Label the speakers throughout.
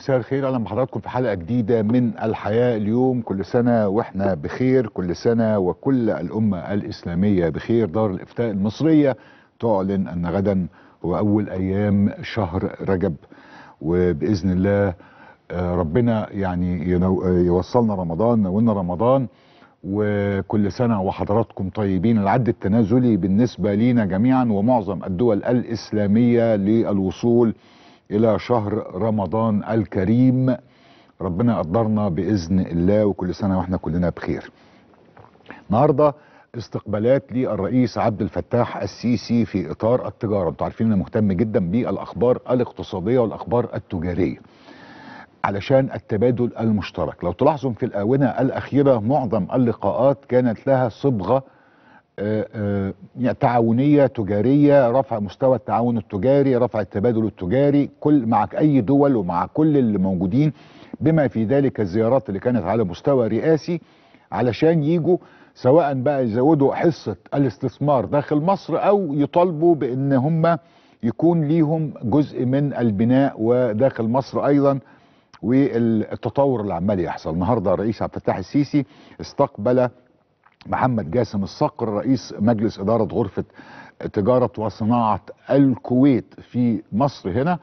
Speaker 1: مساء الخير اهلا بحضراتكم في حلقه جديده من الحياه اليوم كل سنه واحنا بخير كل سنه وكل الامه الاسلاميه بخير دار الافتاء المصريه تعلن ان غدا هو اول ايام شهر رجب وباذن الله آه، ربنا يعني ينو- آه، يوصلنا رمضان نولنا رمضان وكل سنه وحضراتكم طيبين العد التنازلي بالنسبه لينا جميعا ومعظم الدول الاسلاميه للوصول الى شهر رمضان الكريم ربنا يقدرنا باذن الله وكل سنه واحنا كلنا بخير. النهارده استقبالات للرئيس عبد الفتاح السيسي في اطار التجاره، انتوا عارفين انا مهتم جدا بالاخبار الاقتصاديه والاخبار التجاريه. علشان التبادل المشترك، لو تلاحظوا في الاونه الاخيره معظم اللقاءات كانت لها صبغه آه، آه، يعني تعاونيه تجاريه رفع مستوى التعاون التجاري رفع التبادل التجاري كل مع اي دول ومع كل اللي موجودين بما في ذلك الزيارات اللي كانت على مستوى رئاسي علشان يجوا سواء بقى يزودوا حصه الاستثمار داخل مصر او يطالبوا بان هم يكون ليهم جزء من البناء وداخل مصر ايضا والتطور اللي عمال يحصل النهارده الرئيس عبد الفتاح السيسي استقبل محمد جاسم الصقر رئيس مجلس إدارة غرفة تجارة وصناعة الكويت في مصر هنا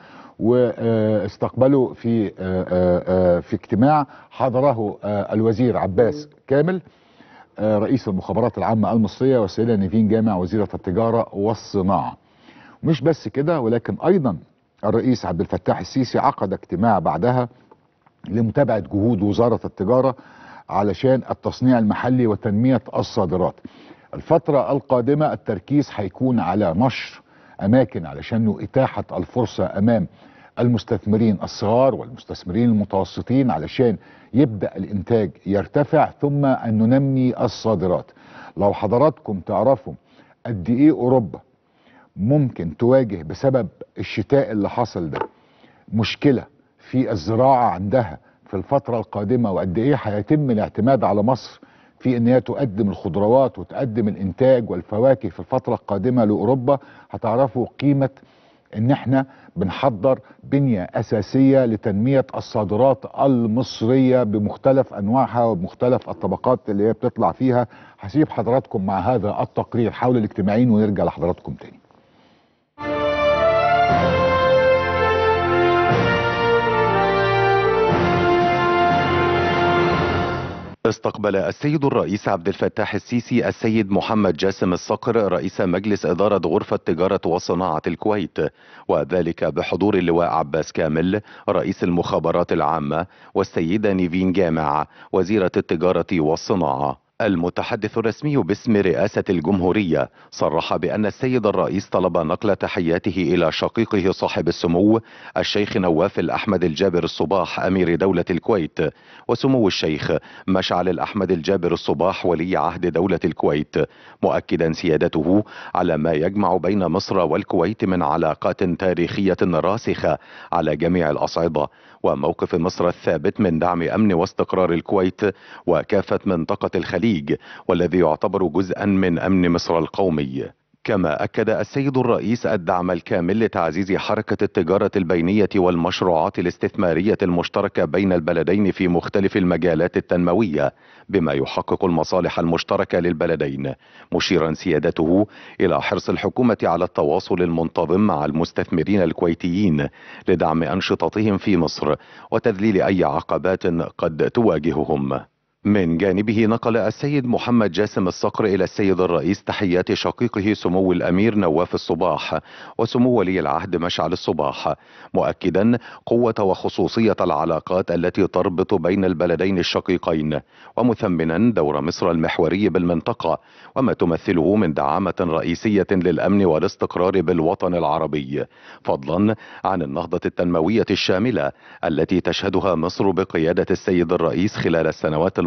Speaker 1: واستقبله في آه، آه، في اجتماع حضره آه، الوزير عباس كامل آه، رئيس المخابرات العامة المصرية والسيدة نيفين جامع وزيرة التجارة والصناعة مش بس كده ولكن أيضا الرئيس عبد الفتاح السيسي عقد اجتماع بعدها لمتابعة جهود وزارة التجارة علشان التصنيع المحلي وتنمية الصادرات الفترة القادمة التركيز هيكون على نشر أماكن علشان إتاحة الفرصة أمام المستثمرين الصغار والمستثمرين المتوسطين علشان يبدأ الإنتاج يرتفع ثم أن ننمي الصادرات لو حضراتكم تعرفوا قد إيه أوروبا ممكن تواجه بسبب الشتاء اللي حصل ده مشكله في الزراعه عندها في الفتره القادمه وقد ايه هيتم الاعتماد على مصر في ان هي تقدم الخضروات وتقدم الانتاج والفواكه في الفتره القادمه لاوروبا هتعرفوا قيمه ان احنا بنحضر بنيه اساسيه لتنميه الصادرات المصريه بمختلف انواعها وبمختلف الطبقات اللي هي بتطلع فيها هسيب حضراتكم مع هذا التقرير حول الاجتماعين ونرجع لحضراتكم تاني
Speaker 2: استقبل السيد الرئيس عبد الفتاح السيسي السيد محمد جاسم الصقر رئيس مجلس إدارة غرفة تجارة وصناعة الكويت وذلك بحضور اللواء عباس كامل رئيس المخابرات العامة والسيدة نيفين جامع وزيرة التجارة والصناعة المتحدث الرسمي باسم رئاسة الجمهورية صرح بأن السيد الرئيس طلب نقل تحياته إلى شقيقه صاحب السمو الشيخ نواف الأحمد الجابر الصباح أمير دولة الكويت وسمو الشيخ مشعل الأحمد الجابر الصباح ولي عهد دولة الكويت مؤكدا سيادته على ما يجمع بين مصر والكويت من علاقات تاريخية راسخة على جميع الأصعدة وموقف مصر الثابت من دعم أمن واستقرار الكويت وكافة منطقة الخليج والذي يعتبر جزءا من أمن مصر القومي كما أكد السيد الرئيس الدعم الكامل لتعزيز حركة التجارة البينية والمشروعات الاستثمارية المشتركة بين البلدين في مختلف المجالات التنموية بما يحقق المصالح المشتركة للبلدين مشيرا سيادته إلى حرص الحكومة على التواصل المنتظم مع المستثمرين الكويتيين لدعم أنشطتهم في مصر وتذليل أي عقبات قد تواجههم من جانبه نقل السيد محمد جاسم الصقر إلى السيد الرئيس تحيات شقيقه سمو الأمير نواف الصباح وسمو ولي العهد مشعل الصباح مؤكدا قوة وخصوصية العلاقات التي تربط بين البلدين الشقيقين ومثمنا دور مصر المحوري بالمنطقة وما تمثله من دعامة رئيسية للأمن والاستقرار بالوطن العربي فضلا عن النهضة التنموية الشاملة التي تشهدها مصر بقيادة السيد الرئيس خلال السنوات الماضية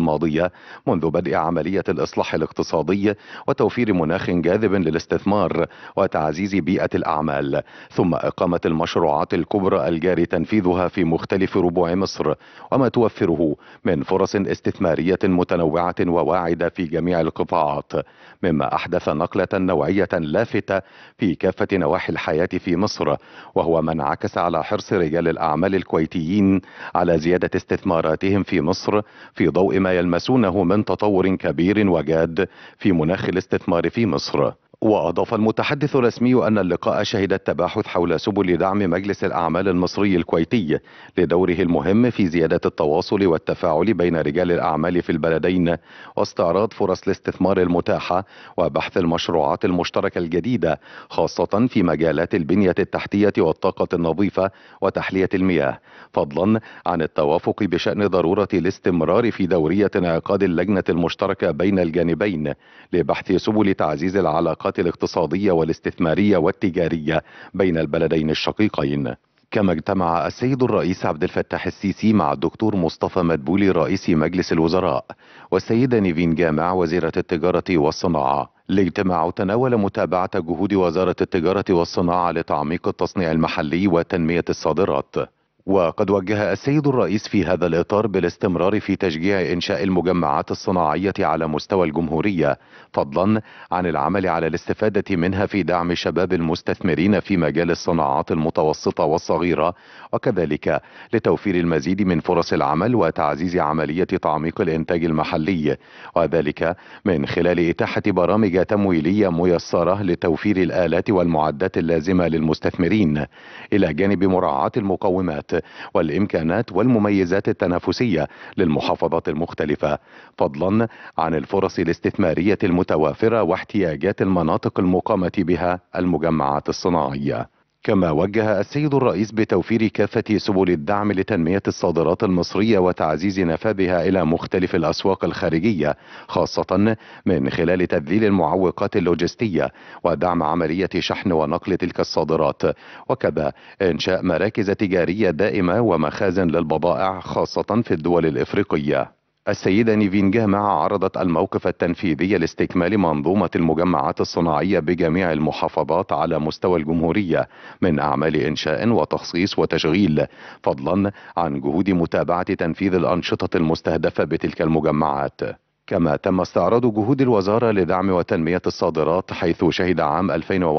Speaker 2: الماضية منذ بدء عملية الإصلاح الاقتصادي وتوفير مناخ جاذب للاستثمار وتعزيز بيئة الأعمال ثم إقامة المشروعات الكبرى الجاري تنفيذها في مختلف ربوع مصر وما توفره من فرص استثمارية متنوعة وواعدة في جميع القطاعات مما أحدث نقلة نوعية لافتة في كافة نواحي الحياة في مصر وهو ما انعكس على حرص رجال الأعمال الكويتيين على زيادة استثماراتهم في مصر في ضوء ما يلمسونه من تطور كبير وجاد في مناخ الاستثمار في مصر وأضاف المتحدث الرسمي أن اللقاء شهد التباحث حول سبل دعم مجلس الأعمال المصري الكويتي لدوره المهم في زيادة التواصل والتفاعل بين رجال الأعمال في البلدين واستعراض فرص الاستثمار المتاحة وبحث المشروعات المشتركة الجديدة خاصة في مجالات البنية التحتية والطاقة النظيفة وتحلية المياه فضلا عن التوافق بشأن ضرورة الاستمرار في دورية انعقاد اللجنة المشتركة بين الجانبين لبحث سبل تعزيز العلاقات الاقتصادية والاستثمارية والتجارية بين البلدين الشقيقين كما اجتمع السيد الرئيس عبد الفتاح السيسي مع الدكتور مصطفى مدبولي رئيس مجلس الوزراء والسيدة نيفين جامع وزيرة التجارة والصناعة الاجتماع تناول متابعة جهود وزارة التجارة والصناعة لتعميق التصنيع المحلي وتنمية الصادرات وقد وجه السيد الرئيس في هذا الإطار بالاستمرار في تشجيع إنشاء المجمعات الصناعية على مستوى الجمهورية فضلا عن العمل على الاستفادة منها في دعم شباب المستثمرين في مجال الصناعات المتوسطة والصغيرة وكذلك لتوفير المزيد من فرص العمل وتعزيز عملية تعميق الإنتاج المحلي وذلك من خلال إتاحة برامج تمويلية ميسرة لتوفير الآلات والمعدات اللازمة للمستثمرين إلى جانب مراعاة المقومات والإمكانات والمميزات التنافسية للمحافظات المختلفة فضلا عن الفرص الاستثمارية المتوافرة واحتياجات المناطق المقامة بها المجمعات الصناعية كما وجه السيد الرئيس بتوفير كافة سبل الدعم لتنمية الصادرات المصرية وتعزيز نفاذها إلى مختلف الأسواق الخارجية خاصة من خلال تذليل المعوقات اللوجستية ودعم عملية شحن ونقل تلك الصادرات وكذا إنشاء مراكز تجارية دائمة ومخازن للبضائع خاصة في الدول الإفريقية السيدة نيفين جامع عرضت الموقف التنفيذي لاستكمال منظومة المجمعات الصناعية بجميع المحافظات على مستوى الجمهورية من أعمال إنشاء وتخصيص وتشغيل فضلا عن جهود متابعة تنفيذ الأنشطة المستهدفة بتلك المجمعات كما تم استعراض جهود الوزارة لدعم وتنمية الصادرات حيث شهد عام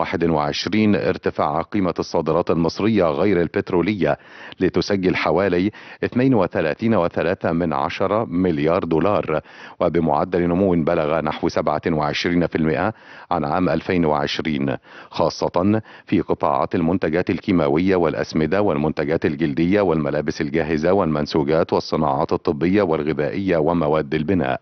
Speaker 2: 2021 ارتفاع قيمة الصادرات المصرية غير البترولية لتسجل حوالي 32.3 من عشرة مليار دولار وبمعدل نمو بلغ نحو 27% عن عام 2020 خاصة في قطاعات المنتجات الكيماوية والأسمدة والمنتجات الجلدية والملابس الجاهزة والمنسوجات والصناعات الطبية والغذائية ومواد البناء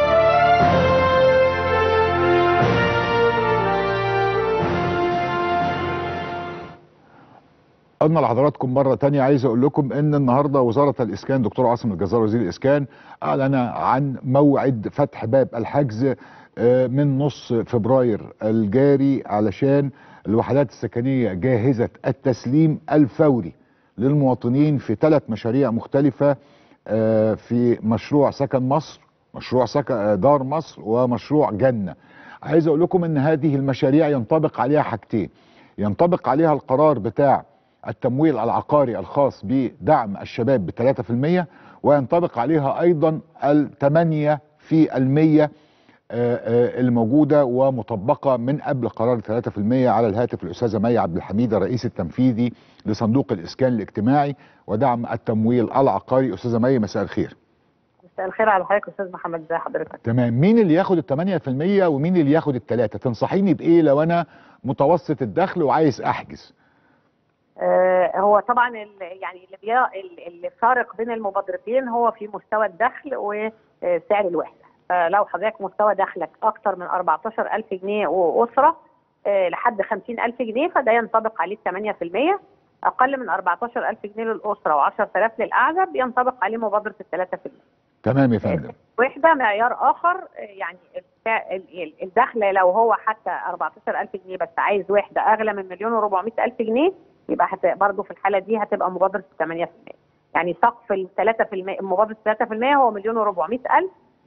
Speaker 1: قلنا لحضراتكم مرة تانية عايز أقول لكم إن النهاردة وزارة الإسكان دكتور عاصم الجزار وزير الإسكان أعلن عن موعد فتح باب الحجز من نص فبراير الجاري علشان الوحدات السكنية جاهزة التسليم الفوري للمواطنين في ثلاث مشاريع مختلفة في مشروع سكن مصر مشروع سكن دار مصر ومشروع جنة عايز أقول لكم إن هذه المشاريع ينطبق عليها حاجتين ينطبق عليها القرار بتاع التمويل العقاري الخاص بدعم الشباب ب 3% وينطبق عليها ايضا الثمانية في المية الموجودة ومطبقة من قبل قرار 3% على الهاتف الأستاذة مي عبد الحميد الرئيس التنفيذي لصندوق الإسكان الاجتماعي ودعم التمويل العقاري أستاذة مي مساء الخير
Speaker 3: مساء الخير على حضرتك أستاذ محمد ازي حضرتك
Speaker 1: تمام مين اللي ياخد ال 8% ومين اللي ياخد الثلاثة تنصحيني بإيه لو أنا متوسط الدخل وعايز أحجز
Speaker 3: آه هو طبعا يعني اللي بيا اللي فارق بين المبادرتين هو في مستوى الدخل وسعر الوحده فلو حضرتك مستوى دخلك اكتر من 14000 جنيه واسره آه لحد 50000 جنيه فده ينطبق عليه 8% اقل من 14000 جنيه للاسره و10000 للاعزب ينطبق عليه مبادره ال 3%
Speaker 1: تمام يا فندم
Speaker 3: وحده معيار اخر يعني الدخل لو هو حتى 14000 جنيه بس عايز وحده اغلى من مليون و400 الف جنيه يبقى هت... برضه في الحاله دي هتبقى مبادره 8% يعني سقف ال 3% مبادره 3% هو مليون و400 الف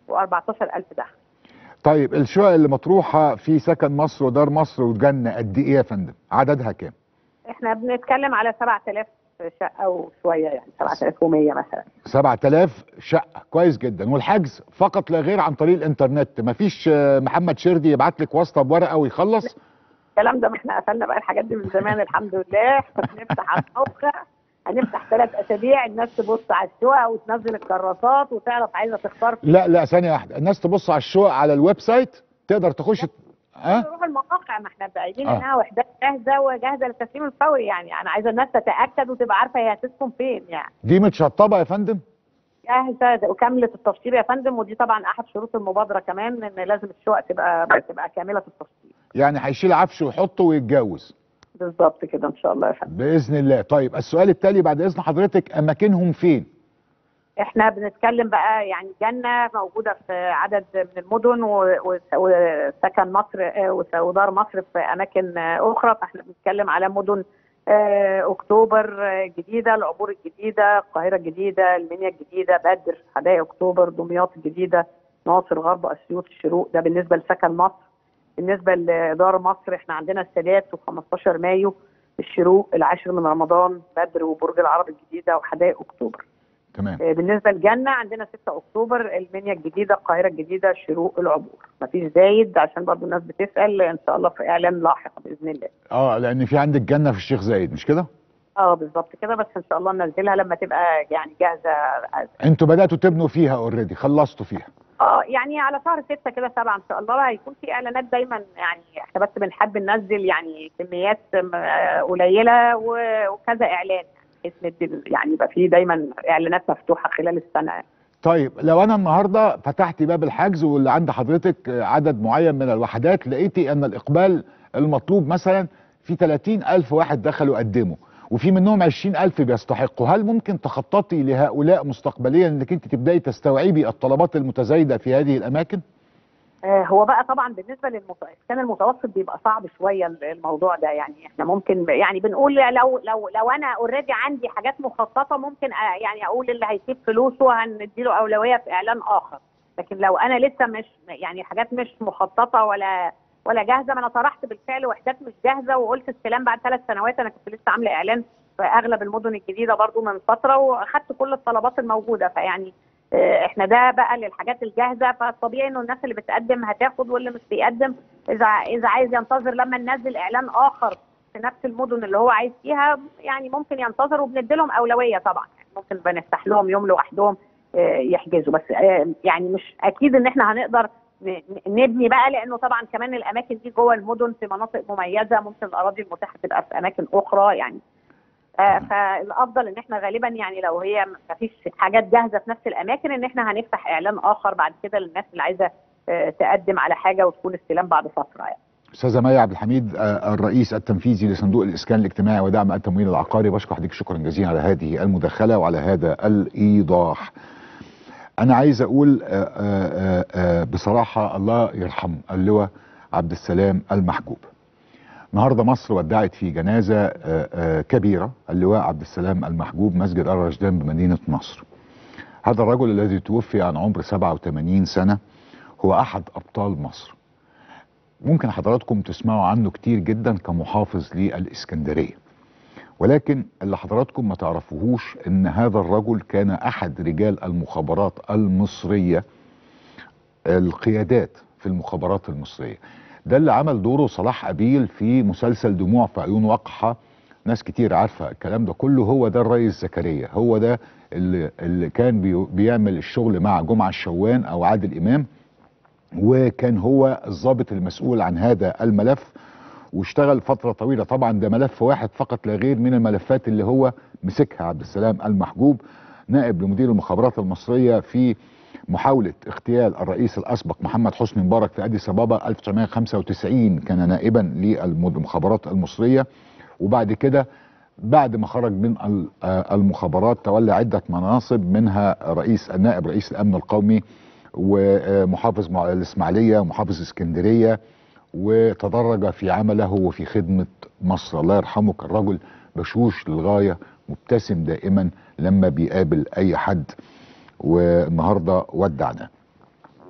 Speaker 3: و14000 دخل
Speaker 1: طيب الشقق اللي مطروحه في سكن مصر ودار مصر وجنه قد ايه يا فندم عددها كام
Speaker 3: احنا بنتكلم على 7000 شقه وشويه يعني 7100 مثلا
Speaker 1: 7000 شقه كويس جدا والحجز فقط لا غير عن طريق الانترنت مفيش آه، محمد شردي يبعت لك واسطه بورقه ويخلص
Speaker 3: الكلام ده ما احنا قفلنا بقى الحاجات دي من زمان الحمد لله احنا بنفتح على الموقع هنفتح ثلاث اسابيع الناس تبص على الشقق وتنزل الكراسات وتعرف عايزه تختار
Speaker 1: لا لا ثانيه واحده الناس تبص على الشقق على الويب سايت تقدر تخش ها
Speaker 3: نروح المواقع ما احنا قايلين
Speaker 1: آه.
Speaker 3: انها وحدات جاهزه وجاهزه للتسليم الفوري يعني انا عايزه الناس تتاكد وتبقى عارفه هي هتسكن فين يعني
Speaker 1: دي متشطبه يا فندم
Speaker 3: جاهزه وكامله التشطيب يا فندم ودي طبعا احد شروط المبادره كمان ان لازم الشقق تبقى تبقى كامله التشطيب
Speaker 1: يعني هيشيل عفش ويحطه ويتجوز
Speaker 3: بالظبط كده ان شاء الله يا فندم
Speaker 1: باذن الله طيب السؤال التالي بعد اذن حضرتك اماكنهم فين
Speaker 3: احنا بنتكلم بقى يعني جنه موجوده في عدد من المدن و- و- وسكن مصر آه، وس- ودار مصر في اماكن آه، اخرى فاحنا بنتكلم على مدن آه، اكتوبر آه، الجديده العبور الجديده القاهره الجديده المنيا الجديده بدر حدائق اكتوبر دمياط الجديده ناصر غرب اسيوط الشروق ده بالنسبه لسكن مصر بالنسبه لدار مصر احنا عندنا السادات و15 مايو الشروق العاشر من رمضان بدر وبرج العرب الجديده وحدائق اكتوبر
Speaker 1: تمام
Speaker 3: آه، بالنسبه للجنه عندنا 6 اكتوبر المنيا الجديده القاهره الجديده الشروق العبور مفيش زايد عشان برضو الناس بتسال ان شاء الله في اعلان لاحق باذن الله
Speaker 1: اه لان في عندك جنه في الشيخ زايد مش كده
Speaker 3: اه بالظبط كده بس ان شاء الله ننزلها لما تبقى يعني جاهزه
Speaker 1: انتوا بداتوا تبنوا فيها اوريدي خلصتوا فيها
Speaker 3: اه يعني على شهر 6 كده 7 ان شاء الله هيكون في اعلانات دايما يعني احنا بس بنحب ننزل يعني كميات آه، قليله و- وكذا اعلان بحيث ندي يعني يبقى في دايما اعلانات مفتوحه خلال السنه يعني.
Speaker 1: طيب لو انا النهارده فتحت باب الحجز واللي عند حضرتك آه، عدد معين من الوحدات لقيتي ان الاقبال المطلوب مثلا في 30 الف واحد دخلوا قدموا وفي منهم 20 الف بيستحقوا هل ممكن تخططي لهؤلاء مستقبليا انك انت تبداي تستوعبي الطلبات المتزايده في هذه الاماكن
Speaker 3: آه، هو بقى طبعا بالنسبه للسكان المتوسط بيبقى صعب شويه الموضوع ده يعني احنا ممكن يعني بنقول لو لو لو انا اوريدي عندي حاجات مخططه ممكن آه، يعني اقول اللي هيسيب فلوسه هنديله اولويه في اعلان اخر لكن لو انا لسه مش يعني حاجات مش مخططه ولا ولا جاهزه ما انا طرحت بالفعل وحدات مش جاهزه وقلت السلام بعد ثلاث سنوات انا كنت لسه عامله اعلان في اغلب المدن الجديده برضو من فتره واخدت كل الطلبات الموجوده فيعني آه، احنا ده بقى للحاجات الجاهزه فالطبيعي انه الناس اللي بتقدم هتاخد واللي مش بيقدم اذا اذا عايز ينتظر لما ننزل اعلان اخر في نفس المدن اللي هو عايز فيها يعني ممكن ينتظر وبندي لهم اولويه طبعا يعني ممكن بنفتح لهم يوم لوحدهم آه، يحجزوا بس آه، يعني مش اكيد ان احنا هنقدر ن- نبني بقى لانه طبعا كمان الاماكن دي جوه المدن في مناطق مميزه ممكن الاراضي المتاحه تبقى في اماكن اخرى يعني آه، فالافضل ان احنا غالبا يعني لو هي ما فيش حاجات جاهزه في نفس الاماكن ان احنا هنفتح اعلان اخر بعد كده للناس اللي عايزه آه، تقدم على حاجه وتكون استلام بعد فتره يعني.
Speaker 1: استاذه مي عبد الحميد آه، الرئيس التنفيذي لصندوق الاسكان الاجتماعي ودعم التمويل العقاري بشكر حضرتك شكرا جزيلا على هذه المداخله وعلى هذا الايضاح انا عايز اقول آه، آه، آه، بصراحه الله يرحم اللواء عبد السلام المحجوب النهارده مصر ودعت في جنازه آه، آه، كبيره اللواء عبد السلام المحجوب مسجد الرشدان بمدينه نصر هذا الرجل الذي توفي عن عمر 87 سنه هو احد ابطال مصر ممكن حضراتكم تسمعوا عنه كتير جدا كمحافظ للإسكندرية ولكن اللي حضراتكم ما تعرفوهوش ان هذا الرجل كان احد رجال المخابرات المصرية القيادات في المخابرات المصرية ده اللي عمل دوره صلاح أبيل في مسلسل دموع في عيون وقحة ناس كتير عارفة الكلام ده كله هو ده الريس زكريا هو ده اللي, اللي كان بي بيعمل الشغل مع جمعة الشوان أو عادل إمام وكان هو الضابط المسؤول عن هذا الملف واشتغل فترة طويلة طبعا ده ملف واحد فقط لا غير من الملفات اللي هو مسكها عبد السلام المحجوب نائب لمدير المخابرات المصرية في محاولة اغتيال الرئيس الأسبق محمد حسني مبارك في أديس أبابا 1995 كان نائبا للمخابرات المصرية وبعد كده بعد ما خرج من ال- آه المخابرات تولى عدة مناصب منها رئيس النائب رئيس الأمن القومي ومحافظ مع- الإسماعيلية ومحافظ اسكندرية وتدرج في عمله وفي خدمة مصر الله يرحمه كان رجل بشوش للغاية مبتسم دائما لما بيقابل أي حد والنهاردة ودعنا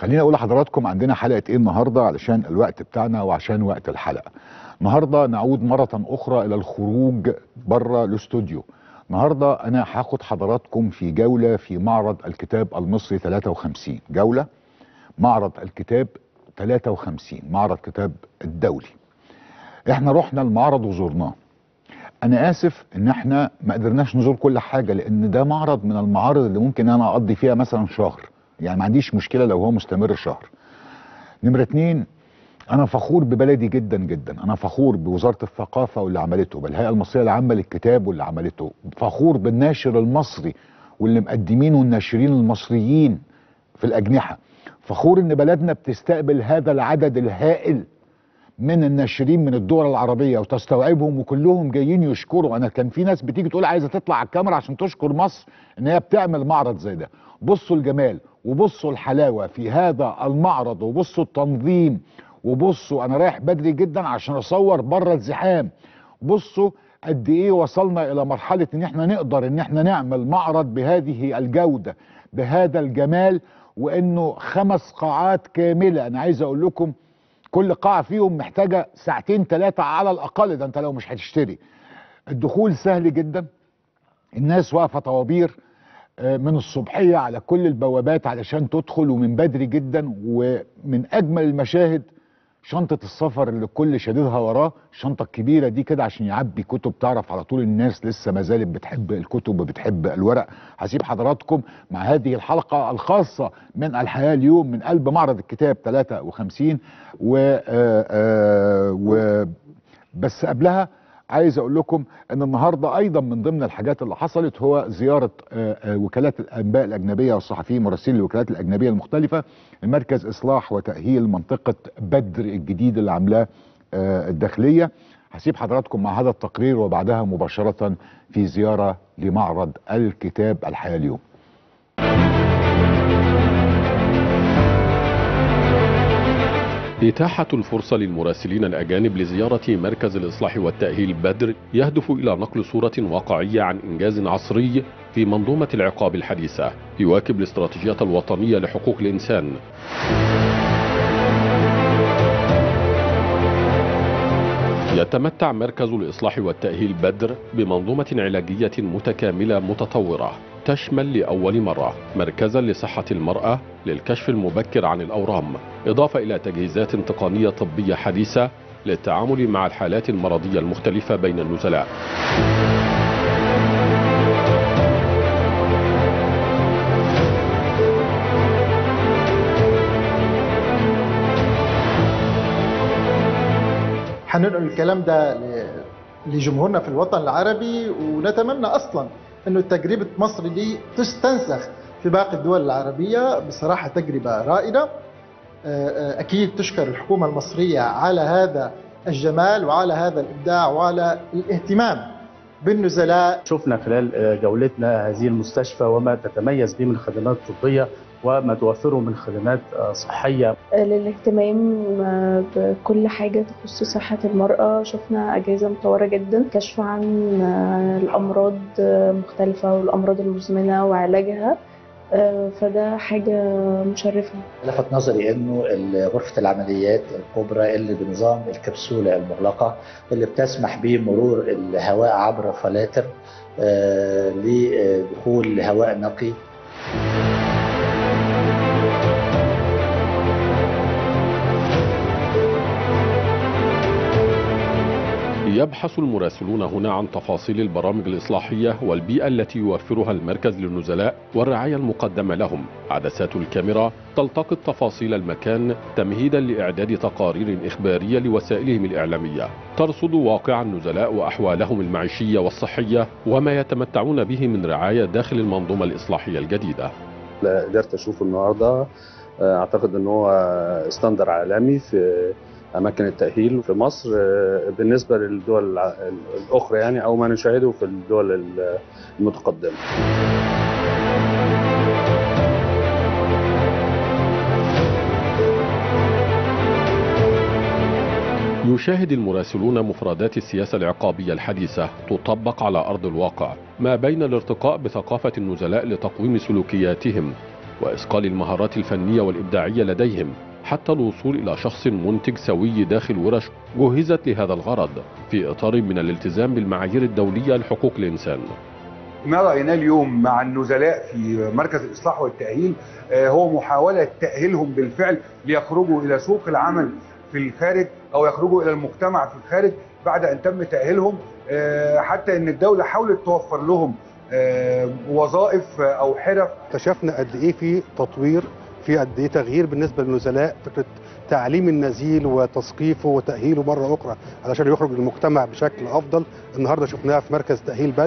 Speaker 1: خليني اقول لحضراتكم عندنا حلقه ايه النهارده علشان الوقت بتاعنا وعشان وقت الحلقه النهارده نعود مره اخرى الى الخروج بره الاستوديو النهارده انا هاخد حضراتكم في جوله في معرض الكتاب المصري 53 جوله معرض الكتاب 53 معرض كتاب الدولي احنا رحنا المعرض وزرناه انا اسف ان احنا ما قدرناش نزور كل حاجه لان ده معرض من المعارض اللي ممكن انا اقضي فيها مثلا شهر يعني ما عنديش مشكله لو هو مستمر شهر نمره اتنين انا فخور ببلدي جدا جدا انا فخور بوزاره الثقافه واللي عملته بالهيئه المصريه العامه للكتاب واللي عملته فخور بالناشر المصري واللي مقدمينه الناشرين المصريين في الاجنحه فخور ان بلدنا بتستقبل هذا العدد الهائل من الناشرين من الدول العربيه وتستوعبهم وكلهم جايين يشكروا انا كان في ناس بتيجي تقول عايزه تطلع على الكاميرا عشان تشكر مصر ان هي بتعمل معرض زي ده بصوا الجمال وبصوا الحلاوه في هذا المعرض وبصوا التنظيم وبصوا انا رايح بدري جدا عشان اصور بره الزحام بصوا قد ايه وصلنا الى مرحله ان احنا نقدر ان احنا نعمل معرض بهذه الجوده بهذا الجمال وانه خمس قاعات كامله انا عايز اقول لكم كل قاعه فيهم محتاجه ساعتين ثلاثه على الاقل ده انت لو مش هتشتري الدخول سهل جدا الناس واقفه طوابير آه، من الصبحيه على كل البوابات علشان تدخل ومن بدري جدا ومن اجمل المشاهد شنطة السفر اللي الكل شاددها وراه الشنطة الكبيرة دي كده عشان يعبي كتب تعرف على طول الناس لسه ما زالت بتحب الكتب وبتحب الورق هسيب حضراتكم مع هذه الحلقة الخاصة من الحياة اليوم من قلب معرض الكتاب 53 و, آه، آه، و بس قبلها عايز اقول لكم ان النهارده ايضا من ضمن الحاجات اللي حصلت هو زياره آه، آه، وكالات الانباء الاجنبيه والصحفيين مراسلين الوكالات الاجنبيه المختلفه المركز اصلاح وتاهيل منطقه بدر الجديد اللي عاملاه آه، الداخليه هسيب حضراتكم مع هذا التقرير وبعدها مباشره في زياره لمعرض الكتاب الحياه اليوم
Speaker 4: إتاحة الفرصة للمراسلين الأجانب لزيارة مركز الإصلاح والتأهيل بدر يهدف إلى نقل صورة واقعية عن إنجاز عصري في منظومة العقاب الحديثة يواكب الاستراتيجية الوطنية لحقوق الإنسان يتمتع مركز الإصلاح والتأهيل بدر بمنظومة علاجية متكاملة متطورة تشمل لأول مرة مركزا لصحة المرأة للكشف المبكر عن الأورام إضافة إلى تجهيزات تقنية طبية حديثة للتعامل مع الحالات المرضية المختلفة بين النزلاء
Speaker 5: حننقل الكلام ده ل- لجمهورنا في الوطن العربي ونتمنى اصلا انه تجربه مصر دي تستنسخ في باقي الدول العربيه بصراحه تجربه رائده آه، آه، اكيد تشكر الحكومه المصريه على هذا الجمال وعلى هذا الابداع وعلى الاهتمام بالنزلاء
Speaker 6: شفنا خلال آه، جولتنا هذه المستشفى وما تتميز به من خدمات طبية وما توفره من خدمات آه، صحية
Speaker 7: للاهتمام بكل حاجة تخص صحة المرأة شفنا أجهزة مطورة جدا كشف عن الأمراض مختلفة والأمراض المزمنة وعلاجها فده حاجة مشرفة
Speaker 8: لفت نظري انه غرفه العمليات الكبرى اللي بنظام الكبسوله المغلقه اللي بتسمح بمرور الهواء عبر فلاتر آه، لدخول هواء نقي
Speaker 4: يبحث المراسلون هنا عن تفاصيل البرامج الإصلاحية والبيئة التي يوفرها المركز للنزلاء والرعاية المقدمة لهم عدسات الكاميرا تلتقط تفاصيل المكان تمهيدا لإعداد تقارير إخبارية لوسائلهم الإعلامية ترصد واقع النزلاء وأحوالهم المعيشية والصحية وما يتمتعون به من رعاية داخل المنظومة الإصلاحية الجديدة
Speaker 9: لا قدرت اشوفه النهارده آه، اعتقد ان هو استندر عالمي في اماكن التاهيل في مصر آه، بالنسبه للدول الع- الاخرى يعني او ما نشاهده في الدول ال- المتقدمه
Speaker 4: يشاهد المراسلون مفردات السياسة العقابية الحديثة تطبق على أرض الواقع ما بين الارتقاء بثقافة النزلاء لتقويم سلوكياتهم وإصقال المهارات الفنية والإبداعية لديهم حتى الوصول إلى شخص منتج سوي داخل ورش جهزت لهذا الغرض في إطار من الالتزام بالمعايير الدولية لحقوق الإنسان
Speaker 10: ما رأيناه اليوم مع النزلاء في مركز الإصلاح والتأهيل آه، هو محاولة تأهيلهم بالفعل ليخرجوا إلى سوق العمل في الخارج أو يخرجوا إلى المجتمع في الخارج بعد أن تم تأهيلهم آه، حتى أن الدولة حاولت توفر لهم آه، وظائف آه، أو حرف
Speaker 11: اكتشفنا قد ايه في تطوير في قد ايه تغيير بالنسبه للنزلاء فكره تعليم النزيل وتثقيفه وتاهيله مره اخرى علشان يخرج للمجتمع بشكل افضل النهارده شفناها في مركز تاهيل بدر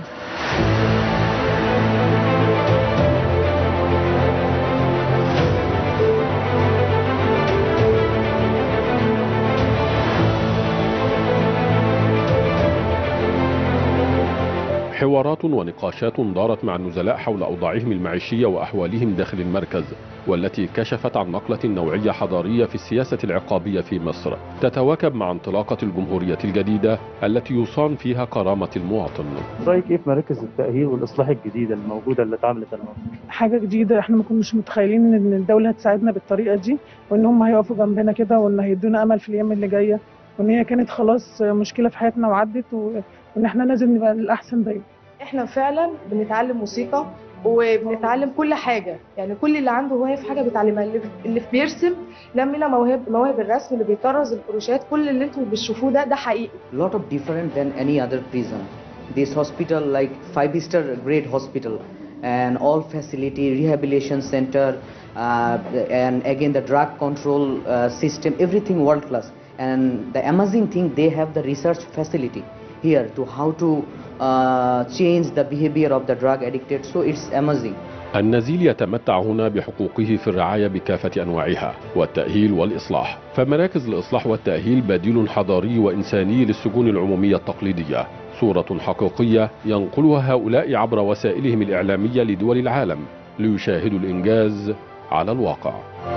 Speaker 4: حوارات ونقاشات دارت مع النزلاء حول أوضاعهم المعيشية وأحوالهم داخل المركز والتي كشفت عن نقلة نوعية حضارية في السياسة العقابية في مصر تتواكب مع انطلاقة الجمهورية الجديدة التي يصان فيها كرامة المواطن
Speaker 6: رايك ايه في مراكز التاهيل والاصلاح الجديده الموجوده اللي اتعملت النهارده
Speaker 12: حاجه جديده احنا ما كناش متخيلين ان الدوله هتساعدنا بالطريقه دي وان هم هيقفوا جنبنا كده وان هيدونا امل في الايام اللي جايه وان هي كانت خلاص مشكله في حياتنا وعدت و- وان احنا لازم نبقى الاحسن دايما
Speaker 7: احنا فعلا بنتعلم موسيقى وبنتعلم كل حاجه يعني كل اللي عنده هوايه في حاجه بيتعلمها اللي اللي في بيرسم لمينا مواهب مواهب الرسم اللي بيطرز الفروشات كل اللي انتوا بتشوفوه ده ده حقيقي
Speaker 13: lot of different than any other prison. This hospital like five star grade hospital and all facility rehabilitation center uh, and again the drug control uh, system everything world class and the amazing thing they have the research facility here to how to uh, change the behavior of the drug addicted so it's amazing
Speaker 4: النزيل يتمتع هنا بحقوقه في الرعاية بكافة أنواعها والتأهيل والإصلاح فمراكز الإصلاح والتأهيل بديل حضاري وإنساني للسجون العمومية التقليدية صورة حقيقية ينقلها هؤلاء عبر وسائلهم الإعلامية لدول العالم ليشاهدوا الإنجاز على الواقع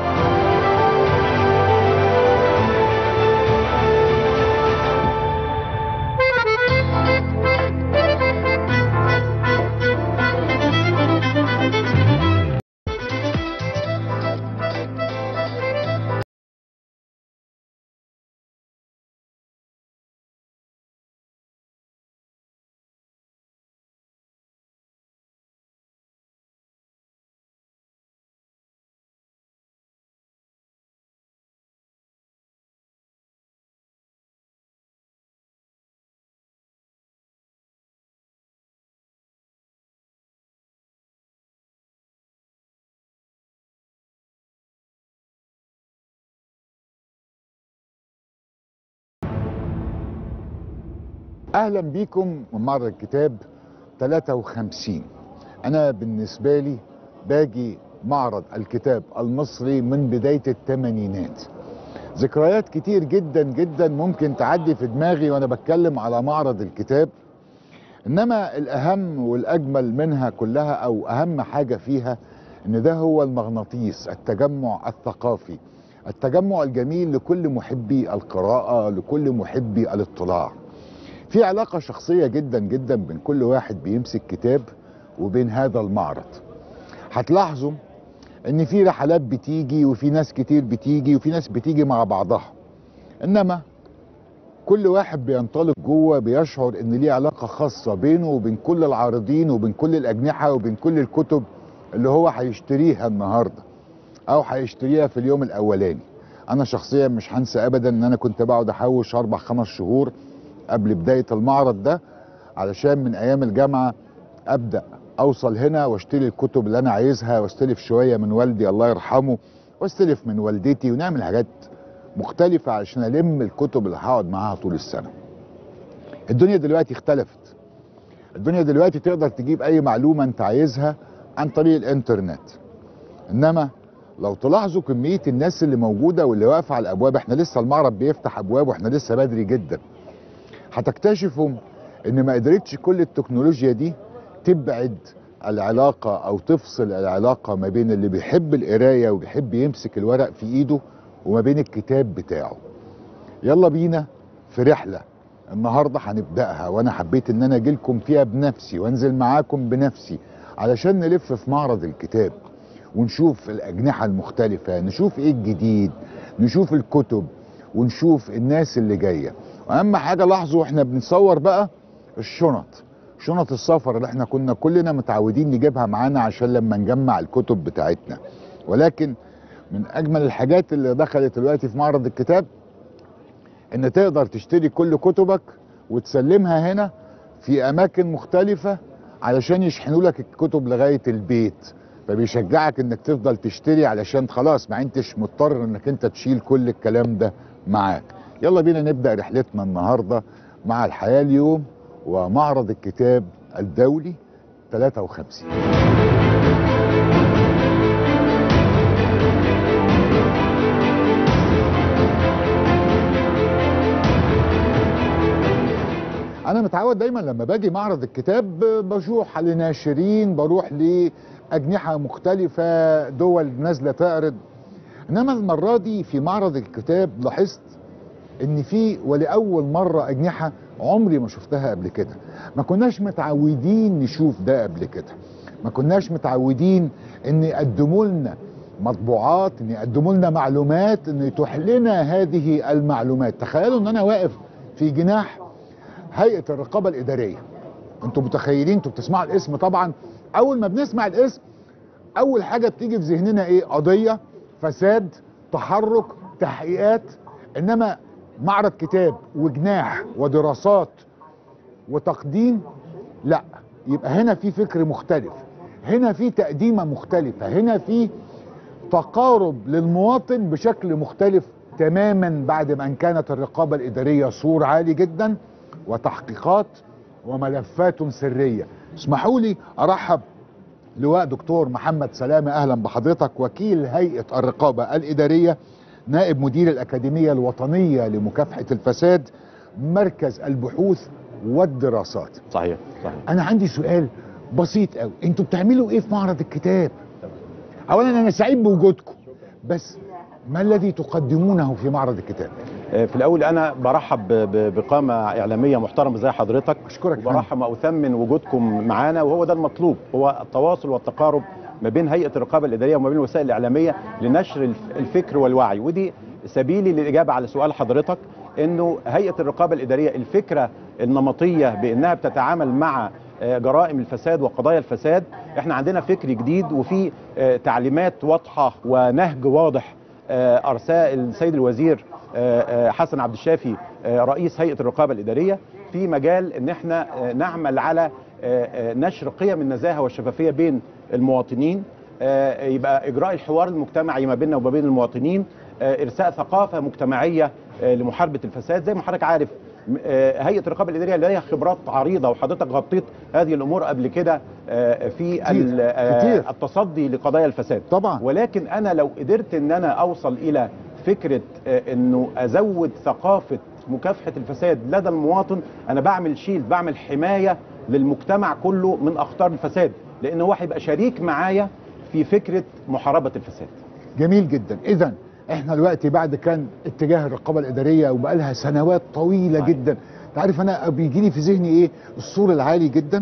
Speaker 1: اهلا بيكم من معرض الكتاب 53 انا بالنسبه لي باجي معرض الكتاب المصري من بدايه الثمانينات ذكريات كتير جدا جدا ممكن تعدي في دماغي وانا بتكلم على معرض الكتاب انما الاهم والاجمل منها كلها او اهم حاجه فيها ان ده هو المغناطيس التجمع الثقافي التجمع الجميل لكل محبي القراءه لكل محبي الاطلاع في علاقة شخصية جدا جدا بين كل واحد بيمسك كتاب وبين هذا المعرض هتلاحظوا ان في رحلات بتيجي وفي ناس كتير بتيجي وفي ناس بتيجي مع بعضها انما كل واحد بينطلق جوه بيشعر ان ليه علاقة خاصة بينه وبين كل العارضين وبين كل الاجنحة وبين كل الكتب اللي هو هيشتريها النهاردة او هيشتريها في اليوم الاولاني انا شخصيا مش هنسى ابدا ان انا كنت بقعد احوش اربع خمس شهور قبل بداية المعرض ده علشان من أيام الجامعة أبدأ أوصل هنا واشتري الكتب اللي أنا عايزها واستلف شوية من والدي الله يرحمه واستلف من والدتي ونعمل حاجات مختلفة عشان ألم الكتب اللي هقعد معاها طول السنة الدنيا دلوقتي اختلفت الدنيا دلوقتي تقدر تجيب أي معلومة أنت عايزها عن طريق الإنترنت إنما لو تلاحظوا كمية الناس اللي موجودة واللي واقفة على الأبواب احنا لسه المعرض بيفتح أبواب واحنا لسه بدري جدا هتكتشفوا ان ما قدرتش كل التكنولوجيا دي تبعد العلاقة او تفصل العلاقة ما بين اللي بيحب القراية وبيحب يمسك الورق في ايده وما بين الكتاب بتاعه يلا بينا في رحلة النهاردة هنبدأها وانا حبيت ان انا اجيلكم فيها بنفسي وانزل معاكم بنفسي علشان نلف في معرض الكتاب ونشوف الاجنحه المختلفه نشوف ايه الجديد نشوف الكتب ونشوف الناس اللي جايه واهم حاجه لاحظوا احنا بنصور بقى الشنط شنط السفر اللي احنا كنا كلنا متعودين نجيبها معانا عشان لما نجمع الكتب بتاعتنا ولكن من اجمل الحاجات اللي دخلت دلوقتي في معرض الكتاب ان تقدر تشتري كل كتبك وتسلمها هنا في اماكن مختلفة علشان يشحنوا لك الكتب لغاية البيت فبيشجعك انك تفضل تشتري علشان خلاص ما انتش مضطر انك انت تشيل كل الكلام ده معاك يلا بينا نبدأ رحلتنا النهاردة مع الحياة اليوم ومعرض الكتاب الدولي 53 انا متعود دايما لما باجي معرض الكتاب بروح لناشرين بروح لاجنحه مختلفه دول نازله تعرض انما المره دي في معرض الكتاب لاحظت ان في ولاول مره اجنحه عمري ما شفتها قبل كده ما كناش متعودين نشوف ده قبل كده ما كناش متعودين ان يقدموا لنا مطبوعات ان يقدموا لنا معلومات ان يتوح لنا هذه المعلومات تخيلوا ان انا واقف في جناح هيئه الرقابه الاداريه انتوا متخيلين انتوا بتسمعوا الاسم طبعا اول ما بنسمع الاسم اول حاجه بتيجي في ذهننا ايه قضيه فساد تحرك تحقيقات انما معرض كتاب وجناح ودراسات وتقديم لا يبقى هنا في فكر مختلف هنا في تقديمه مختلفه هنا في تقارب للمواطن بشكل مختلف تماما بعد ما ان كانت الرقابه الاداريه سور عالي جدا وتحقيقات وملفات سريه اسمحوا لي ارحب لواء دكتور محمد سلامه اهلا بحضرتك وكيل هيئه الرقابه الاداريه نائب مدير الاكاديميه الوطنيه لمكافحه الفساد مركز البحوث والدراسات
Speaker 14: صحيح صحيح
Speaker 1: انا عندي سؤال بسيط قوي انتوا بتعملوا ايه في معرض الكتاب اولا انا سعيد بوجودكم بس ما الذي تقدمونه في معرض الكتاب
Speaker 14: في الاول انا برحب بقامه اعلاميه محترمه زي حضرتك
Speaker 1: اشكرك
Speaker 14: وبرحب واثمن وجودكم معانا وهو ده المطلوب هو التواصل والتقارب ما بين هيئه الرقابه الاداريه وما بين الوسائل الاعلاميه لنشر الفكر والوعي ودي سبيلي للاجابه على سؤال حضرتك انه هيئه الرقابه الاداريه الفكره النمطيه بانها بتتعامل مع جرائم الفساد وقضايا الفساد احنا عندنا فكر جديد وفي تعليمات واضحه ونهج واضح ارساه السيد الوزير حسن عبد الشافي رئيس هيئه الرقابه الاداريه في مجال ان احنا نعمل على نشر قيم النزاهه والشفافيه بين المواطنين يبقى اجراء الحوار المجتمعي ما بيننا وما بين المواطنين ارساء ثقافه مجتمعيه لمحاربه الفساد زي ما حضرتك عارف هيئه الرقابه الاداريه لديها خبرات عريضه وحضرتك غطيت هذه الامور قبل كده في
Speaker 1: كتير. كتير.
Speaker 14: التصدي لقضايا الفساد
Speaker 1: طبعا
Speaker 14: ولكن انا لو قدرت ان انا اوصل الى فكره انه ازود ثقافه مكافحه الفساد لدى المواطن انا بعمل شيلد بعمل حمايه للمجتمع كله من اخطار الفساد لان هو هيبقى شريك معايا في فكره محاربه الفساد
Speaker 1: جميل جدا اذا احنا دلوقتي بعد كان اتجاه الرقابه الاداريه وبقى لها سنوات طويله صحيح. جدا انت عارف انا بيجي لي في ذهني ايه السور العالي جدا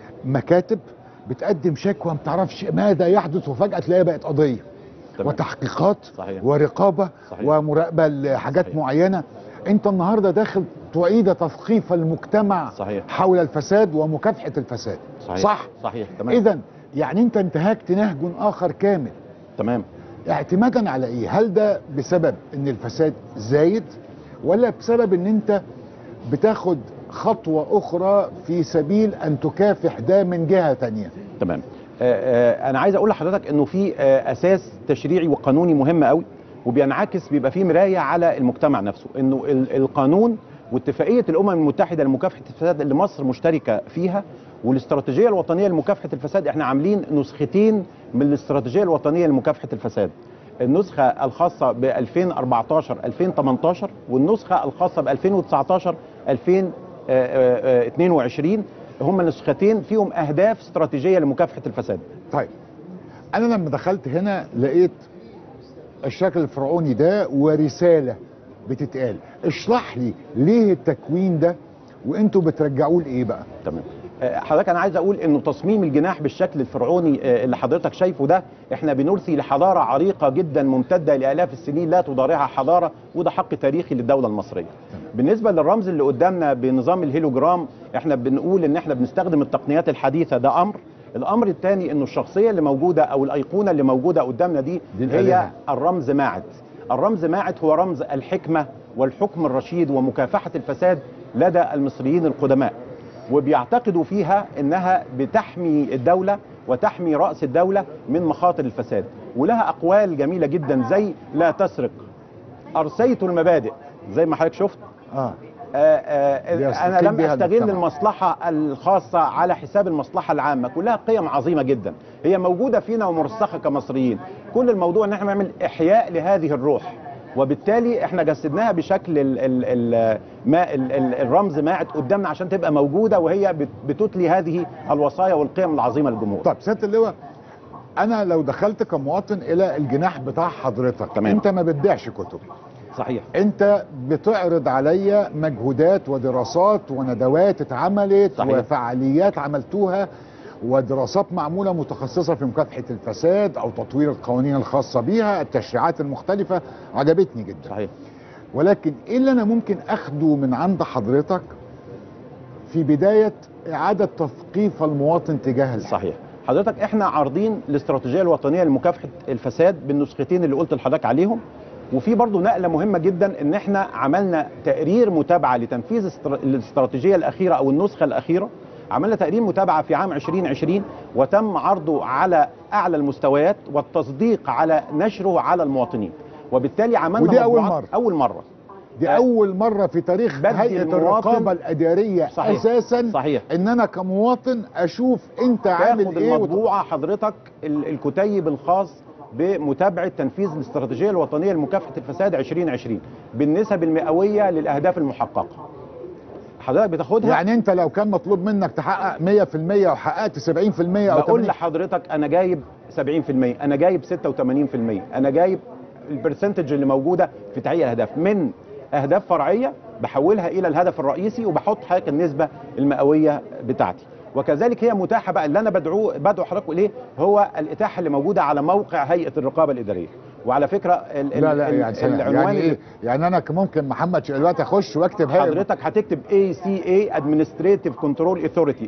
Speaker 1: مكاتب بتقدم شكوى ما تعرفش ماذا يحدث وفجاه تلاقيها بقت قضيه تمام. وتحقيقات
Speaker 14: صحيح.
Speaker 1: ورقابه
Speaker 14: صحيح.
Speaker 1: ومراقبه لحاجات صحيح. معينه انت النهارده داخل تعيد تثقيف المجتمع
Speaker 14: صحيح.
Speaker 1: حول الفساد ومكافحه الفساد
Speaker 14: صحيح.
Speaker 1: صح
Speaker 14: صحيح تمام
Speaker 1: اذا يعني انت انتهكت نهج اخر كامل
Speaker 14: تمام
Speaker 1: اعتمادا على ايه هل ده بسبب ان الفساد زايد ولا بسبب ان انت بتاخد خطوة اخرى في سبيل ان تكافح ده من جهة تانية
Speaker 14: تمام آآ آآ انا عايز اقول لحضرتك انه في اساس تشريعي وقانوني مهم قوي وبينعكس بيبقى فيه مرايه على المجتمع نفسه انه القانون واتفاقيه الامم المتحده لمكافحه الفساد اللي مصر مشتركه فيها والاستراتيجيه الوطنيه لمكافحه الفساد احنا عاملين نسختين من الاستراتيجيه الوطنيه لمكافحه الفساد النسخه الخاصه ب 2014 2018 والنسخه الخاصه ب 2019 2022 هم النسختين فيهم اهداف استراتيجيه لمكافحه الفساد
Speaker 1: طيب انا لما دخلت هنا لقيت الشكل الفرعوني ده ورساله بتتقال اشرح لي ليه التكوين ده وانتوا بترجعوه لايه بقى
Speaker 14: تمام آه، حضرتك انا عايز اقول انه تصميم الجناح بالشكل الفرعوني آه، اللي حضرتك شايفه ده احنا بنرثي لحضاره عريقه جدا ممتده لالاف السنين لا تضارعها حضاره وده حق تاريخي للدوله المصريه. بالنسبه للرمز اللي قدامنا بنظام الهيلوجرام احنا بنقول ان احنا بنستخدم التقنيات الحديثه ده امر الامر الثاني انه الشخصيه اللي موجوده او الايقونه اللي موجوده قدامنا دي,
Speaker 1: دي
Speaker 14: هي
Speaker 1: الآلهة.
Speaker 14: الرمز ماعد الرمز ماعد هو رمز الحكمه والحكم الرشيد ومكافحه الفساد لدى المصريين القدماء وبيعتقدوا فيها انها بتحمي الدوله وتحمي راس الدوله من مخاطر الفساد ولها اقوال جميله جدا زي لا تسرق ارسيت المبادئ زي ما حضرتك شفت
Speaker 1: اه
Speaker 14: آه،
Speaker 1: دي
Speaker 14: آه، انا
Speaker 1: يستقيم
Speaker 14: لم
Speaker 1: بها
Speaker 14: استغل
Speaker 1: المجتمع.
Speaker 14: المصلحه الخاصه على حساب المصلحه العامه كلها قيم عظيمه جدا هي موجوده فينا ومرسخه كمصريين كل الموضوع ان احنا نعمل احياء لهذه الروح وبالتالي احنا جسدناها بشكل ال ال ال ما ال ال الرمز ماعد قدامنا عشان تبقى موجوده وهي بت- بتتلي هذه الوصايا والقيم العظيمه للجمهور
Speaker 1: طب سياده اللواء انا لو دخلت كمواطن الى الجناح بتاع حضرتك
Speaker 14: تمام.
Speaker 1: انت ما بتبيعش كتب
Speaker 14: صحيح
Speaker 1: انت بتعرض عليا مجهودات ودراسات وندوات اتعملت
Speaker 14: صحيح.
Speaker 1: وفعاليات عملتوها ودراسات معموله متخصصه في مكافحه الفساد او تطوير القوانين الخاصه بيها التشريعات المختلفه عجبتني جدا
Speaker 14: صحيح
Speaker 1: ولكن ايه اللي انا ممكن اخده من عند حضرتك في بدايه اعاده تثقيف المواطن تجاه الحق
Speaker 14: صحيح حضرتك احنا عارضين الاستراتيجيه الوطنيه لمكافحه الفساد بالنسختين اللي قلت لحضرتك عليهم وفي برضه نقله مهمه جدا ان احنا عملنا تقرير متابعه لتنفيذ استر- الاستراتيجيه الاخيره او النسخه الاخيره عملنا تقرير متابعه في عام 2020 وتم عرضه على اعلى المستويات والتصديق على نشره على المواطنين وبالتالي عملنا
Speaker 1: ودي أول
Speaker 14: مجموعات-
Speaker 1: مرة.
Speaker 14: اول مره
Speaker 1: دي اول مره في تاريخ
Speaker 14: بدي
Speaker 1: هيئه
Speaker 14: المواطن-
Speaker 1: الرقابه الاداريه
Speaker 14: صحيح.
Speaker 1: اساسا
Speaker 14: صحيح
Speaker 1: ان انا كمواطن اشوف انت عامل
Speaker 14: تاخد
Speaker 1: ايه وت-
Speaker 14: المطبوعه حضرتك ال- الكتيب الخاص بمتابعه تنفيذ الاستراتيجيه الوطنيه لمكافحه الفساد 2020 بالنسب المئويه للاهداف المحققه. حضرتك بتاخدها
Speaker 1: يعني انت لو كان مطلوب منك تحقق 100% وحققت 70% او
Speaker 14: بقول
Speaker 1: 80%
Speaker 14: لحضرتك انا جايب 70% انا جايب 86% انا جايب البرسنتج اللي موجوده في تحقيق الاهداف من اهداف فرعيه بحولها الى الهدف الرئيسي وبحط حضرتك النسبه المئويه بتاعتي وكذلك هي متاحه بقى اللي انا بدعو بدعو حضرتك اليه هو الاتاحه اللي موجوده على موقع هيئه الرقابه الاداريه وعلى فكره ال
Speaker 1: لا لا
Speaker 14: ال-
Speaker 1: يعني ثانية،
Speaker 14: العنوان
Speaker 1: يعني
Speaker 14: اللي-
Speaker 1: ايه يعني انا ك- ممكن محمد دلوقتي اخش واكتب هيئه
Speaker 14: حضرتك هتكتب ACA Administrative Control Authority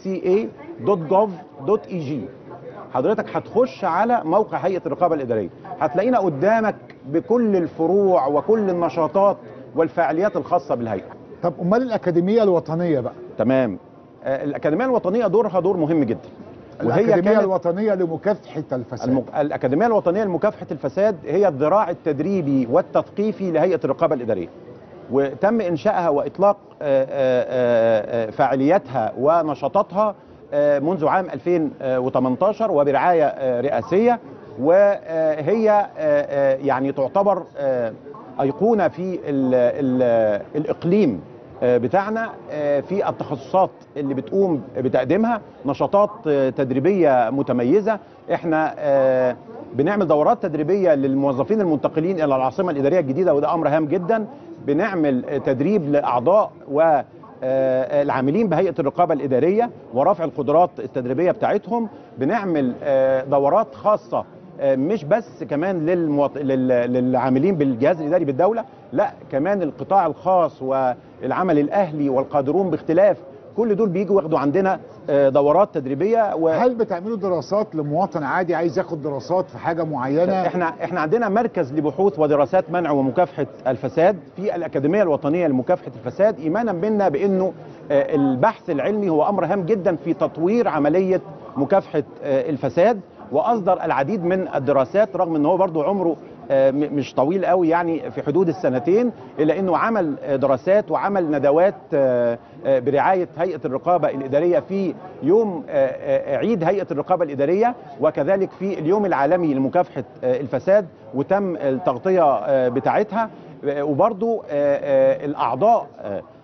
Speaker 14: aca.gov.eg حضرتك هتخش على موقع هيئة الرقابة الإدارية هتلاقينا قدامك بكل الفروع وكل النشاطات والفعاليات الخاصة بالهيئة
Speaker 1: طب امال الاكاديميه الوطنيه بقى
Speaker 14: تمام آه، الأكاديمية الوطنية دورها دور مهم جدا
Speaker 1: الاكاديميه
Speaker 14: كانت-
Speaker 1: الوطنيه لمكافحه الفساد
Speaker 14: المك... الأكاديمية الوطنية لمكافحة الفساد هي الذراع التدريبي والتثقيفي لهيئة الرقابة الإدارية وتم إنشائها وإطلاق آه، آه، آه، فعالياتها ونشاطاتها آه، منذ عام 2018 وبرعاية آه، رئاسية وهي آه، آه، يعني تعتبر آه، أيقونة في ال ال الإقليم آه، بتاعنا آه، في التخصصات اللي بتقوم بتقديمها نشاطات آه، تدريبيه متميزه احنا آه، بنعمل دورات تدريبيه للموظفين المنتقلين الى العاصمه الاداريه الجديده وده امر هام جدا بنعمل آه، تدريب لاعضاء و آه، العاملين بهيئه الرقابه الاداريه ورفع القدرات التدريبيه بتاعتهم بنعمل آه، دورات خاصه آه، مش بس كمان للمواط... لل... للعاملين بالجهاز الاداري بالدوله لا كمان القطاع الخاص والعمل الاهلي والقادرون باختلاف كل دول بيجوا ياخدوا عندنا آه، دورات تدريبيه و...
Speaker 1: هل بتعملوا دراسات لمواطن عادي عايز ياخد دراسات في حاجه معينه
Speaker 14: احنا احنا عندنا مركز لبحوث ودراسات منع ومكافحه الفساد في الاكاديميه الوطنيه لمكافحه الفساد ايمانا منا بانه آه، البحث العلمي هو امر هام جدا في تطوير عمليه مكافحه آه، الفساد واصدر العديد من الدراسات رغم ان هو برضو عمره آه، م- مش طويل قوي يعني في حدود السنتين الا انه عمل آه، دراسات وعمل ندوات آه، آه، برعايه هيئه الرقابه الاداريه في يوم آه، آه، عيد هيئه الرقابه الاداريه وكذلك في اليوم العالمي لمكافحه آه، الفساد وتم التغطيه آه، بتاعتها آه، وبرضو آه، آه، الاعضاء آه،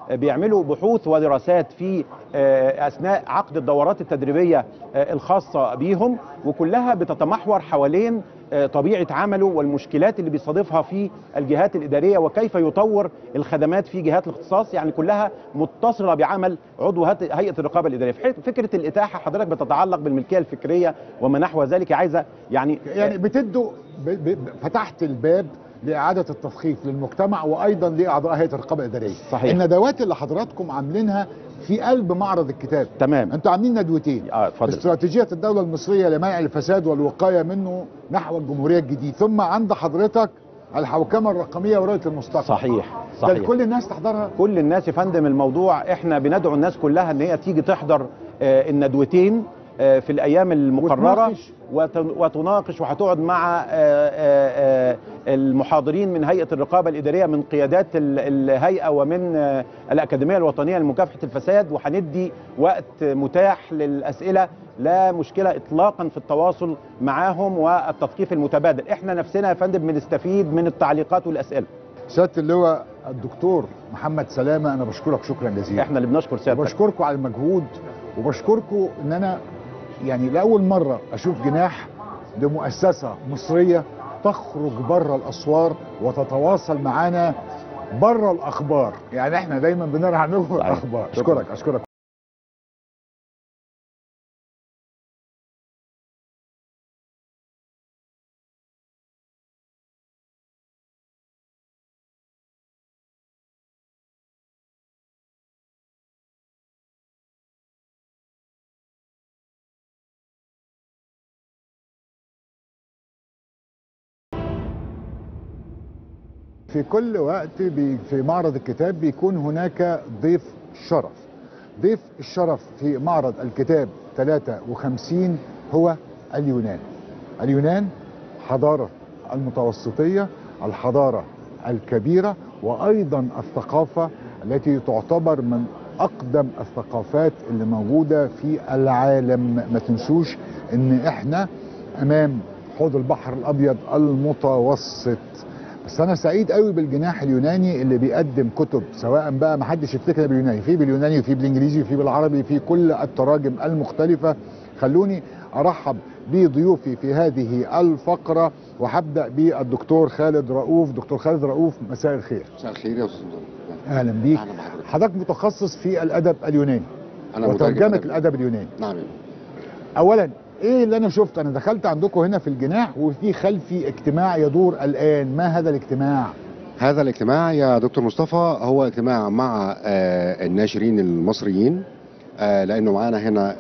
Speaker 14: بيعملوا بحوث ودراسات في آه، اثناء عقد الدورات التدريبيه آه، الخاصه بيهم وكلها بتتمحور حوالين آه، طبيعه عمله والمشكلات اللي بيصادفها في الجهات الاداريه وكيف يطور الخدمات في جهات الاختصاص يعني كلها متصله بعمل عضو هات- هيئه الرقابه الاداريه في حته- فكره الاتاحه حضرتك بتتعلق بالملكيه الفكريه وما نحو ذلك عايزه يعني
Speaker 1: يعني بتدوا ب- ب- فتحت الباب لإعادة التثقيف للمجتمع وأيضا لأعضاء هيئة الرقابة الإدارية
Speaker 14: صحيح.
Speaker 1: الندوات اللي حضراتكم عاملينها في قلب معرض الكتاب
Speaker 14: تمام
Speaker 1: انتوا عاملين ندوتين
Speaker 14: اه اتفضل
Speaker 1: استراتيجية الدولة المصرية لمنع الفساد والوقاية منه نحو الجمهورية الجديد ثم عند حضرتك الحوكمة الرقمية ورؤية المستقبل
Speaker 14: صحيح
Speaker 1: ده
Speaker 14: صحيح
Speaker 1: كل الناس تحضرها
Speaker 14: كل الناس يا فندم الموضوع احنا بندعو الناس كلها ان هي تيجي تحضر آه، الندوتين آه، في الايام المقرره
Speaker 1: وتناقش.
Speaker 14: وت- وتناقش وهتقعد مع آه، آه، آه، المحاضرين من هيئه الرقابه الاداريه من قيادات ال- الهيئه ومن آه، الاكاديميه الوطنيه لمكافحه الفساد وهندي وقت متاح للاسئله لا مشكله اطلاقا في التواصل معاهم والتثقيف المتبادل احنا نفسنا يا فندم بنستفيد من التعليقات والاسئله
Speaker 1: سيادة اللواء الدكتور محمد سلامة أنا بشكرك شكرا جزيلا
Speaker 14: احنا اللي بنشكر سيادتك
Speaker 1: وبشكركم على المجهود وبشكركم ان انا يعني لاول مره اشوف جناح لمؤسسه مصريه تخرج بره الاسوار وتتواصل معانا بره الاخبار يعني احنا دايما بنرى عنكم الاخبار اشكرك اشكرك في كل وقت بي في معرض الكتاب بيكون هناك ضيف شرف ضيف الشرف في معرض الكتاب 53 هو اليونان اليونان حضارة المتوسطية الحضارة الكبيرة وأيضا الثقافة التي تعتبر من أقدم الثقافات اللي موجودة في العالم ما تنسوش إن إحنا أمام حوض البحر الأبيض المتوسط بس انا سعيد قوي بالجناح اليوناني اللي بيقدم كتب سواء بقى ما حدش يفتكر باليوناني في باليوناني وفي بالانجليزي وفي بالعربي في كل التراجم المختلفه خلوني ارحب بضيوفي في هذه الفقره وهبدا بالدكتور خالد رؤوف دكتور خالد رؤوف مساء الخير
Speaker 15: مساء الخير يا استاذ
Speaker 1: اهلا بيك
Speaker 15: أهلا بحضرتك.
Speaker 1: حضرتك متخصص في الادب اليوناني
Speaker 15: أنا مترجم
Speaker 1: وترجمه
Speaker 15: أدبي.
Speaker 1: الادب اليوناني
Speaker 15: نعم
Speaker 1: اولا ايه اللي انا شفته انا دخلت عندكم هنا في الجناح وفي خلفي اجتماع يدور الان ما هذا الاجتماع
Speaker 15: هذا الاجتماع يا دكتور مصطفى هو اجتماع مع آه، الناشرين المصريين آه، لانه معانا هنا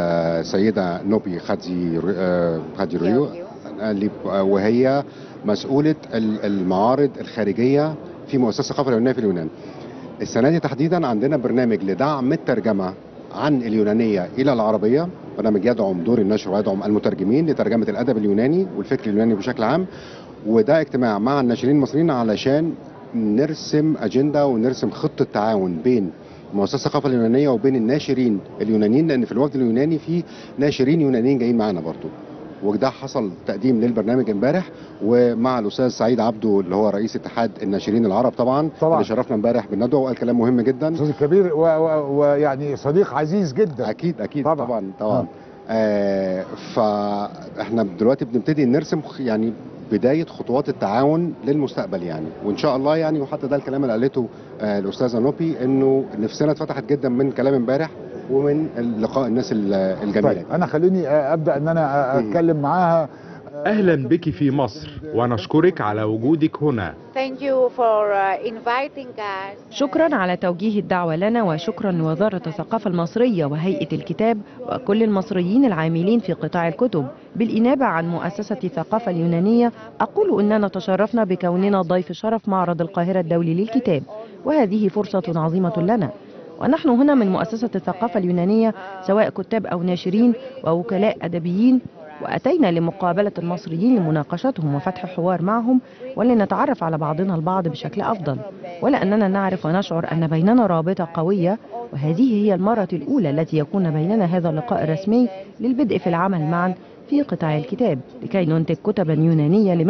Speaker 15: السيده نوبي خادزي آه، خادزي ريو آه، اللي- آه، وهي مسؤوله ال- المعارض الخارجيه في مؤسسه الثقافه اليونانيه في اليونان. السنه دي تحديدا عندنا برنامج لدعم الترجمه عن اليونانيه الى العربيه برنامج يدعم دور النشر ويدعم المترجمين لترجمه الادب اليوناني والفكر اليوناني بشكل عام وده اجتماع مع الناشرين المصريين علشان نرسم اجنده ونرسم خطه تعاون بين مؤسسه الثقافه اليونانيه وبين الناشرين اليونانيين لان في الوفد اليوناني في ناشرين يونانيين جايين معانا برضو وده حصل تقديم للبرنامج امبارح ومع الاستاذ سعيد عبده اللي هو رئيس اتحاد الناشرين العرب طبعا
Speaker 1: طبعا.
Speaker 15: اللي شرفنا امبارح بالندوه وقال كلام مهم جدا
Speaker 1: استاذ كبير ويعني صديق عزيز جدا
Speaker 15: اكيد اكيد طبعا طبعا, طبعا. آه فاحنا دلوقتي بنبتدي نرسم خ- يعني بدايه خطوات التعاون للمستقبل يعني وان شاء الله يعني وحتى ده الكلام اللي قالته آه الاستاذه نوبي انه نفسنا اتفتحت جدا من كلام امبارح ومن لقاء الناس ال- الجميله
Speaker 1: طيب انا خليني ابدا ان انا اتكلم معاها
Speaker 16: أهلا بك في مصر ونشكرك على وجودك هنا
Speaker 17: Thank you for uh, inviting us.
Speaker 18: شكرا على توجيه الدعوة لنا وشكرا لوزارة الثقافة المصرية وهيئة الكتاب وكل المصريين العاملين في قطاع الكتب بالإنابة عن مؤسسة الثقافة اليونانية أقول أننا تشرفنا بكوننا ضيف شرف معرض القاهرة الدولي للكتاب وهذه فرصة عظيمة لنا ونحن هنا من مؤسسة الثقافة اليونانية سواء كتاب أو ناشرين ووكلاء أدبيين وأتينا لمقابلة المصريين لمناقشتهم وفتح حوار معهم ولنتعرف على بعضنا البعض بشكل أفضل ولأننا نعرف ونشعر أن بيننا رابطة قوية وهذه هي المرة الأولى التي يكون بيننا هذا اللقاء الرسمي للبدء في العمل معا في قطاع الكتاب لكي ننتج كتبا يونانية لمصر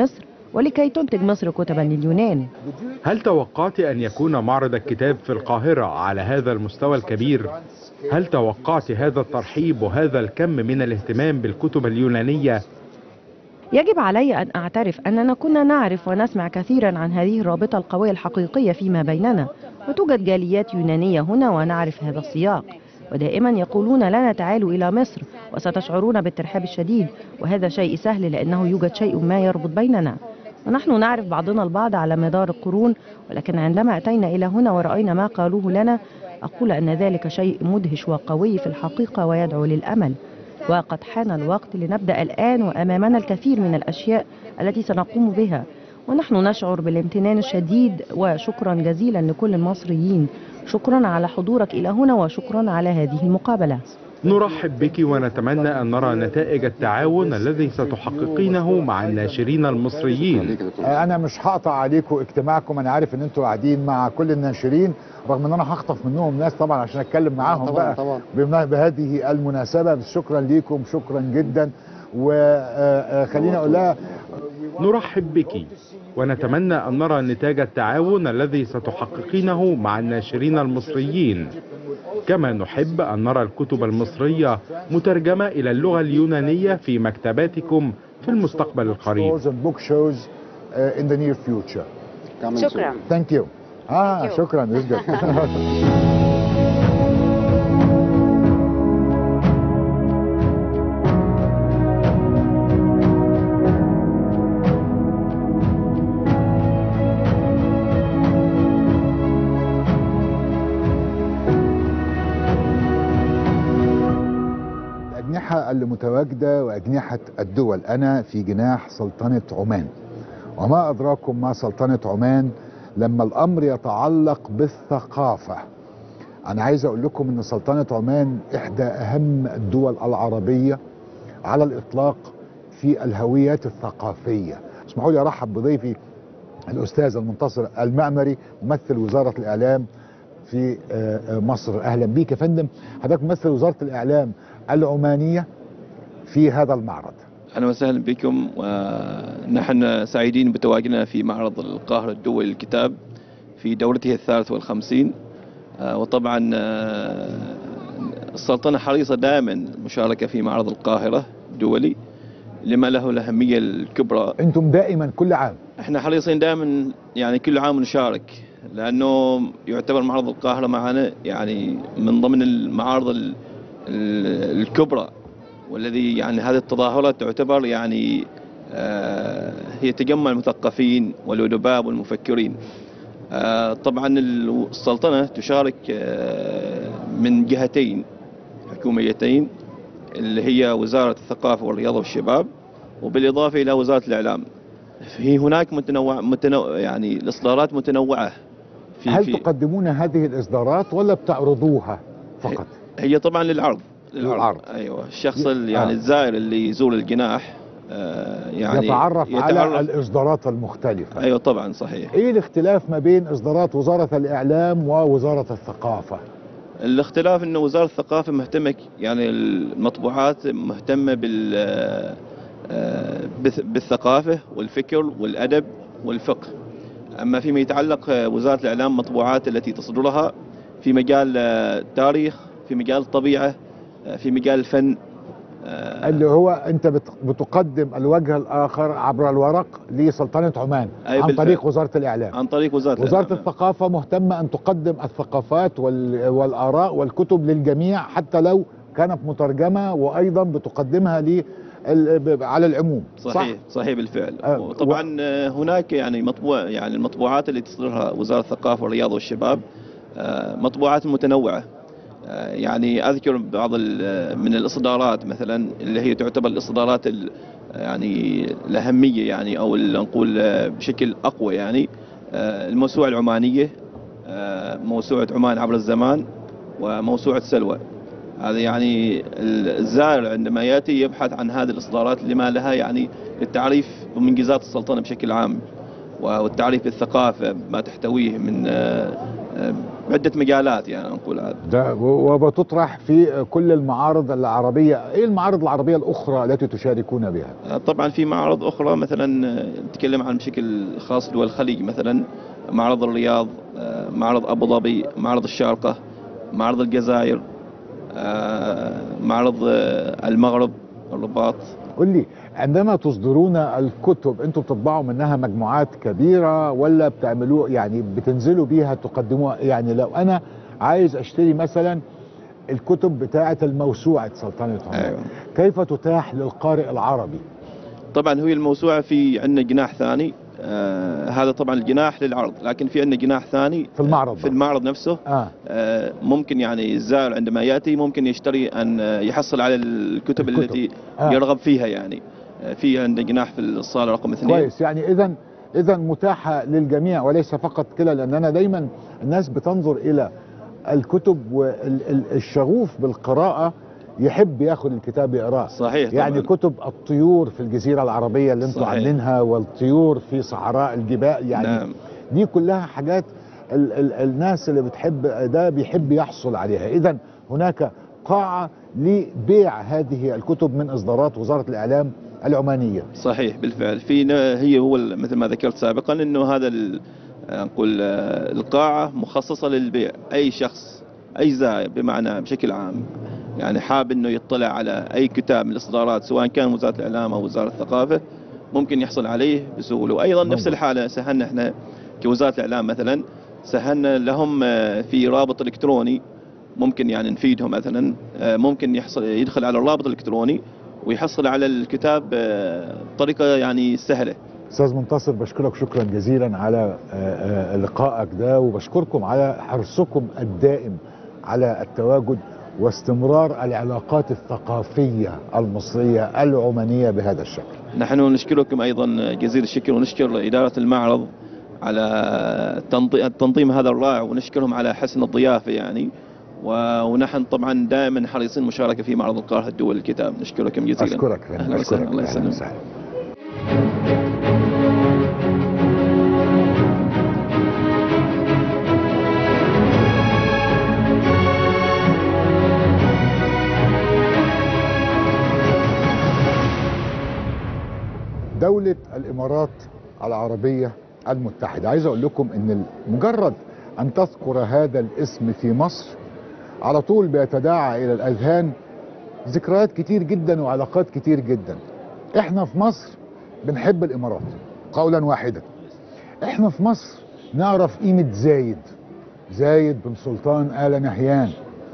Speaker 18: ولكي تنتج مصر كتبا لليونان
Speaker 16: هل توقعت أن يكون معرض الكتاب في القاهرة على هذا المستوى الكبير؟ هل توقعت هذا الترحيب وهذا الكم من الاهتمام بالكتب اليونانية؟
Speaker 18: يجب علي أن أعترف أننا كنا نعرف ونسمع كثيرا عن هذه الرابطة القوية الحقيقية فيما بيننا وتوجد جاليات يونانية هنا ونعرف هذا السياق ودائما يقولون لنا تعالوا إلى مصر وستشعرون بالترحاب الشديد وهذا شيء سهل لأنه يوجد شيء ما يربط بيننا ونحن نعرف بعضنا البعض على مدار القرون ولكن عندما أتينا إلى هنا ورأينا ما قالوه لنا أقول أن ذلك شيء مدهش وقوي في الحقيقة ويدعو للأمل وقد حان الوقت لنبدأ الآن وأمامنا الكثير من الأشياء التي سنقوم بها ونحن نشعر بالامتنان الشديد وشكرا جزيلا لكل المصريين شكرا على حضورك إلى هنا وشكرا على هذه المقابلة
Speaker 16: نرحب بك ونتمنى أن نرى نتائج التعاون الذي ستحققينه مع الناشرين المصريين
Speaker 1: انا مش هقطع عليكم اجتماعكم انا عارف ان انتوا قاعدين مع كل الناشرين رغم ان انا هخطف منهم ناس طبعا عشان اتكلم معاهم
Speaker 15: طبعاً،
Speaker 1: بقى
Speaker 15: طبعاً.
Speaker 1: بم- بهذه المناسبه بس شكرا ليكم شكرا جدا وخليني اقول لها
Speaker 16: نرحب بك ونتمنى أن نرى نتاج التعاون الذي ستحققينه مع الناشرين المصريين كما نحب أن نرى الكتب المصرية مترجمة إلى اللغة اليونانية في مكتباتكم في المستقبل القريب
Speaker 1: stores and book shows uh, in the near future.
Speaker 17: شكرا
Speaker 1: Thank you. اه
Speaker 17: Thank you.
Speaker 1: شكرا جدا الأجنحة اللي متواجدة وأجنحة الدول أنا في جناح سلطنة عمان وما أدراكم ما سلطنة عمان لما الأمر يتعلق بالثقافة أنا عايز أقول لكم أن سلطنة عمان إحدى أهم الدول العربية على الإطلاق في الهويات الثقافية اسمحوا لي أرحب بضيفي الأستاذ المنتصر المعمري ممثل وزارة الإعلام في آه، آه، مصر أهلا بيك يا فندم حضرتك ممثل وزارة الإعلام العمانية في هذا المعرض
Speaker 19: اهلا وسهلا بكم ونحن سعيدين بتواجدنا في معرض القاهره الدولي للكتاب في دورته الثالث والخمسين آه، وطبعا آه، السلطنه حريصه دائما المشاركه في معرض القاهره الدولي لما له الاهميه الكبرى
Speaker 1: أنتم دائما كل عام
Speaker 19: احنا حريصين دائما يعني كل عام نشارك لانه يعتبر معرض القاهره معنا يعني من ضمن المعارض ال- ال- الكبرى والذي يعني هذه التظاهرات تعتبر يعني آه، هي تجمع المثقفين والادباء والمفكرين آه، طبعا السلطنه تشارك آه، من جهتين حكوميتين اللي هي وزاره الثقافه والرياضه والشباب وبالاضافه الى وزاره الاعلام في هناك متنوع متنوع يعني الاصدارات متنوعه في
Speaker 1: هل
Speaker 19: في
Speaker 1: تقدمون هذه الإصدارات ولا بتعرضوها فقط
Speaker 19: هي طبعا للعرض
Speaker 1: للعرض.
Speaker 19: ايوه الشخص اللي يعني
Speaker 1: آه.
Speaker 19: الزائر اللي يزور الجناح آه، يعني
Speaker 1: يتعرف, على الإصدارات المختلفة
Speaker 19: ايوه طبعا صحيح
Speaker 1: ايه الاختلاف ما بين اصدارات وزارة الاعلام ووزارة الثقافة
Speaker 19: الاختلاف انه وزاره الثقافه مهتمه يعني المطبوعات مهتمه بال آه، بالث- بالثقافه والفكر والادب والفقه اما فيما يتعلق آه، وزاره الاعلام مطبوعات التي تصدرها في مجال آه، التاريخ في مجال الطبيعه آه، في مجال الفن
Speaker 1: اللي هو انت بت- بتقدم الوجه الاخر عبر الورق لسلطنة عمان
Speaker 19: أي
Speaker 1: عن
Speaker 19: بالفعل.
Speaker 1: طريق وزارة الاعلام
Speaker 19: عن طريق وزاره
Speaker 1: وزارة
Speaker 19: الإعلام.
Speaker 1: الثقافة مهتمة ان تقدم الثقافات وال- والاراء والكتب للجميع حتى لو كانت مترجمة وايضا بتقدمها ل على العموم
Speaker 19: صحيح صحيح بالفعل
Speaker 1: آه،
Speaker 19: وطبعا آه، هناك يعني مطبوع يعني المطبوعات اللي تصدرها وزاره الثقافه والرياضه والشباب آه، مطبوعات متنوعه آه، يعني اذكر بعض ال- من الاصدارات مثلا اللي هي تعتبر الاصدارات ال- يعني الاهميه يعني او ال- نقول آه، بشكل اقوى يعني آه، الموسوعه العمانيه آه، موسوعه عمان عبر الزمان وموسوعه سلوى هذا يعني الزائر عندما ياتي يبحث عن هذه الاصدارات لما لها يعني للتعريف بمنجزات السلطنه بشكل عام والتعريف بالثقافه ما تحتويه من آه، آه، بعده مجالات يعني نقول هذا
Speaker 1: ده و- وبتطرح في كل المعارض العربية ايه المعارض العربية الاخرى التي تشاركون بها
Speaker 19: آه، طبعا في معارض اخرى مثلا آه، نتكلم عن بشكل خاص دول الخليج مثلا معرض الرياض آه، معرض ابو ظبي معرض الشارقه معرض الجزائر آه، معرض آه، المغرب الرباط
Speaker 1: قل لي عندما تصدرون الكتب انتم بتطبعوا منها مجموعات كبيرة ولا بتعملوا يعني بتنزلوا بيها تقدموها يعني لو انا عايز اشتري مثلا الكتب بتاعة الموسوعة سلطنة عمان
Speaker 19: أيوة.
Speaker 1: كيف تتاح للقارئ العربي
Speaker 19: طبعا هي الموسوعه في عندنا جناح ثاني آه هذا طبعا الجناح للعرض لكن في عندنا جناح ثاني
Speaker 1: في المعرض
Speaker 19: في المعرض نفسه
Speaker 1: اه
Speaker 19: آه ممكن يعني الزائر عندما ياتي ممكن يشتري ان آه، يحصل على الكتب,
Speaker 1: الكتب.
Speaker 19: التي
Speaker 1: آه.
Speaker 19: يرغب فيها يعني آه في عندنا جناح في الصاله رقم اثنين
Speaker 1: كويس يعني اذا اذا متاحة للجميع وليس فقط كده لان انا دايما الناس بتنظر الى الكتب والشغوف بالقراءة يحب ياخد الكتاب يقراه
Speaker 19: صحيح
Speaker 1: يعني
Speaker 19: طبعاً.
Speaker 1: كتب الطيور في الجزيرة العربية اللي انتم
Speaker 19: صحيح.
Speaker 1: عاملينها والطيور في صحراء الجبال يعني
Speaker 19: نعم.
Speaker 1: دي كلها حاجات ال ال الناس اللي بتحب ده بيحب يحصل عليها اذا هناك قاعة لبيع هذه الكتب من اصدارات وزارة الاعلام العمانية
Speaker 19: صحيح بالفعل في ن- هي هو ال- مثل ما ذكرت سابقا انه هذا ال- آه، نقول آه، القاعه مخصصه للبيع اي شخص اي زائر بمعنى بشكل عام يعني حاب انه يطلع على اي كتاب من الاصدارات سواء كان وزاره الاعلام او وزاره الثقافه ممكن يحصل عليه بسهوله وايضا نفس الحاله سهلنا احنا كوزاره الاعلام مثلا سهلنا لهم آه، في رابط الكتروني ممكن يعني نفيدهم مثلا آه، ممكن يحصل يدخل على الرابط الالكتروني ويحصل على الكتاب آه، بطريقه يعني سهله
Speaker 1: استاذ منتصر بشكرك شكرا جزيلا على آه، آه، لقائك ده وبشكركم على حرصكم الدائم على التواجد واستمرار العلاقات الثقافية المصرية العمانية بهذا الشكل
Speaker 19: نحن نشكركم ايضا جزيل الشكر ونشكر اداره المعرض على تنظي- التنظيم هذا الرائع ونشكرهم على حسن الضيافه يعني و- ونحن طبعا دائما حريصين مشاركه في معرض القاهره الدول الكتاب نشكركم جزيلا
Speaker 1: أشكرك
Speaker 19: اهلا وسهلا الله
Speaker 1: أهلا
Speaker 19: يسلمك
Speaker 1: وسهلا دولة الإمارات العربية المتحدة عايز أقول لكم أن مجرد أن تذكر هذا الاسم في مصر على طول بيتداعى إلى الأذهان ذكريات كتير جدا وعلاقات كتير جدا احنا في مصر بنحب الإمارات قولا واحدا احنا في مصر نعرف قيمة زايد زايد بن سلطان آل نهيان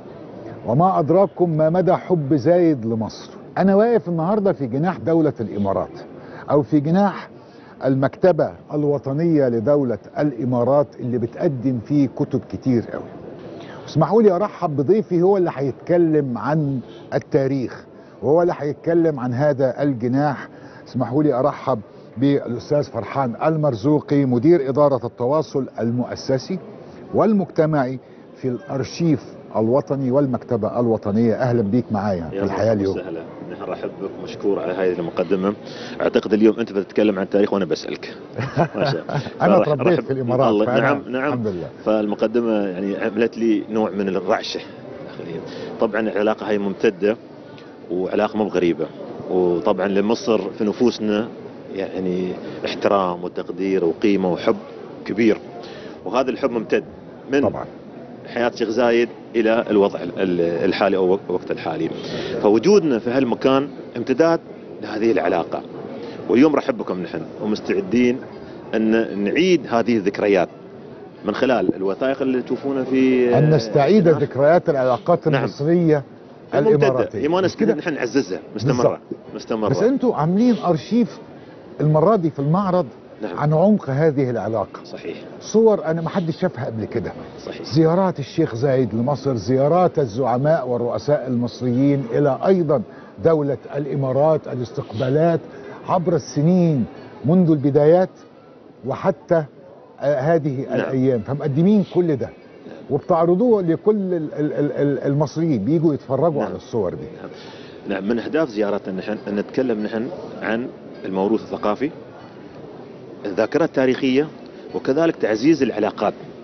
Speaker 1: وما أدراكم ما مدى حب زايد لمصر أنا واقف النهاردة في جناح دولة الإمارات أو في جناح المكتبة الوطنية لدولة الإمارات اللي بتقدم فيه كتب كتير قوي اسمحوا لي أرحب بضيفي هو اللي هيتكلم عن التاريخ وهو اللي هيتكلم عن هذا الجناح اسمحوا لي أرحب بالأستاذ فرحان المرزوقي مدير إدارة التواصل المؤسسي والمجتمعي في الأرشيف الوطني والمكتبة الوطنية أهلا بيك معايا في
Speaker 20: يا
Speaker 1: الحياة
Speaker 20: مرحبا
Speaker 1: اليوم
Speaker 20: وسهلا نحن رحب بك مشكور على هذه المقدمة أعتقد اليوم أنت بتتكلم عن التاريخ وأنا بسألك ما شاء الله
Speaker 1: أنا
Speaker 20: فرح-
Speaker 1: تربيت
Speaker 20: رحب-
Speaker 1: في الإمارات
Speaker 20: الله
Speaker 1: فأنا
Speaker 20: نعم نعم
Speaker 1: الحمد لله
Speaker 20: فالمقدمة يعني عملت لي نوع من الرعشة داخليا طبعا العلاقة هاي ممتدة وعلاقة مو بغريبة وطبعا لمصر في نفوسنا يعني احترام وتقدير وقيمة وحب كبير وهذا الحب ممتد من
Speaker 1: طبعا
Speaker 20: حياة شيخ زايد إلى الوضع ال- الحالي أو الوقت الحالي فوجودنا في هالمكان امتداد لهذه العلاقة واليوم رحب بكم نحن ومستعدين أن نعيد هذه الذكريات من خلال الوثائق اللي تشوفونها في
Speaker 1: أن نستعيد ذكريات العلاقات
Speaker 20: نعم.
Speaker 1: المصرية
Speaker 20: هي ممتدة.
Speaker 1: الإماراتية
Speaker 20: هي ما
Speaker 1: مش كده؟
Speaker 20: نستطيع نحن نعززها مستمرة
Speaker 1: بالظبط.
Speaker 20: مستمرة
Speaker 1: بس انتوا عاملين ارشيف المرة دي في المعرض
Speaker 20: نعم.
Speaker 1: عن عمق هذه العلاقة
Speaker 20: صحيح
Speaker 1: صور انا ما حدش شافها قبل كده
Speaker 20: صحيح
Speaker 1: زيارات الشيخ زايد لمصر زيارات الزعماء والرؤساء المصريين الى ايضا دولة الامارات الاستقبالات عبر السنين منذ البدايات وحتى آه، هذه
Speaker 20: نعم.
Speaker 1: الايام فمقدمين كل ده وبتعرضوه لكل ال- ال- ال- المصريين بيجوا يتفرجوا على الصور دي
Speaker 20: نعم من أهداف زيارتنا نحن أن نتكلم نحن عن الموروث الثقافي الذاكرة التاريخية وكذلك تعزيز العلاقات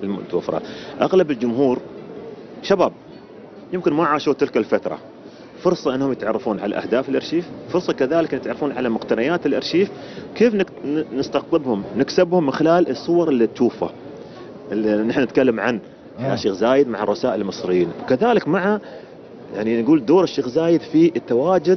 Speaker 20: المتوفرات اغلب الجمهور شباب يمكن ما عاشوا تلك الفتره فرصة انهم يتعرفون على اهداف الارشيف، فرصة كذلك يتعرفون على مقتنيات الارشيف، كيف نك- ن- نستقطبهم، نكسبهم من خلال الصور اللي تشوفها. اللي نحن نتكلم عن
Speaker 1: آه.
Speaker 20: الشيخ زايد مع الرسائل المصريين، وكذلك مع يعني نقول دور الشيخ زايد في التواجد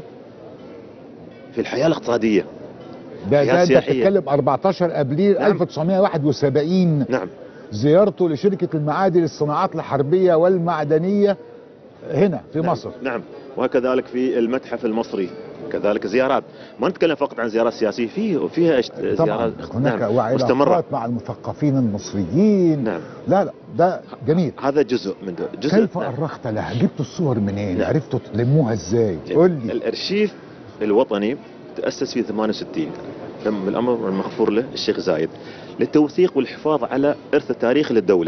Speaker 20: في الحياة الاقتصادية.
Speaker 1: ده
Speaker 20: حياة
Speaker 1: ده انت
Speaker 20: سياحية.
Speaker 1: بتتكلم 14 ابريل
Speaker 20: نعم.
Speaker 1: 1971
Speaker 20: نعم
Speaker 1: زيارته لشركه المعادن للصناعات الحربيه والمعدنيه هنا في
Speaker 20: نعم.
Speaker 1: مصر
Speaker 20: نعم وكذلك في المتحف المصري كذلك زيارات ما نتكلم فقط عن زيارات سياسيه في فيها اشت-
Speaker 1: طبعا
Speaker 20: زيارات
Speaker 1: هناك
Speaker 20: نعم.
Speaker 1: وعلاقات
Speaker 20: مستمره
Speaker 1: مع المثقفين المصريين
Speaker 20: نعم
Speaker 1: لا لا ده جميل
Speaker 20: هذا جزء من ده. جزء
Speaker 1: كيف
Speaker 20: نعم.
Speaker 1: أرخت لها جبتوا الصور منين
Speaker 20: نعم.
Speaker 1: عرفتوا تلموها ازاي قول لي
Speaker 20: الارشيف الوطني تاسس في 68 تم الامر المغفور له الشيخ زايد للتوثيق والحفاظ على ارث التاريخي للدوله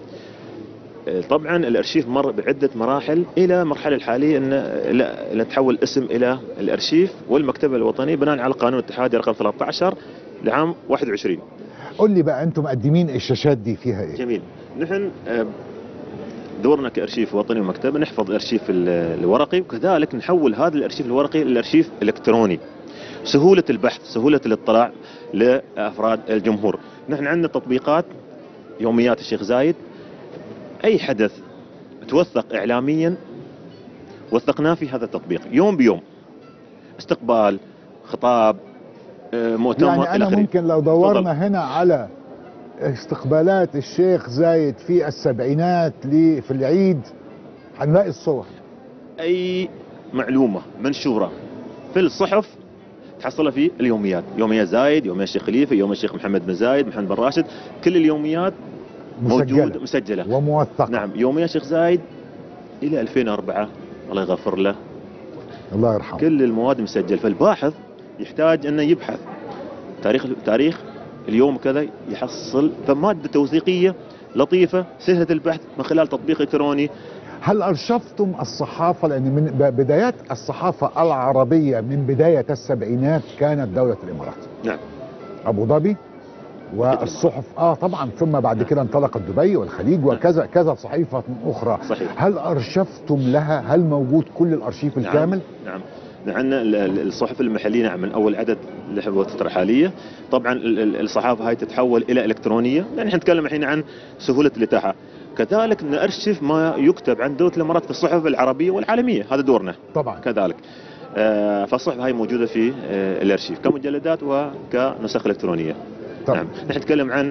Speaker 20: آه، طبعا الارشيف مر بعده مراحل الى المرحله الحاليه ان لا لا تحول اسم الى الارشيف والمكتبه الوطنيه بناء على قانون الاتحادي رقم 13 لعام 21
Speaker 1: قول لي بقى انتم مقدمين الشاشات دي فيها ايه
Speaker 20: جميل نحن آه، دورنا كارشيف وطني ومكتبه نحفظ الارشيف ال- الورقي وكذلك نحول هذا الارشيف الورقي للارشيف الالكتروني سهوله البحث سهوله الاطلاع لافراد الجمهور نحن عندنا تطبيقات يوميات الشيخ زايد اي حدث توثق اعلاميا وثقناه في هذا التطبيق يوم بيوم استقبال خطاب آه، مؤتمر
Speaker 1: يعني
Speaker 20: إلى
Speaker 1: انا
Speaker 20: آخره.
Speaker 1: ممكن لو دورنا هنا على استقبالات الشيخ زايد في السبعينات لي- في العيد هنلاقي الصور
Speaker 20: اي معلومه منشوره في الصحف تحصلها في اليوميات يوميات زايد يوميات الشيخ خليفه يوم الشيخ محمد بن زايد محمد بن راشد كل اليوميات
Speaker 1: مسجلة.
Speaker 20: موجود مسجله
Speaker 1: وموثقه
Speaker 20: نعم يوميات الشيخ زايد الى 2004 الله يغفر له
Speaker 1: الله يرحمه
Speaker 20: كل المواد مسجل فالباحث يحتاج انه يبحث تاريخ تاريخ اليوم كذا يحصل فماده توثيقيه لطيفه سهله البحث من خلال تطبيق الكتروني
Speaker 1: هل أرشفتم الصحافة لأن من ب- بدايات الصحافة العربية من بداية السبعينات كانت دولة الإمارات
Speaker 20: نعم
Speaker 1: أبو ظبي والصحف اه طبعا ثم بعد كده انطلقت دبي والخليج وكذا كذا صحيفة أخرى
Speaker 20: صحيح.
Speaker 1: هل أرشفتم لها هل موجود كل الأرشيف الكامل
Speaker 20: نعم نعم عندنا ال- ال- الصحف المحليه نعم من اول عدد اللي هو الفتره الحاليه طبعا ال- ال- الصحافه هاي تتحول الى الكترونيه يعني احنا نتكلم الحين عن سهوله الاتاحه كذلك نارشف ما يكتب عن دوله الامارات في الصحف العربيه والعالميه هذا دورنا
Speaker 1: طبعا
Speaker 20: كذلك آه، فالصحف هاي موجوده في آه، الارشيف كمجلدات وكنسخ الكترونيه
Speaker 1: طبعا.
Speaker 20: نعم نحن نتكلم عن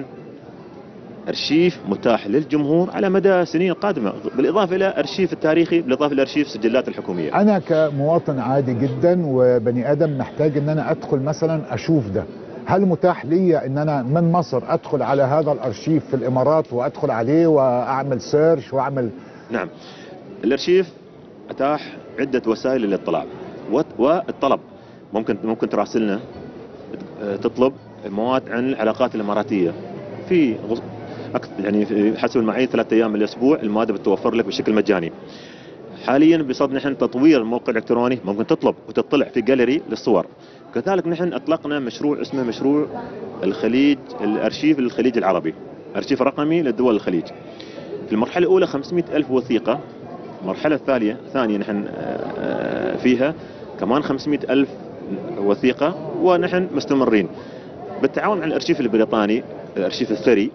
Speaker 20: ارشيف متاح للجمهور على مدى سنين قادمه بالاضافه الى ارشيف التاريخي بالاضافه الى ارشيف السجلات الحكوميه
Speaker 1: أنا كمواطن عادي جدا وبني آدم محتاج إن أنا أدخل مثلا أشوف ده هل متاح لي ان انا من مصر ادخل على هذا الارشيف في الامارات وادخل عليه واعمل سيرش واعمل
Speaker 20: نعم الارشيف اتاح عده وسائل للاطلاع وت- والطلب ممكن ممكن تراسلنا آه، تطلب مواد عن العلاقات الاماراتيه في غص- أكثر يعني في- حسب المعايير ثلاثة ايام من الاسبوع الماده بتوفر لك بشكل مجاني حاليا بصدد نحن تطوير الموقع الالكتروني ممكن تطلب وتطلع في جاليري للصور كذلك نحن اطلقنا مشروع اسمه مشروع الخليج الارشيف للخليج العربي ارشيف رقمي لدول الخليج في المرحله الاولى 500 الف وثيقه المرحله الثانيه ثانيه نحن آه، آه، فيها كمان 500 الف وثيقه ونحن مستمرين بالتعاون مع الارشيف البريطاني الارشيف الثري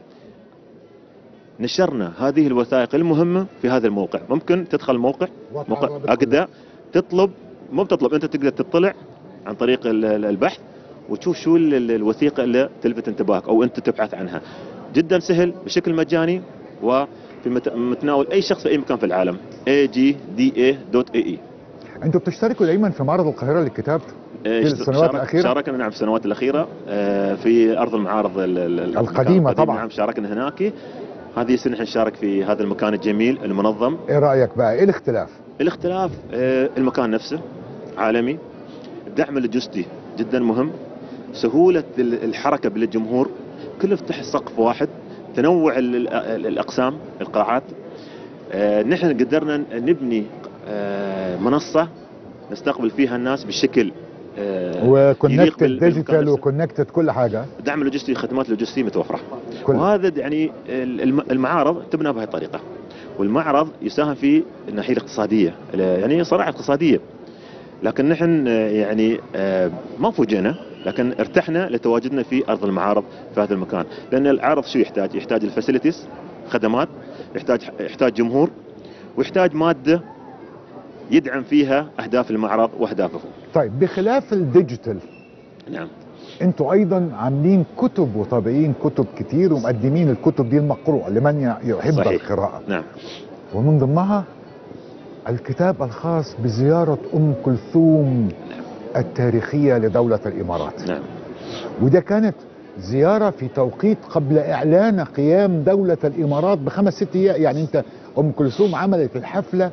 Speaker 20: نشرنا هذه الوثائق المهمه في هذا الموقع ممكن تدخل الموقع موقع اقدر تطلب مو بتطلب انت تقدر تطلع عن طريق ال- ال- البحث وتشوف شو ال- ال- الوثيقه اللي تلفت انتباهك او انت تبحث عنها جدا سهل بشكل مجاني وفي مت- متناول اي شخص في اي مكان في العالم agda.ae
Speaker 1: انتوا بتشتركوا دايما في معرض القاهره للكتاب في السنوات الاخيره
Speaker 20: شاركنا نعم في السنوات الاخيره آه، في ارض المعارض ال- ال- ال-
Speaker 1: القديمة
Speaker 20: القديم،
Speaker 1: طبعا.
Speaker 20: نعم شاركنا هناك هذه السنه نحن نشارك في هذا المكان الجميل المنظم
Speaker 1: ايه رايك بقى ايه الاختلاف
Speaker 20: الاختلاف آه، المكان نفسه عالمي الدعم اللوجستي جدا مهم سهولة ال- الحركة بالجمهور كله فتح سقف واحد تنوع ال- ال- ال- الأقسام القاعات آه، نحن قدرنا نبني آه، منصة نستقبل فيها الناس بشكل آه، يليق
Speaker 1: وكونكتد
Speaker 20: بال- بالمكان
Speaker 1: ديجيتال
Speaker 20: نفسه.
Speaker 1: وكونكتد كل حاجه
Speaker 20: دعم لوجستي خدمات لوجستيه متوفره
Speaker 1: كل.
Speaker 20: وهذا يعني الم- المعارض تبنى بهذه الطريقه والمعرض يساهم في الناحيه الاقتصاديه يعني صراحه اقتصاديه لكن نحن آه، يعني آه، ما فوجئنا لكن ارتحنا لتواجدنا في ارض المعارض في هذا المكان لان العرض شو يحتاج؟ يحتاج الفاسيلتيز خدمات يحتاج يحتاج جمهور ويحتاج ماده يدعم فيها اهداف المعرض واهدافه
Speaker 1: طيب بخلاف الديجيتال
Speaker 20: نعم
Speaker 1: انتوا ايضا عاملين كتب وطابعين كتب كتير ومقدمين الكتب دي المقروءه لمن ي- يحب
Speaker 20: صحيح.
Speaker 1: القراءه
Speaker 20: نعم
Speaker 1: ومن ضمنها الكتاب الخاص بزياره ام كلثوم التاريخيه لدوله الامارات
Speaker 20: نعم
Speaker 1: وده كانت زياره في توقيت قبل اعلان قيام دوله الامارات بخمس ست ايام يعني انت ام كلثوم عملت الحفله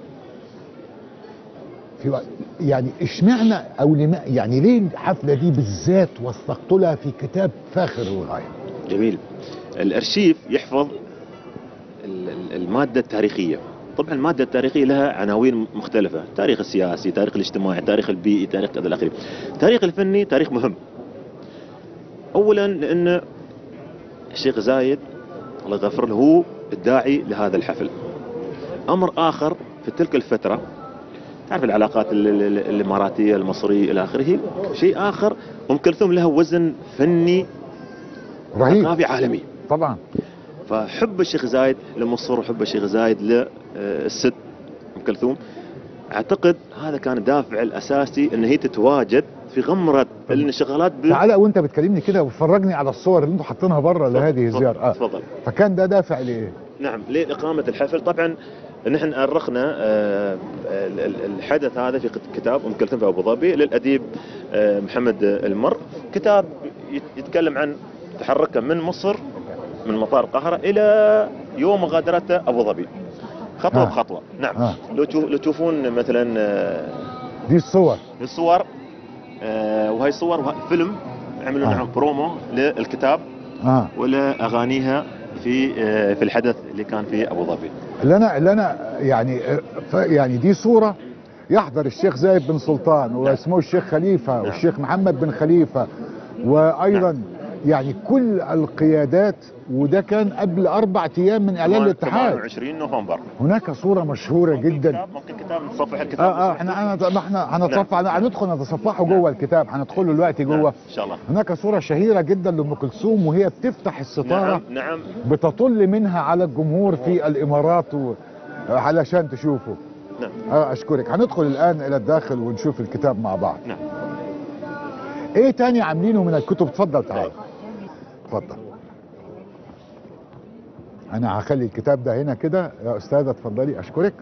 Speaker 1: في وقت يعني اشمعنى او لما يعني ليه الحفله دي بالذات وثقت لها في كتاب فاخر للغايه
Speaker 20: جميل الارشيف يحفظ ال- ال- الماده التاريخيه طبعا الماده التاريخيه لها عناوين مختلفه التاريخ السياسي التاريخ الاجتماعي التاريخ البيئي تاريخ كذا الى اخره التاريخ الفني تاريخ مهم اولا لان الشيخ زايد الله يغفر له هو الداعي لهذا الحفل امر اخر في تلك الفتره تعرف العلاقات ال- ال- ال- الاماراتيه المصريه الى اخره شيء اخر ام كلثوم لها وزن فني
Speaker 1: رهيب
Speaker 20: ثقافي عالمي
Speaker 1: طبعا
Speaker 20: فحب الشيخ زايد لمصر وحب الشيخ زايد للست ام كلثوم اعتقد هذا كان الدافع الاساسي ان هي تتواجد في غمره الانشغالات ب...
Speaker 1: تعالى وانت بتكلمني كده وفرجني على الصور اللي انتوا حاطينها بره لهذه الزياره اه
Speaker 20: تفضل
Speaker 1: فكان ده دافع لايه؟
Speaker 20: نعم لإقامة الحفل طبعا نحن أرخنا آه، ال- ال- الحدث هذا في كتاب أم كلثوم في أبو ظبي للأديب آه، محمد المر كتاب يت- يتكلم عن تحركه من مصر من مطار القاهرة إلى يوم مغادرته أبو ظبي خطوة
Speaker 1: آه.
Speaker 20: بخطوة نعم
Speaker 1: آه.
Speaker 20: لو تشوف- لو تشوفون مثلا آه،
Speaker 1: دي الصور
Speaker 20: الصور آه، وهي الصور وه- فيلم عملوا
Speaker 1: آه.
Speaker 20: نعم برومو للكتاب
Speaker 1: اه
Speaker 20: ولا أغانيها في آه، في الحدث اللي كان في أبو ظبي
Speaker 1: اللي انا اللي انا يعني ف- يعني دي صوره يحضر الشيخ زايد بن سلطان واسمه الشيخ خليفه والشيخ محمد بن خليفه وايضا يعني كل القيادات وده كان قبل اربع ايام من اعلان الاتحاد
Speaker 20: 28 نوفمبر
Speaker 1: هناك صوره مشهوره جدا
Speaker 20: ممكن كتاب نتصفح الكتاب
Speaker 1: اه اه احنا احنا احنا هنتصفح هندخل نتصفحه جوه الكتاب هندخله دلوقتي جوه
Speaker 20: ان شاء الله
Speaker 1: هناك صوره شهيره جدا لام كلثوم وهي بتفتح الستاره
Speaker 20: نعم نعم
Speaker 1: بتطل منها على الجمهور في الامارات و... علشان تشوفه
Speaker 20: نعم
Speaker 1: اه اشكرك هندخل الان الى الداخل ونشوف الكتاب مع بعض
Speaker 20: نعم
Speaker 1: ايه تاني عاملينه من الكتب اتفضل تعال اتفضل انا هخلي الكتاب ده هنا كده يا استاذه اتفضلي اشكرك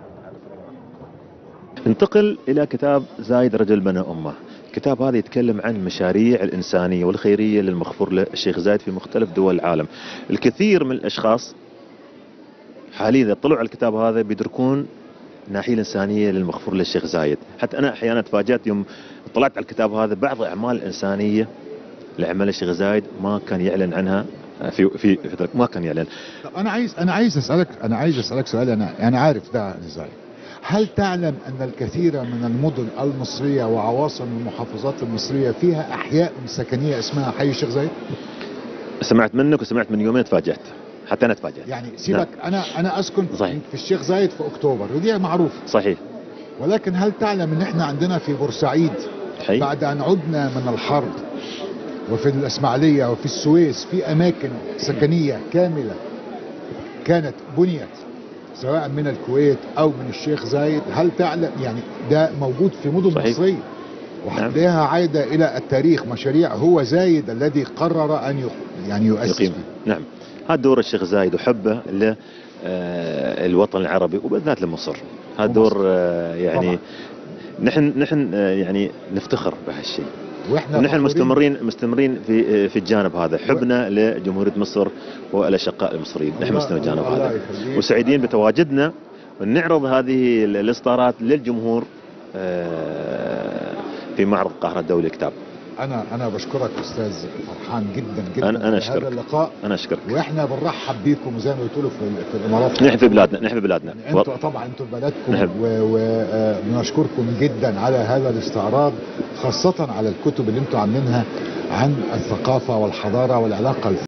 Speaker 20: ننتقل الى كتاب زايد رجل بنى امه الكتاب هذا يتكلم عن مشاريع الانسانيه والخيريه للمغفور له الشيخ زايد في مختلف دول العالم الكثير من الاشخاص حاليا اذا طلعوا على الكتاب هذا بيدركون الناحيه الانسانيه للمغفور للشيخ زايد حتى انا احيانا تفاجات يوم طلعت على الكتاب هذا بعض الاعمال الانسانيه اللي عملها الشيخ زايد ما كان يعلن عنها في في في ذلك ما كان يعلن
Speaker 1: انا عايز انا عايز اسالك انا عايز اسالك سؤال انا انا عارف ده ازاي هل تعلم ان الكثير من المدن المصريه وعواصم المحافظات المصريه فيها احياء سكنيه اسمها حي الشيخ زايد
Speaker 20: سمعت منك وسمعت من يومين تفاجات حتى انا تفاجات
Speaker 1: يعني سيبك انا انا اسكن
Speaker 20: صحيح.
Speaker 1: في الشيخ زايد في اكتوبر ودي معروفه
Speaker 20: صحيح
Speaker 1: ولكن هل تعلم ان احنا عندنا في بورسعيد
Speaker 20: حي.
Speaker 1: بعد ان عدنا من الحرب وفي الاسماعيليه وفي السويس في اماكن سكنيه كامله كانت بنيت سواء من الكويت او من الشيخ زايد هل تعلم يعني ده موجود في مدن
Speaker 20: صحيح.
Speaker 1: مصريه وهتلاقيها عايده الى التاريخ مشاريع هو زايد الذي قرر ان يق- يعني يؤسس
Speaker 20: يقيم نعم هذا دور الشيخ زايد وحبه ل آه، الوطن العربي وبالذات لمصر هذا دور آه، يعني
Speaker 1: طبعاً.
Speaker 20: نحن نحن آه، يعني نفتخر بهالشيء
Speaker 1: واحنا
Speaker 20: ونحن
Speaker 1: فخورين-
Speaker 20: مستمرين مستمرين في آه، في الجانب هذا حبنا لجمهوريه مصر والاشقاء المصريين نحن
Speaker 1: الله-
Speaker 20: مستمرين الجانب
Speaker 1: الله
Speaker 20: هذا
Speaker 1: يخليك.
Speaker 20: وسعيدين بتواجدنا ونعرض هذه ال- الاصدارات للجمهور آه، في معرض القاهره الدولي للكتاب
Speaker 1: انا انا بشكرك استاذ فرحان جدا جدا
Speaker 20: أنا- أنا
Speaker 1: على
Speaker 20: أشكرك.
Speaker 1: هذا اللقاء
Speaker 20: انا اشكرك
Speaker 1: واحنا بنرحب بيكم زي ما بتقولوا في, في الامارات
Speaker 20: نحن في بلادنا نحن في بلادنا
Speaker 1: انتوا طبعا انتوا بلدكم
Speaker 20: نحب.
Speaker 1: وبنشكركم جدا على هذا الاستعراض خاصة على الكتب اللي انتوا عاملينها عن الثقافة والحضارة والعلاقة الف...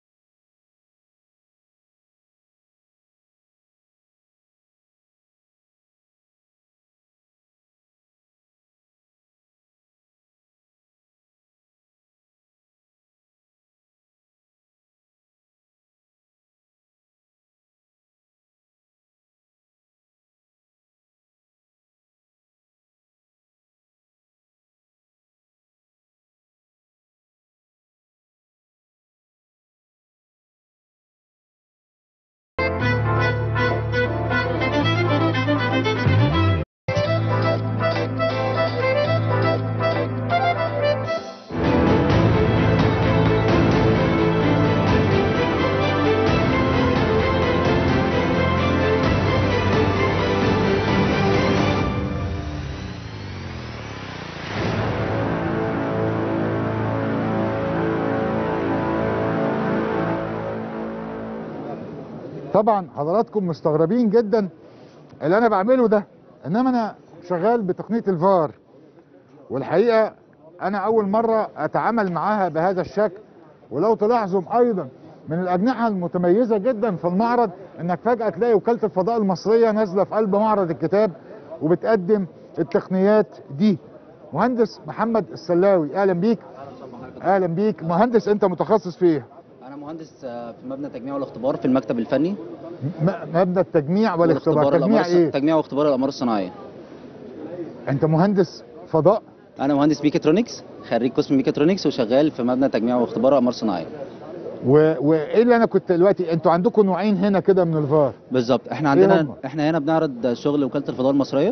Speaker 1: طبعا حضراتكم مستغربين جدا اللي انا بعمله ده انما انا شغال بتقنيه الفار والحقيقه انا اول مره اتعامل معاها بهذا الشكل ولو تلاحظوا ايضا من الاجنحه المتميزه جدا في المعرض انك فجاه تلاقي وكاله الفضاء المصريه نازله في قلب معرض الكتاب وبتقدم التقنيات دي مهندس محمد السلاوي اهلا بيك اهلا بيك مهندس انت متخصص في ايه
Speaker 21: انا مهندس آه، في مبنى التجميع والاختبار في المكتب الفني
Speaker 1: م- مبنى التجميع والاختبار تجميع
Speaker 21: الأقمار-
Speaker 1: ايه
Speaker 21: تجميع واختبار الاقمار الصناعيه
Speaker 1: انت مهندس فضاء
Speaker 21: انا مهندس ميكاترونكس خريج قسم ميكاترونكس وشغال في مبنى تجميع واختبار اقمار صناعيه
Speaker 1: و... وايه اللي انا كنت دلوقتي انتوا عندكم نوعين هنا كده من الفار
Speaker 21: بالظبط احنا
Speaker 1: إيه
Speaker 21: عندنا
Speaker 1: هم؟
Speaker 21: احنا هنا بنعرض شغل وكاله الفضاء المصريه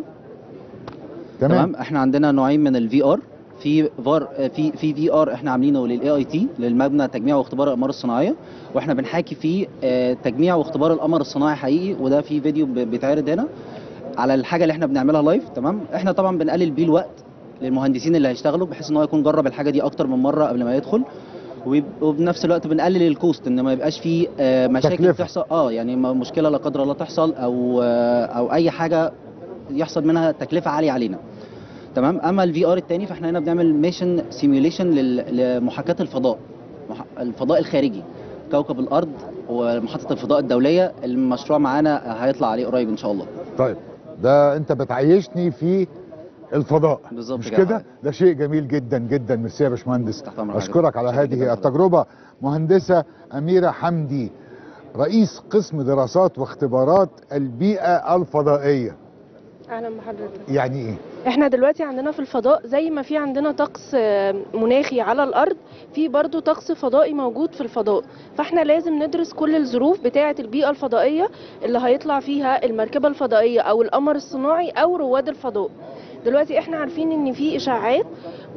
Speaker 1: تمام.
Speaker 21: احنا عندنا نوعين من الفي ار في فار في في في ار احنا عاملينه للاي اي تي للمبنى تجميع واختبار الاقمار الصناعيه واحنا بنحاكي فيه آه، تجميع واختبار القمر الصناعي حقيقي وده في فيديو ب- بيتعرض هنا على الحاجه اللي احنا بنعملها لايف تمام احنا طبعا بنقلل بيه الوقت للمهندسين اللي هيشتغلوا بحيث ان هو يكون جرب الحاجه دي اكتر من مره قبل ما يدخل ويب- وبنفس الوقت بنقلل الكوست ان ما يبقاش فيه آه، مشاكل
Speaker 1: تكلفة.
Speaker 21: تحصل اه يعني ما- مشكله لا قدر الله تحصل او آه، او اي حاجه يحصل منها تكلفه عاليه علينا تمام اما الفي ار التاني فاحنا هنا بنعمل ميشن سيميوليشن لمحاكاه الفضاء مح- الفضاء الخارجي كوكب الارض ومحطه الفضاء الدوليه المشروع معانا هيطلع عليه قريب ان شاء الله
Speaker 1: طيب ده انت بتعيشني في الفضاء
Speaker 21: بالظبط
Speaker 1: مش
Speaker 21: كده.
Speaker 1: كده ده شيء جميل جدا جدا ميرسي يا باشمهندس
Speaker 21: أمر
Speaker 1: اشكرك على
Speaker 21: حضرتك. شكراً جداً
Speaker 1: هذه التجربه مهندسه اميره حمدي رئيس قسم دراسات واختبارات البيئه الفضائيه
Speaker 22: اهلا بحضرتك
Speaker 1: يعني ايه
Speaker 22: احنا دلوقتي عندنا في الفضاء زي ما في عندنا طقس آه، مناخي على الارض في برضو طقس فضائي موجود في الفضاء فاحنا لازم ندرس كل الظروف بتاعه البيئه الفضائيه اللي هيطلع فيها المركبه الفضائيه او القمر الصناعي او رواد الفضاء دلوقتي احنا عارفين ان في اشاعات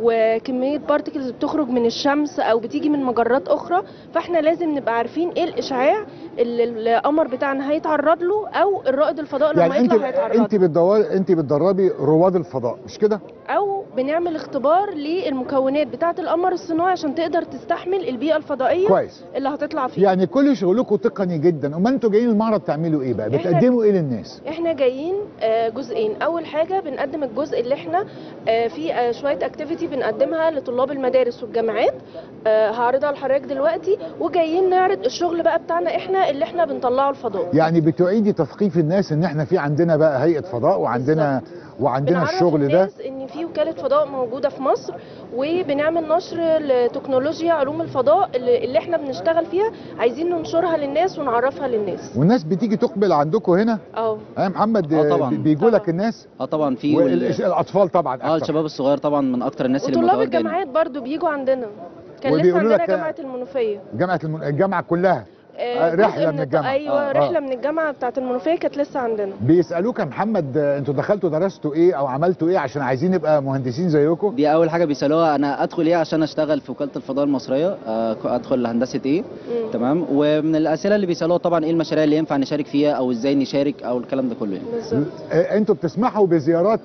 Speaker 22: وكميه بارتكلز بتخرج من الشمس او بتيجي من مجرات اخرى فاحنا لازم نبقى عارفين ايه الاشعاع اللي القمر بتاعنا هيتعرض له او الرائد الفضاء لما
Speaker 1: يعني انت
Speaker 22: يطلع هيتعرض له
Speaker 1: انت بتدوري انت بتدربي رواد الفضاء مش كده
Speaker 22: او بنعمل اختبار للمكونات بتاعه القمر الصناعي عشان تقدر تستحمل البيئه الفضائيه
Speaker 1: كويس.
Speaker 22: اللي هتطلع فيها
Speaker 1: يعني كل شغلكم تقني جدا امال انتوا جايين المعرض تعملوا ايه بقى
Speaker 22: إحنا-
Speaker 1: بتقدموا ايه للناس
Speaker 22: احنا جايين آه، جزئين اول حاجه بنقدم الجزء اللي احنا آه، في آه، شويه اكتيفيتي بنقدمها لطلاب المدارس والجامعات آه، هعرضها لحضرتك دلوقتي وجايين نعرض الشغل بقى بتاعنا احنا اللي احنا بنطلعه الفضاء
Speaker 1: يعني بتعيدي تثقيف الناس ان احنا في عندنا بقى هيئه فضاء وعندنا وعندنا
Speaker 22: بنعرف
Speaker 1: الشغل ده
Speaker 22: الناس ان في وكاله فضاء موجوده في مصر وبنعمل نشر لتكنولوجيا علوم الفضاء اللي اللي احنا بنشتغل فيها عايزين ننشرها للناس ونعرفها للناس
Speaker 1: والناس بتيجي تقبل عندكم هنا
Speaker 22: اه
Speaker 1: يا محمد
Speaker 21: اه طبعا.
Speaker 1: بيجوا لك الناس
Speaker 21: اه طبعا في
Speaker 1: والاطفال طبعا
Speaker 21: اه
Speaker 1: أكتر.
Speaker 21: الشباب الصغير طبعا من اكتر الناس اللي
Speaker 22: وطلاب
Speaker 21: متواجده هنا.
Speaker 22: الجامعات برضو بيجوا عندنا كان لسه
Speaker 1: وبيقولوا
Speaker 22: عندنا
Speaker 1: لك-
Speaker 22: جامعه المنوفيه
Speaker 1: جامعه الم... الجامعه كلها
Speaker 22: آه،
Speaker 1: رحلة
Speaker 22: جزء
Speaker 1: من
Speaker 22: الط-
Speaker 1: الجامعة.
Speaker 22: ايوه
Speaker 1: آه.
Speaker 22: رحله من الجامعه بتاعه المنوفيه كانت لسه عندنا
Speaker 1: بيسالوك يا محمد آه، انتوا دخلتوا درستوا ايه او عملتوا ايه عشان عايزين نبقى مهندسين زيكم
Speaker 21: دي اول حاجه بيسالوها انا ادخل ايه عشان اشتغل في وكاله الفضاء المصريه آه، ادخل هندسه ايه تمام ومن الاسئله اللي بيسالوها طبعا ايه المشاريع اللي ينفع نشارك فيها او ازاي نشارك او الكلام ده كله يعني
Speaker 22: بالظبط
Speaker 1: آه، انتوا بتسمحوا بزيارات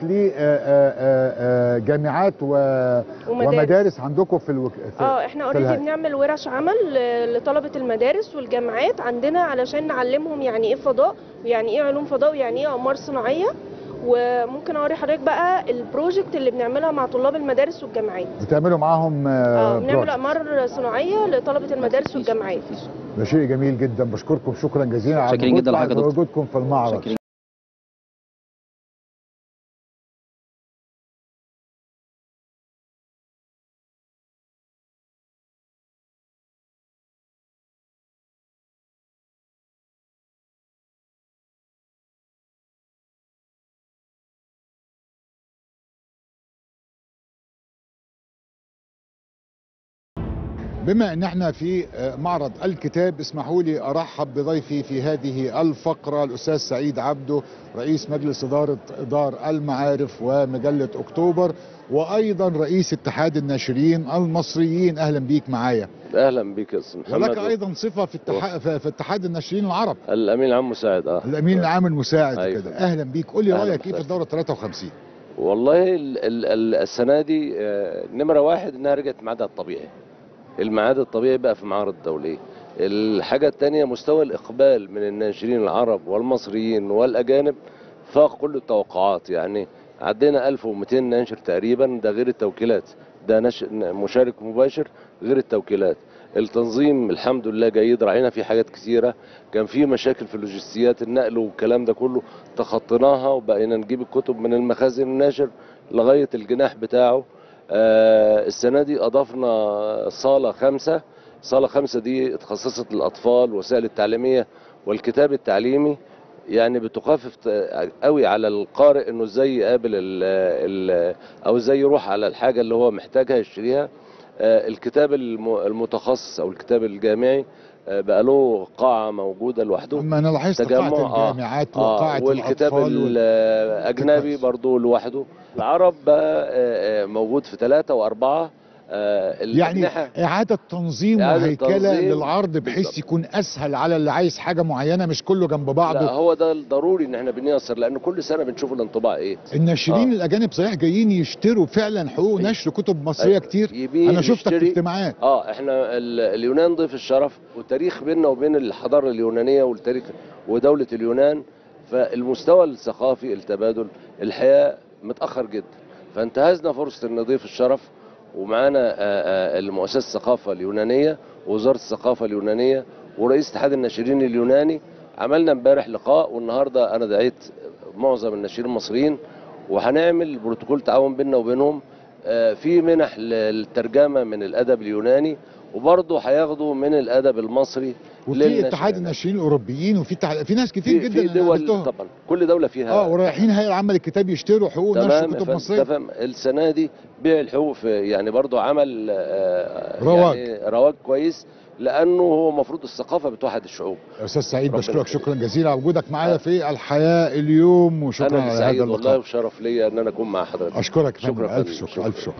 Speaker 1: لجامعات
Speaker 22: ومدارس.
Speaker 1: ومدارس عندكم في الوك... في
Speaker 22: اه احنا
Speaker 1: في
Speaker 22: اوريدي
Speaker 1: الهيئة.
Speaker 22: بنعمل ورش عمل ل- لطلبه المدارس والجامعات عندنا علشان نعلمهم يعني ايه فضاء ويعني ايه علوم فضاء ويعني ايه اقمار صناعيه وممكن اوري حضرتك بقى البروجكت اللي بنعملها مع طلاب المدارس والجامعات
Speaker 1: بتعملوا معاهم
Speaker 22: اه
Speaker 1: آه
Speaker 22: بنعمل
Speaker 1: بروجكت.
Speaker 22: اقمار صناعيه لطلبه المدارس والجامعات
Speaker 1: ده شيء جميل جدا بشكركم شكرا جزيلا على
Speaker 21: شاكرين جدا
Speaker 1: وجودكم-
Speaker 21: لحضرتك يا دكتور.
Speaker 1: وجودكم في المعرض
Speaker 21: شاكرين.
Speaker 1: بما ان احنا في آه، معرض الكتاب اسمحوا لي ارحب بضيفي في هذه الفقره الاستاذ سعيد عبده رئيس مجلس اداره دار المعارف ومجله اكتوبر وايضا رئيس اتحاد الناشرين المصريين اهلا بيك معايا
Speaker 2: اهلا بك يا استاذ محمد
Speaker 1: ولك ايضا صفه في اتحاد في في اتحاد الناشرين العرب
Speaker 2: الامين العام مساعد اه
Speaker 1: الامين العام المساعد
Speaker 2: أيوة.
Speaker 1: كده اهلا بيك قول لي
Speaker 2: أهلا
Speaker 1: رايك ايه في
Speaker 2: بحضرتك.
Speaker 1: الدوره 53
Speaker 2: والله ال ال ال السنه دي آه، نمره واحد انها رجعت ميعادها الطبيعي الميعاد الطبيعي بقى في معارض دوليه الحاجه الثانيه مستوى الاقبال من الناشرين العرب والمصريين والاجانب فاق كل التوقعات يعني عدينا 1200 ناشر تقريبا ده غير التوكيلات ده نش... مشارك مباشر غير التوكيلات التنظيم الحمد لله جيد راعينا في حاجات كثيره كان في مشاكل في اللوجستيات النقل والكلام ده كله تخطيناها وبقينا نجيب الكتب من المخازن الناشر لغايه الجناح بتاعه آه السنه دي اضفنا صاله خمسه صاله خمسه دي اتخصصت للاطفال والوسائل التعليميه والكتاب التعليمي يعني بتخفف ت- قوي على القارئ انه ازاي يقابل ال ال او ازاي يروح على الحاجه اللي هو محتاجها يشتريها آه، الكتاب الم- المتخصص او الكتاب الجامعي آه، بقى له قاعه موجوده لوحده
Speaker 1: اما انا لاحظت قاعه
Speaker 2: تجمع، آه،
Speaker 1: الجامعات
Speaker 2: آه،
Speaker 1: وقاعه
Speaker 2: والكتاب
Speaker 1: الاطفال وال...
Speaker 2: الاجنبي برضو لوحده العرب بقى آه، آه، موجود في ثلاثة وأربعة آه،
Speaker 1: يعني
Speaker 2: الأجنحة
Speaker 1: اعاده تنظيم
Speaker 2: إعادة
Speaker 1: وهيكله
Speaker 2: تنظيم.
Speaker 1: للعرض بحيث يكون اسهل على اللي عايز حاجه معينه مش كله جنب
Speaker 2: لا
Speaker 1: بعضه
Speaker 2: هو ده الضروري ان احنا بنيسر لان كل سنه بنشوف الانطباع ايه
Speaker 1: الناشرين
Speaker 2: آه.
Speaker 1: الاجانب صحيح جايين يشتروا فعلا حقوق نشر كتب مصريه
Speaker 2: أيوة.
Speaker 1: كتير
Speaker 2: يبيع
Speaker 1: انا شفتك في
Speaker 2: يشتري.
Speaker 1: اجتماعات
Speaker 2: اه احنا ال- اليونان ضيف الشرف والتاريخ بيننا وبين الحضاره اليونانيه والتاريخ ودوله اليونان فالمستوى الثقافي التبادل الحقيقه متاخر جدا فانتهزنا فرصه ان نضيف الشرف ومعانا آه، آه، المؤسسه الثقافه اليونانيه ووزاره الثقافه اليونانيه ورئيس اتحاد الناشرين اليوناني عملنا امبارح لقاء والنهارده انا دعيت معظم الناشرين المصريين وهنعمل بروتوكول تعاون بيننا وبينهم آه، في منح للترجمه من الادب اليوناني وبرضه هياخدوا من الادب المصري
Speaker 1: وفي
Speaker 2: للناشرين.
Speaker 1: اتحاد الناشرين الاوروبيين وفي تح... في ناس كتير
Speaker 2: في,
Speaker 1: جدا
Speaker 2: في
Speaker 1: أنا
Speaker 2: دول
Speaker 1: قابلتهم.
Speaker 2: طبعا كل دوله فيها
Speaker 1: اه ورايحين هيئه العامه للكتاب يشتروا حقوق نشر
Speaker 2: تمام
Speaker 1: كتب
Speaker 2: فن-
Speaker 1: مصريه
Speaker 2: تفهم السنه دي بيع الحقوق في يعني برضو عمل آه،
Speaker 1: رواج.
Speaker 2: يعني رواج كويس لانه هو المفروض الثقافه بتوحد الشعوب
Speaker 1: استاذ سعيد
Speaker 2: ربنا
Speaker 1: بشكرك
Speaker 2: يخليك.
Speaker 1: شكرا جزيلا على وجودك معايا في الحياه اليوم وشكرا
Speaker 2: انا
Speaker 1: على
Speaker 2: اللي سعيد
Speaker 1: هذا
Speaker 2: والله
Speaker 1: اللقاء
Speaker 2: وشرف ليا ان انا اكون مع حضرتك
Speaker 1: اشكرك يا فندم.
Speaker 2: شكرا
Speaker 1: الف
Speaker 2: فندم.
Speaker 1: شكر الف شكر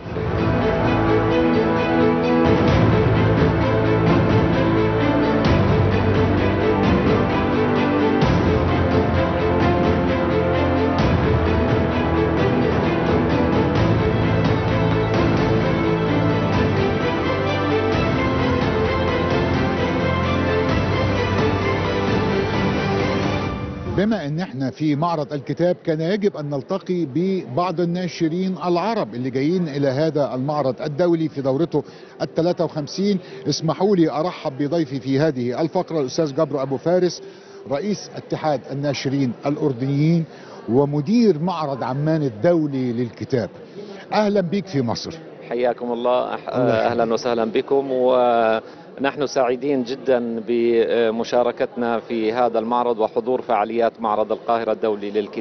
Speaker 1: بما ان احنا في معرض الكتاب كان يجب ان نلتقي ببعض الناشرين العرب اللي جايين الى هذا المعرض الدولي في دورته ال 53 اسمحوا لي ارحب بضيفي في هذه الفقره الاستاذ جبر ابو فارس رئيس اتحاد الناشرين الاردنيين ومدير معرض عمان الدولي للكتاب اهلا بيك في مصر
Speaker 3: حياكم الله أح-
Speaker 1: الله يحفظك.
Speaker 3: اهلا وسهلا بكم ونحن سعيدين جدا بمشاركتنا في هذا المعرض وحضور فعاليات معرض القاهره الدولي للكتاب.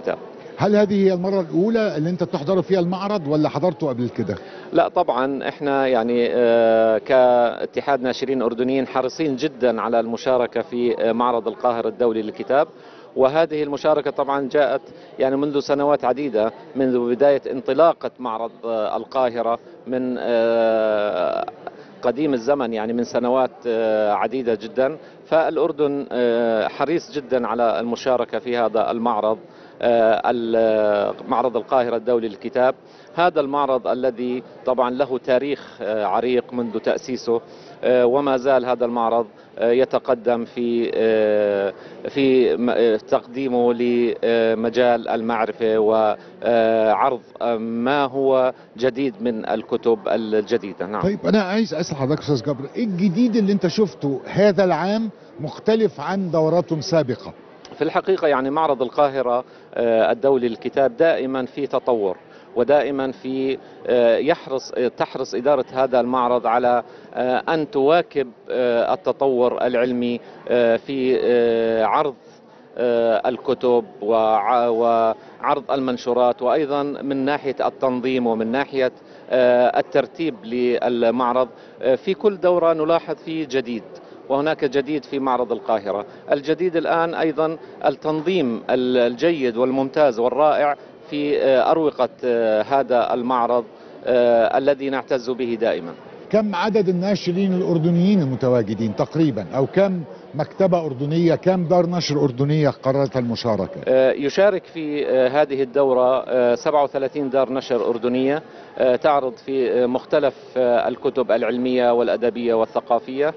Speaker 1: هل هذه هي المره الاولى اللي انت تحضر فيها المعرض ولا حضرته قبل كده
Speaker 3: لا طبعا احنا يعني آه، كاتحاد ناشرين اردنيين حريصين جدا على المشاركه في آه، معرض القاهره الدولي للكتاب وهذه المشاركة طبعا جاءت يعني منذ سنوات عديدة منذ بداية انطلاقة معرض آه، القاهرة من آه، قديم الزمن يعني من سنوات آه، عديدة جدا فالأردن آه، حريص جدا على المشاركة في هذا المعرض آه، ال- معرض القاهرة الدولي للكتاب هذا المعرض الذي طبعا له تاريخ آه، عريق منذ تأسيسه آه، وما زال هذا المعرض آه، يتقدم في آه، في م- آه، تقديمه لمجال المعرفة وعرض آه، ما هو جديد من الكتب الجديدة نعم
Speaker 1: طيب انا عايز اسال حضرتك استاذ جبر ايه الجديد اللي انت شفته هذا العام مختلف عن دوراتهم سابقه
Speaker 3: في الحقيقة يعني معرض القاهرة آه، الدولي للكتاب دائما في تطور ودائما في آه، يحرص آه، تحرص إدارة هذا المعرض على آه، أن تواكب آه، التطور العلمي آه، في آه، عرض آه، الكتب وع- وعرض المنشورات وأيضا من ناحية التنظيم ومن ناحية آه، الترتيب للمعرض آه، في كل دورة نلاحظ فيه جديد وهناك جديد في معرض القاهرة الجديد الآن أيضا التنظيم الجيد والممتاز والرائع في آه، أروقة آه، هذا المعرض آه، الذي نعتز به دائما
Speaker 1: كم عدد الناشرين الاردنيين المتواجدين تقريبا او كم مكتبه اردنيه كم دار نشر اردنيه قررت المشاركه
Speaker 3: آه، يشارك في آه، هذه الدورة آه، 37 دار نشر أردنية آه، تعرض في آه، مختلف آه، الكتب العلمية والأدبية والثقافية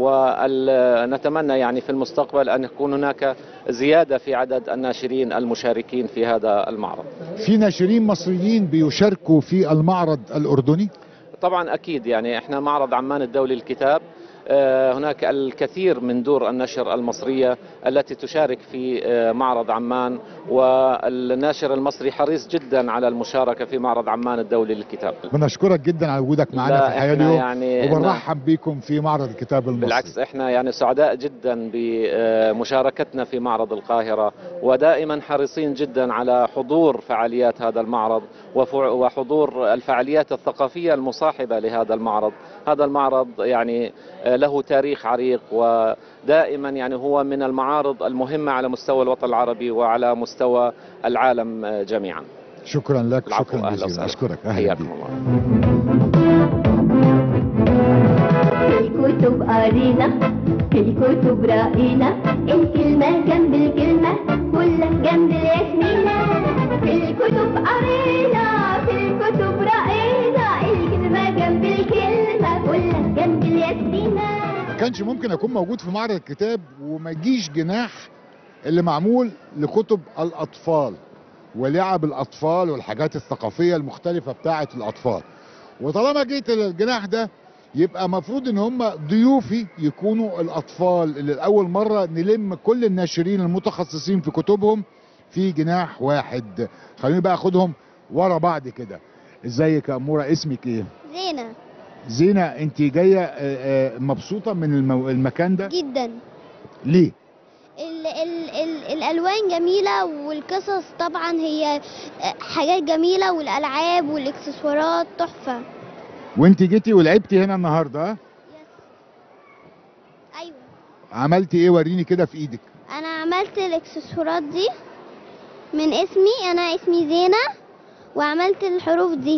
Speaker 3: ونتمنى يعني في المستقبل أن يكون هناك زيادة في عدد الناشرين المشاركين في هذا المعرض
Speaker 1: في ناشرين مصريين بيشاركوا في المعرض الاردني
Speaker 3: طبعا اكيد يعني احنا معرض عمان الدولي للكتاب آه، هناك الكثير من دور النشر المصريه التي تشارك في آه، معرض عمان والناشر المصري حريص جدا على المشاركه في معرض عمان الدولي للكتاب
Speaker 1: بنشكرك جدا على وجودك معنا
Speaker 3: لا،
Speaker 1: في الحياه
Speaker 3: إحنا
Speaker 1: اليوم
Speaker 3: يعني
Speaker 1: وبنرحب بكم في معرض الكتاب المصري
Speaker 3: بالعكس احنا يعني سعداء جدا بمشاركتنا في معرض القاهرة ودائما حريصين جدا على حضور فعاليات هذا المعرض وفع- وحضور الفعاليات الثقافية المصاحبة لهذا المعرض هذا المعرض يعني آه، له تاريخ عريق ودائما يعني هو من المعارض المهمة على مستوى الوطن العربي وعلى مستوى العالم آه، جميعا
Speaker 1: شكرا لك
Speaker 3: العفو،
Speaker 1: شكرا
Speaker 3: أهلا
Speaker 1: جزيلا
Speaker 3: وسهلا.
Speaker 1: اشكرك اهلا
Speaker 3: حياكم
Speaker 1: بك
Speaker 3: الله
Speaker 5: الكتب قرينا الكتب رأينا الكلمة جنب الكلمة كلها جنب الياسمينة في الكتب قرينا في الكتب رأينا الكلمة جنب الكلمة كلها جنب الياسمينة
Speaker 1: ما كانش ممكن اكون موجود في معرض الكتاب وما يجيش جناح اللي معمول لكتب الاطفال ولعب الاطفال والحاجات الثقافيه المختلفه بتاعه الاطفال وطالما جيت الجناح ده يبقى مفروض ان هم ضيوفي يكونوا الاطفال اللي لاول مره نلم كل الناشرين المتخصصين في كتبهم في جناح واحد خليني بقى اخدهم ورا بعض كده ازيك يا اموره اسمك ايه
Speaker 5: زينة
Speaker 1: زينة انت جاية آه، آه، مبسوطة من المو... المكان ده
Speaker 5: جدا
Speaker 1: ليه؟
Speaker 5: ال ال ال الالوان جميله والقصص طبعا هي حاجات جميله والالعاب والاكسسوارات تحفه
Speaker 1: وانت جيتي ولعبتي هنا النهاردة ها؟
Speaker 5: ايوه
Speaker 1: عملتي ايه وريني كده في ايدك
Speaker 5: انا عملت الاكسسوارات دي من اسمي انا اسمي زينه وعملت الحروف دي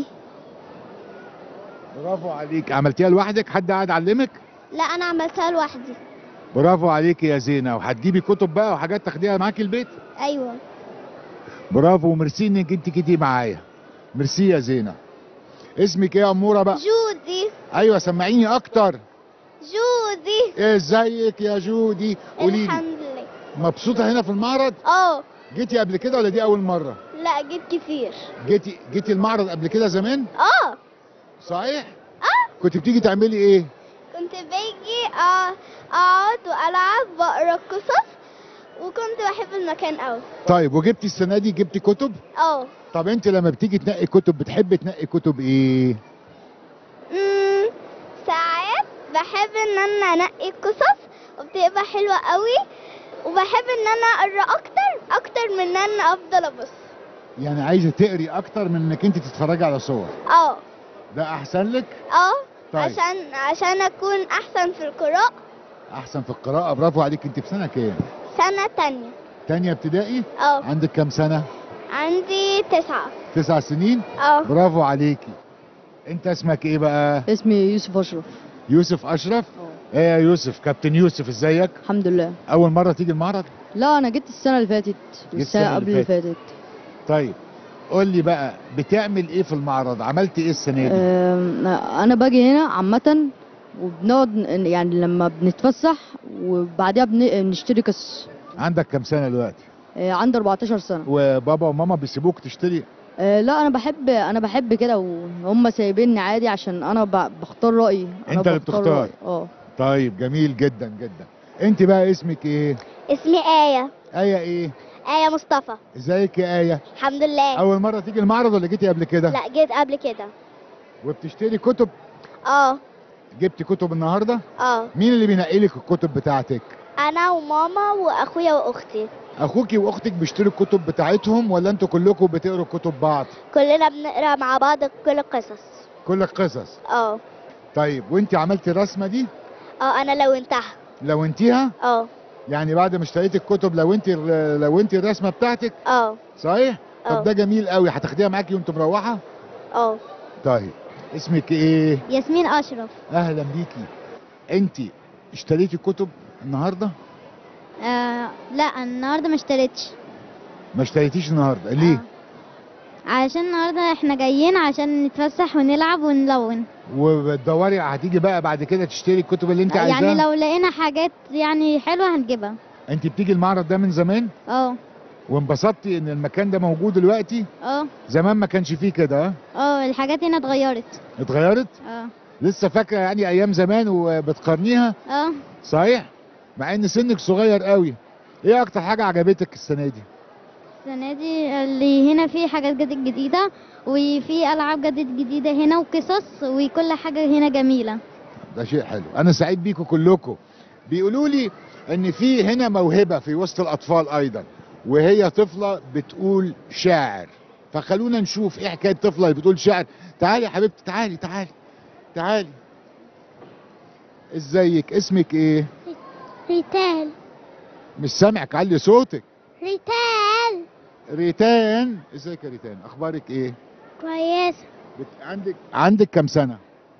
Speaker 1: برافو عليك عملتيها لوحدك حد قاعد علمك
Speaker 5: لا انا عملتها لوحدي
Speaker 1: برافو عليك يا زينة وهتجيبي كتب بقى وحاجات تاخديها معاكي البيت
Speaker 5: ايوه
Speaker 1: برافو وميرسي انك انت جيتي معايا ميرسي يا زينة اسمك ايه يا امورة بقى
Speaker 5: جودي
Speaker 1: ايوه سمعيني اكتر
Speaker 5: جودي
Speaker 1: ازيك يا جودي قولي لي
Speaker 5: الحمد لله
Speaker 1: مبسوطة هنا في المعرض
Speaker 5: اه
Speaker 1: جيتي قبل كده ولا دي اول مرة
Speaker 5: لا جيت كتير
Speaker 1: جيتي جيتي المعرض قبل كده زمان
Speaker 5: اه
Speaker 1: صحيح
Speaker 5: اه
Speaker 1: كنت بتيجي تعملي ايه
Speaker 5: كنت باجي آه، اقعد والعب واقرا القصص وكنت بحب المكان قوي
Speaker 1: طيب وجبتي السنه دي جبتي كتب
Speaker 5: اه
Speaker 1: طب انت لما بتيجي تنقي كتب بتحبي تنقي كتب ايه
Speaker 5: أمم، ساعات بحب ان انا انقي القصص وبتبقى حلوه قوي وبحب ان انا اقرا اكتر اكتر من ان انا افضل ابص
Speaker 1: يعني عايزه تقري اكتر من انك انت تتفرجي على صور
Speaker 5: اه
Speaker 1: ده احسن لك
Speaker 5: اه
Speaker 1: طيب.
Speaker 5: عشان عشان اكون احسن في القراءة
Speaker 1: احسن في القراءه برافو عليك انت في سنه كام
Speaker 5: سنة تانية
Speaker 1: تانية ابتدائي
Speaker 5: اه
Speaker 1: عندك كام سنه
Speaker 5: عندي تسعة
Speaker 1: تسع سنين
Speaker 5: اه
Speaker 1: برافو عليكي انت اسمك ايه بقى
Speaker 8: اسمي يوسف اشرف
Speaker 1: يوسف اشرف ايه يا يوسف كابتن يوسف ازيك
Speaker 8: الحمد لله
Speaker 1: اول مره تيجي المعرض
Speaker 8: لا انا جيت السنه اللي فاتت والسنه قبل اللي فاتت
Speaker 1: طيب قول لي بقى بتعمل ايه في المعرض عملت ايه السنه دي
Speaker 8: أم، انا باجي هنا عامه وبنقعد ن- يعني لما بنتفسح وبعدها بن- بنشتري قصص
Speaker 1: عندك كام سنه دلوقتي
Speaker 8: أه، عندي 14 سنه
Speaker 1: وبابا وماما بيسيبوك تشتري
Speaker 8: أه، لا انا بحب انا بحب كده وهم سايبيني عادي عشان انا ب- بختار رايي أنا
Speaker 1: انت اللي
Speaker 8: بختار
Speaker 1: بتختار
Speaker 8: رأيي. اه
Speaker 1: طيب جميل جدا جدا انت بقى اسمك ايه
Speaker 5: اسمي آية
Speaker 1: ايه ايه
Speaker 5: آية مصطفى
Speaker 1: ازيك يا ايه
Speaker 5: الحمد لله
Speaker 1: اول مره تيجي المعرض ولا جيتي قبل كده
Speaker 5: لا جيت قبل كده
Speaker 1: وبتشتري كتب
Speaker 5: اه
Speaker 1: جبتي كتب النهارده
Speaker 5: اه
Speaker 1: مين اللي بينقي لك الكتب بتاعتك
Speaker 5: انا وماما واخويا واختي
Speaker 1: اخوكي واختك بيشتروا الكتب بتاعتهم ولا انتوا كلكم بتقروا كتب بعض
Speaker 5: كلنا بنقرا مع بعض كل القصص
Speaker 1: كل القصص
Speaker 5: اه
Speaker 1: طيب وانت عملتي الرسمه دي
Speaker 5: اه انا لو انتهى
Speaker 1: لو انتيها
Speaker 5: اه
Speaker 1: يعني بعد ما اشتريتي الكتب لو انت لو انت الرسمه بتاعتك
Speaker 5: اه
Speaker 1: صحيح
Speaker 5: اه.
Speaker 1: طب ده جميل قوي هتاخديها معاكي وانت مروحه
Speaker 5: اه
Speaker 1: طيب اسمك ايه
Speaker 5: ياسمين اشرف
Speaker 1: اهلا بيكي انت اشتريتي كتب النهارده
Speaker 5: آه لا النهارده ما اشتريتش
Speaker 1: ما اشتريتيش النهارده ليه
Speaker 5: عشان النهارده احنا جايين عشان نتفسح ونلعب ونلون
Speaker 1: وبتدوري هتيجي بقى بعد كده تشتري الكتب اللي انت عايزاها
Speaker 5: يعني لو لقينا حاجات يعني حلوه هنجيبها
Speaker 1: انت بتيجي المعرض ده من زمان
Speaker 5: اه
Speaker 1: وانبسطتي ان المكان ده موجود دلوقتي
Speaker 5: اه
Speaker 1: زمان ما كانش فيه كده ها
Speaker 5: اه الحاجات هنا اتغيرت
Speaker 1: اتغيرت
Speaker 5: اه
Speaker 1: لسه فاكره يعني ايام زمان وبتقارنيها
Speaker 5: اه
Speaker 1: صحيح مع ان سنك صغير قوي ايه اكتر حاجه عجبتك السنه دي
Speaker 5: السنه دي اللي هنا في حاجات جديد جديده وفي العاب جديد جديده هنا وقصص وكل حاجه هنا جميله
Speaker 1: ده شيء حلو انا سعيد بيكم كلكم بيقولوا لي ان في هنا موهبه في وسط الاطفال ايضا وهي طفله بتقول شاعر فخلونا نشوف ايه حكايه طفله اللي بتقول شعر تعالي يا حبيبتي تعالي تعالي تعالي ازيك اسمك ايه
Speaker 5: ريتال
Speaker 1: مش سامعك علي صوتك
Speaker 5: ريتال
Speaker 1: ريتان ازيك يا ريتان اخبارك ايه
Speaker 5: كويسه
Speaker 1: بت... عندك عندك كام سنه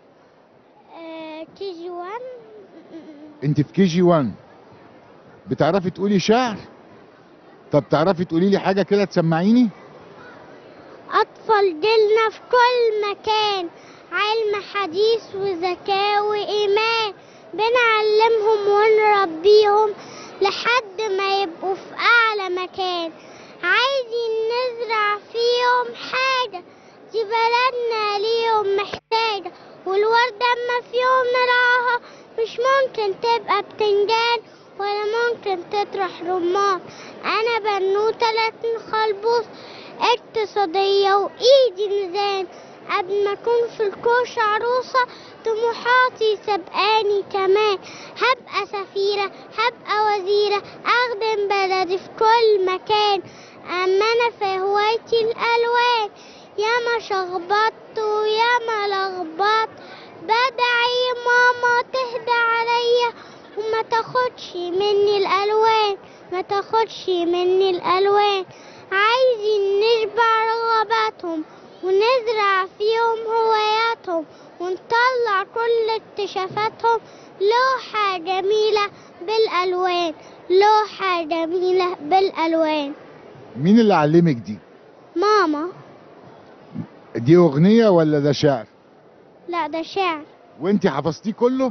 Speaker 5: كي جي 1
Speaker 1: انت في كي جي 1 بتعرفي تقولي شعر طب تعرفي تقولي لي حاجه كده تسمعيني
Speaker 5: أطفال جيلنا في كل مكان علم حديث وذكاء وإيمان بنعلمهم ونربيهم لحد ما يبقوا في أعلى مكان عايزين نزرع فيهم حاجة دي بلدنا ليهم محتاجة والوردة أما في يوم نراها مش ممكن تبقى بتنجان ولا ممكن تطرح رمان أنا بنوتة لكن خلبوس اقتصادية وإيدي ميزان قبل ما أكون في الكوش عروسة طموحاتي سبقاني كمان هبقى سفيرة هبقى وزيرة أخدم بلدي في كل مكان أما أنا في هوايتي الألوان ياما شخبطت وياما لخبطت بدعي ماما تهدى عليا وما تاخدش مني الألوان ما تاخدش مني الألوان عايزين نشبع رغباتهم ونزرع فيهم هواياتهم ونطلع كل اكتشافاتهم لوحة جميلة بالألوان لوحة جميلة بالألوان
Speaker 1: مين اللي علمك دي
Speaker 5: ماما
Speaker 1: دي اغنيه ولا ده شعر
Speaker 5: لا ده شعر
Speaker 1: وانت حفظتيه كله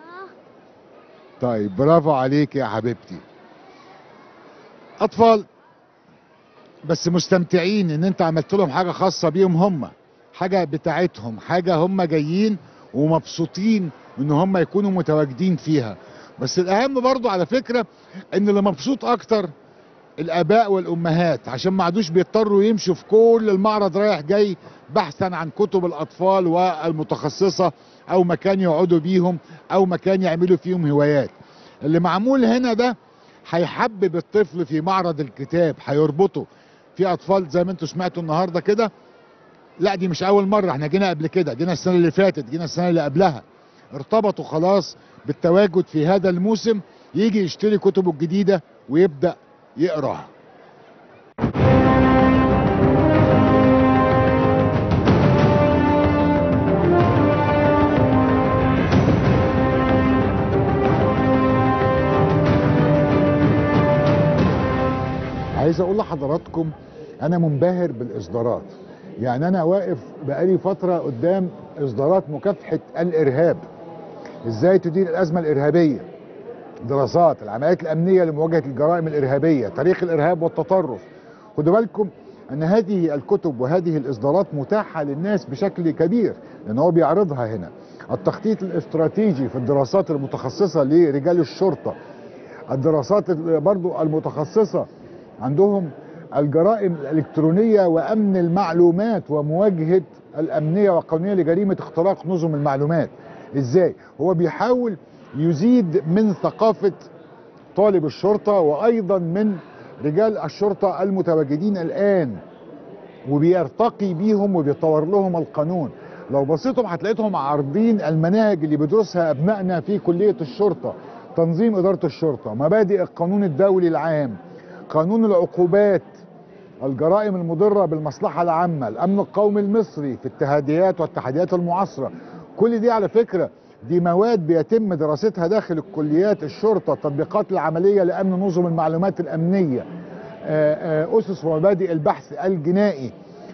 Speaker 1: طيب برافو عليك يا حبيبتي اطفال بس مستمتعين ان انت عملت لهم حاجه خاصه بيهم هم حاجه بتاعتهم حاجه هم جايين ومبسوطين ان هم يكونوا متواجدين فيها بس الاهم برضو على فكره ان اللي مبسوط اكتر الاباء والامهات عشان ما عادوش بيضطروا يمشوا في كل المعرض رايح جاي بحثا عن كتب الاطفال والمتخصصه او مكان يقعدوا بيهم او مكان يعملوا فيهم هوايات اللي معمول هنا ده هيحبب الطفل في معرض الكتاب هيربطه في اطفال زي ما انتم سمعتوا النهارده كده لا دي مش اول مره احنا جينا قبل كده جينا السنه اللي فاتت جينا السنه اللي قبلها ارتبطوا خلاص بالتواجد في هذا الموسم يجي يشتري كتبه الجديده ويبدا يقراها عايز اقول لحضراتكم انا منبهر بالاصدارات يعني انا واقف بقالي فتره قدام اصدارات مكافحه الارهاب ازاي تدير الازمه الارهابيه دراسات العمليات الامنيه لمواجهه الجرائم الارهابيه تاريخ الارهاب والتطرف خدوا بالكم ان هذه الكتب وهذه الاصدارات متاحه للناس بشكل كبير لان هو بيعرضها هنا التخطيط الاستراتيجي في الدراسات المتخصصه لرجال الشرطه الدراسات برضو المتخصصه عندهم الجرائم الإلكترونية وأمن المعلومات ومواجهة الأمنية والقانونية لجريمة اختراق نظم المعلومات إزاي؟ هو بيحاول يزيد من ثقافة طالب الشرطة وأيضا من رجال الشرطة المتواجدين الآن وبيرتقي بيهم وبيطور لهم القانون لو بصيتم هتلاقيتهم عارضين المناهج اللي بيدرسها أبنائنا في كلية الشرطة تنظيم إدارة الشرطة مبادئ القانون الدولي العام قانون العقوبات الجرائم المضرة بالمصلحة العامة الأمن القومي المصري في التهديات والتحديات المعاصرة كل دي على فكرة دي مواد بيتم دراستها داخل الكليات الشرطة التطبيقات العملية لأمن نظم المعلومات الأمنية أسس ومبادئ البحث الجنائي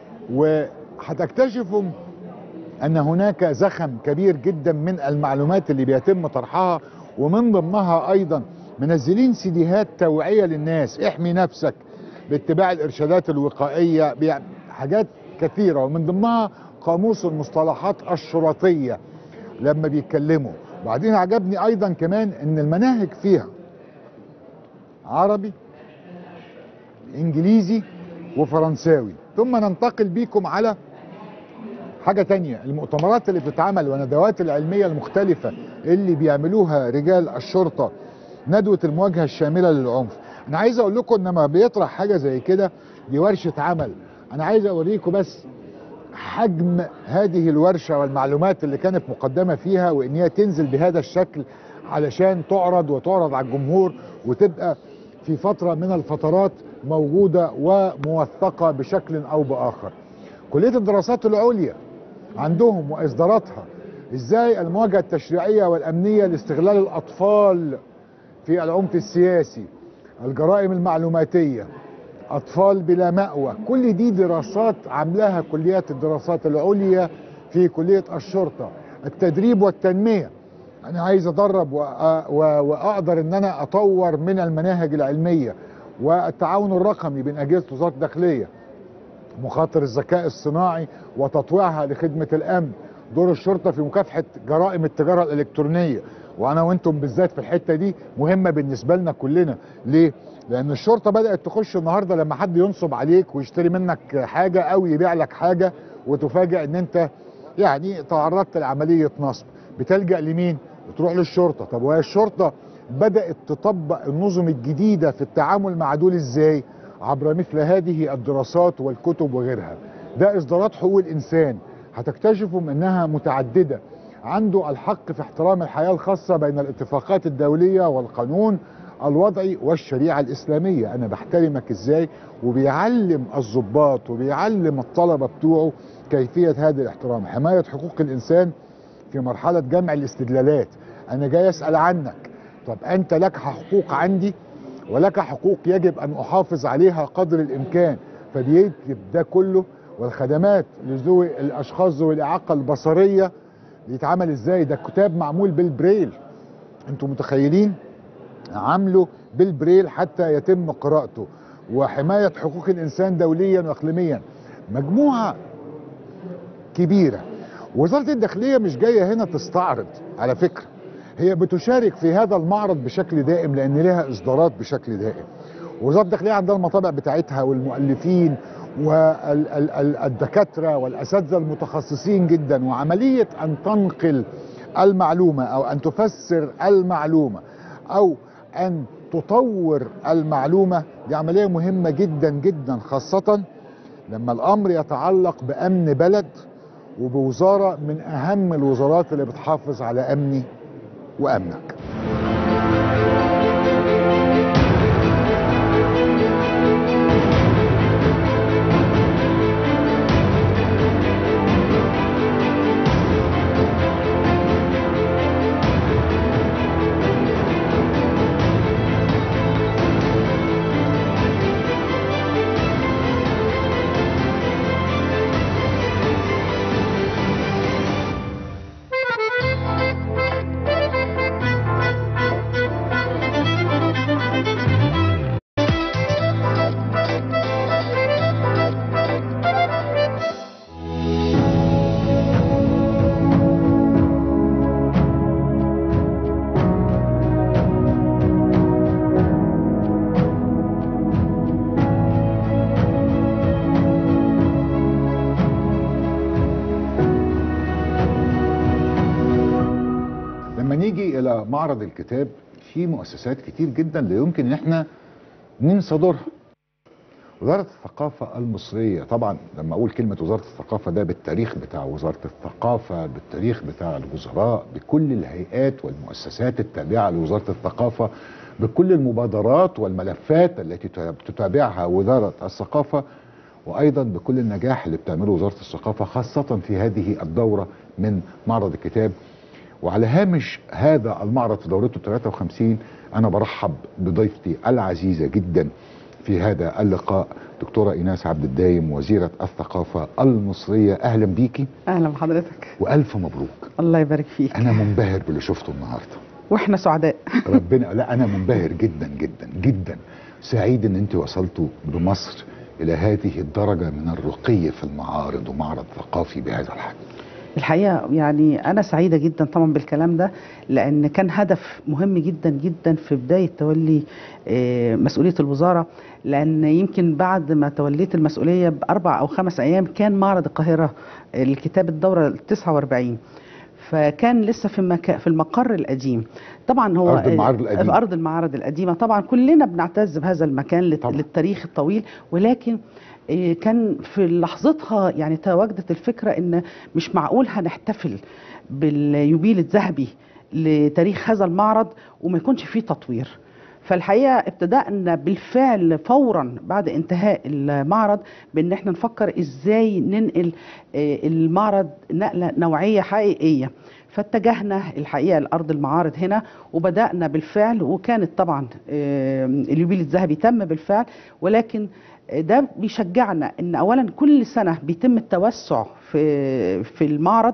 Speaker 1: وهتكتشفوا أن هناك زخم كبير جدا من المعلومات اللي بيتم طرحها ومن ضمنها أيضا منزلين سيديهات توعية للناس احمي نفسك باتباع الارشادات الوقائية حاجات كثيرة ومن ضمنها قاموس المصطلحات الشرطية لما بيتكلموا وبعدين عجبني ايضا كمان ان المناهج فيها عربي انجليزي وفرنساوي ثم ننتقل بيكم على حاجة تانية المؤتمرات اللي بتتعمل والندوات العلمية المختلفة اللي بيعملوها رجال الشرطة ندوة المواجهة الشاملة للعنف انا عايز اقول لكم ان لما بيطرح حاجة زي كده دي ورشة عمل انا عايز اوريكم بس حجم هذه الورشة والمعلومات اللي كانت مقدمة فيها وان هي تنزل بهذا الشكل علشان تعرض وتعرض على الجمهور وتبقى في فترة من الفترات موجودة وموثقة بشكل او باخر كلية الدراسات العليا عندهم واصداراتها ازاي المواجهة التشريعية والامنية لاستغلال الاطفال في العنف السياسي الجرائم المعلوماتية أطفال بلا مأوى كل دي دراسات عاملاها كليات الدراسات العليا في كلية الشرطة التدريب والتنمية أنا عايز أدرب وأقدر أن أنا أطور من المناهج العلمية والتعاون الرقمي بين أجهزة وزارة الداخلية مخاطر الذكاء الصناعي وتطويعها لخدمة الأمن دور الشرطة في مكافحة جرائم التجارة الإلكترونية وانا وانتم بالذات في الحته دي مهمه بالنسبه لنا كلنا ليه لان الشرطه بدات تخش النهارده لما حد ينصب عليك ويشتري منك حاجه او يبيع لك حاجه وتفاجئ ان انت يعني تعرضت لعمليه نصب بتلجا لمين بتروح للشرطه طب وهي الشرطه بدات تطبق النظم الجديده في التعامل مع دول ازاي عبر مثل هذه الدراسات والكتب وغيرها ده اصدارات حقوق الانسان هتكتشفوا انها متعدده عنده الحق في احترام الحياة الخاصة بين الاتفاقات الدولية والقانون الوضعي والشريعة الإسلامية أنا بحترمك إزاي وبيعلم الضباط وبيعلم الطلبة بتوعه كيفية هذا الاحترام حماية حقوق الإنسان في مرحلة جمع الاستدلالات أنا جاي أسأل عنك طب أنت لك حقوق عندي ولك حقوق يجب أن أحافظ عليها قدر الإمكان فبيكتب ده كله والخدمات لذوي الأشخاص ذوي الإعاقة البصرية يتعمل ازاي ده كتاب معمول بالبريل انتوا متخيلين عامله بالبريل حتى يتم قراءته وحماية حقوق الإنسان دوليا وإقليميا مجموعة كبيرة وزارة الداخلية مش جاية هنا تستعرض على فكرة هي بتشارك في هذا المعرض بشكل دائم لأن لها إصدارات بشكل دائم وزارة الداخلية عندها المطابع بتاعتها والمؤلفين والدكاترة والأساتذة المتخصصين جدا وعملية أن تنقل المعلومة أو أن تفسر المعلومة أو أن تطور المعلومة دي عملية مهمة جدا جدا خاصة لما الأمر يتعلق بأمن بلد وبوزارة من أهم الوزارات اللي بتحافظ على أمني وأمنك لما نيجي الى معرض الكتاب في مؤسسات كتير جدا لا يمكن ان احنا ننسى دورها وزارة الثقافة المصرية طبعا لما اقول كلمة وزارة الثقافة ده بالتاريخ بتاع وزارة الثقافة بالتاريخ بتاع الوزراء بكل الهيئات والمؤسسات التابعة لوزارة الثقافة بكل المبادرات والملفات التي تتابعها وزارة الثقافة وايضا بكل النجاح اللي بتعمله وزارة الثقافة خاصة في هذه الدورة من معرض الكتاب وعلى هامش هذا المعرض في دورته 53 انا برحب بضيفتي العزيزه جدا في هذا اللقاء دكتوره ايناس عبد الدايم وزيره الثقافه المصريه اهلا بيكي
Speaker 9: اهلا بحضرتك
Speaker 1: والف مبروك
Speaker 9: الله يبارك فيك
Speaker 1: انا منبهر باللي شفته النهارده
Speaker 9: واحنا سعداء
Speaker 1: ربنا لا انا منبهر جدا جدا جدا سعيد ان انت وصلتوا بمصر الى هذه الدرجه من الرقي في المعارض ومعرض ثقافي بهذا الحجم
Speaker 9: الحقيقه يعني انا سعيده جدا طبعا بالكلام ده لان كان هدف مهم جدا جدا في بدايه تولي آه، مسؤوليه الوزاره لان يمكن بعد ما توليت المسؤوليه باربع او خمس ايام كان معرض القاهره الكتاب الدوره ال 49 فكان لسه في المكا... في المقر القديم طبعا هو
Speaker 1: أرض المعارض القديمة.
Speaker 9: في ارض المعارض القديمه طبعا كلنا بنعتز بهذا المكان لت... للتاريخ الطويل ولكن إيه، كان في لحظتها يعني تواجدت الفكره ان مش معقول هنحتفل باليوبيل الذهبي لتاريخ هذا المعرض وما يكونش فيه تطوير فالحقيقه ابتدأنا بالفعل فورا بعد انتهاء المعرض بان احنا نفكر ازاي ننقل آه، المعرض نقله نوعيه حقيقيه فاتجهنا الحقيقه لارض المعارض هنا وبدانا بالفعل وكانت طبعا آه، اليوبيل الذهبي تم بالفعل ولكن ده بيشجعنا ان اولا كل سنه بيتم التوسع في في المعرض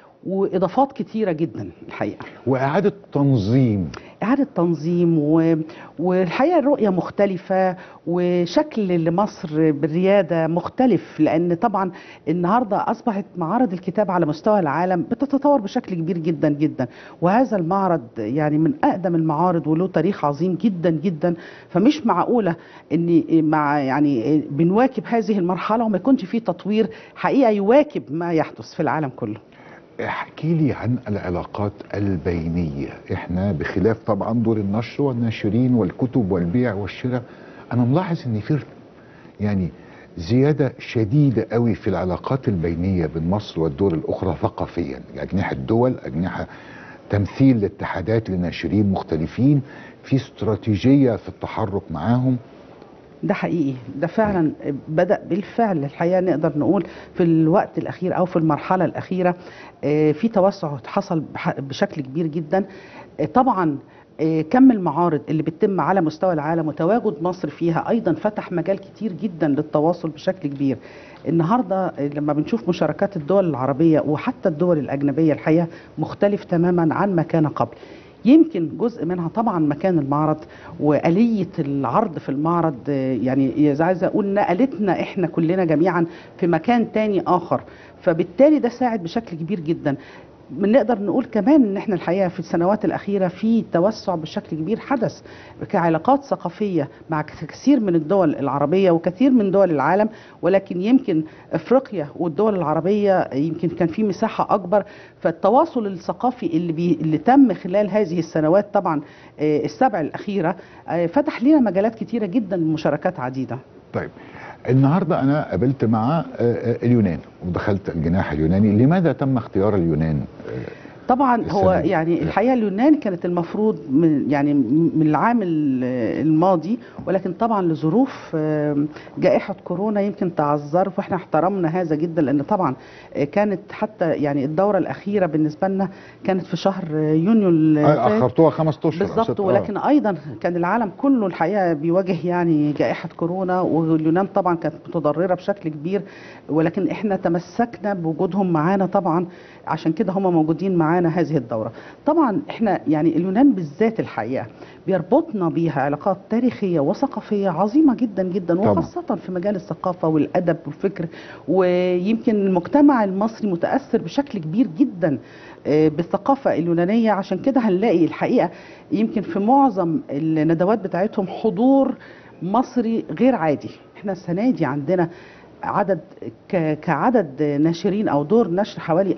Speaker 9: واضافات كتيره جدا الحقيقه
Speaker 1: واعاده تنظيم
Speaker 9: إعادة تنظيم و... والحقيقة الرؤية مختلفة وشكل لمصر بالريادة مختلف لأن طبعا النهاردة أصبحت معارض الكتاب على مستوى العالم بتتطور بشكل كبير جدا جدا وهذا المعرض يعني من أقدم المعارض وله تاريخ عظيم جدا جدا فمش معقولة أن مع يعني بنواكب هذه المرحلة وما يكونش فيه تطوير حقيقة يواكب ما يحدث في العالم كله
Speaker 1: احكي لي عن العلاقات البينية احنا بخلاف طبعا دور النشر والناشرين والكتب والبيع والشراء انا ملاحظ ان في يعني زيادة شديدة قوي في العلاقات البينية بين مصر والدول الأخرى ثقافيا أجنحة دول أجنحة تمثيل لاتحادات لناشرين مختلفين في استراتيجية في التحرك معاهم
Speaker 9: ده حقيقي ده فعلا بدأ بالفعل الحقيقة نقدر نقول في الوقت الأخير أو في المرحلة الأخيرة آه، في توسع حصل بح- بشكل كبير جدا آه، طبعا آه، كم المعارض اللي بتتم على مستوى العالم وتواجد مصر فيها ايضا فتح مجال كتير جدا للتواصل بشكل كبير النهارده آه، لما بنشوف مشاركات الدول العربيه وحتى الدول الاجنبيه الحقيقه مختلف تماما عن ما كان قبل يمكن جزء منها طبعا مكان المعرض وآلية العرض في المعرض آه، يعني عايزة أقول نقلتنا إحنا كلنا جميعا في مكان تاني آخر فبالتالي ده ساعد بشكل كبير جدا بنقدر نقول كمان ان احنا الحقيقه في السنوات الاخيره في توسع بشكل كبير حدث كعلاقات ثقافيه مع كثير من الدول العربيه وكثير من دول العالم ولكن يمكن افريقيا والدول العربيه يمكن كان في مساحه اكبر فالتواصل الثقافي اللي بي اللي تم خلال هذه السنوات طبعا آه، السبع الاخيره آه، فتح لنا مجالات كثيره جدا لمشاركات عديده
Speaker 1: طيب النهارده انا قابلت مع آه، آه، اليونان ودخلت الجناح اليوناني لماذا تم اختيار اليونان
Speaker 9: طبعا
Speaker 1: السنة
Speaker 9: هو
Speaker 1: دي.
Speaker 9: يعني الحقيقه اليونان كانت المفروض من يعني من العام ال- الماضي ولكن طبعا لظروف آم، جائحه كورونا يمكن تعذر واحنا احترمنا هذا جدا لان طبعا آه، كانت حتى يعني الدوره الاخيره بالنسبه لنا كانت في شهر يونيو اللي
Speaker 1: آه،
Speaker 9: فات.
Speaker 1: اخرتوها خمس اشهر أو
Speaker 9: بالظبط
Speaker 1: ست- آه.
Speaker 9: ولكن ايضا كان العالم كله الحقيقه بيواجه يعني جائحه كورونا واليونان طبعا كانت متضرره بشكل كبير ولكن احنا تمسكنا بوجودهم معانا طبعا عشان كده هم موجودين معانا هذه الدوره طبعا احنا يعني اليونان بالذات الحقيقه بيربطنا بيها علاقات تاريخيه وثقافيه عظيمه جدا جدا
Speaker 1: طبعاً.
Speaker 9: وخاصه في مجال الثقافه والادب والفكر ويمكن المجتمع المصري متاثر بشكل كبير جدا آه، بالثقافه اليونانيه عشان كده هنلاقي الحقيقه يمكن في معظم الندوات بتاعتهم حضور مصري غير عادي احنا السنه دي عندنا عدد ك- كعدد ناشرين او دور نشر حوالي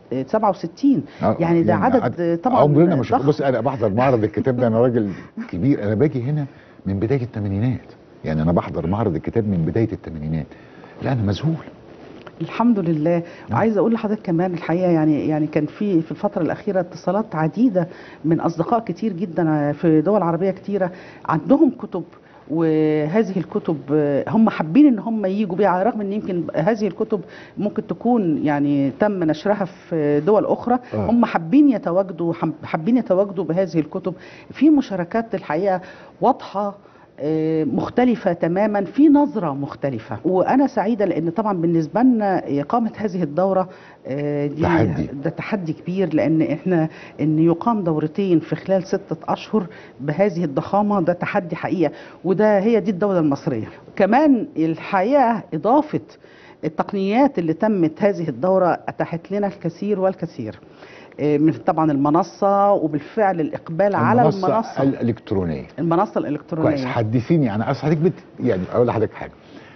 Speaker 9: 1067
Speaker 1: آه،
Speaker 9: يعني ده عدد
Speaker 1: عد-
Speaker 9: طبعا
Speaker 1: عمرنا ما شفنا
Speaker 9: ضخم.
Speaker 1: بص انا بحضر معرض الكتاب ده انا راجل كبير انا باجي هنا من بدايه الثمانينات يعني انا بحضر معرض الكتاب من بدايه الثمانينات لا انا مذهول
Speaker 9: الحمد لله وعايزه اقول لحضرتك كمان الحقيقه يعني يعني كان في في الفتره الاخيره اتصالات عديده من اصدقاء كتير جدا في دول عربيه كتيره عندهم كتب وهذه الكتب آه، هم حابين ان هم يجوا بيها على الرغم ان يمكن هذه الكتب ممكن تكون يعني تم نشرها في دول اخرى
Speaker 1: آه.
Speaker 9: هم حابين يتواجدوا حب- حابين يتواجدوا بهذه الكتب في مشاركات الحقيقه واضحه آه، مختلفة تماما في نظرة مختلفة وأنا سعيدة لأن طبعا بالنسبة لنا إقامة هذه الدورة آه، دي
Speaker 1: تحدي.
Speaker 9: ده تحدي كبير لأن إحنا إن يقام دورتين في خلال ستة أشهر بهذه الضخامة ده تحدي حقيقة وده هي دي الدولة المصرية كمان الحقيقة إضافة التقنيات اللي تمت هذه الدورة أتاحت لنا الكثير والكثير آه، من طبعا المنصة وبالفعل الإقبال على المنصة
Speaker 1: الالكترونيه
Speaker 9: المنصة الإلكترونية
Speaker 1: كويس حدثيني عن اصل حضرتك بت... يعني اقول لحضرتك حاجه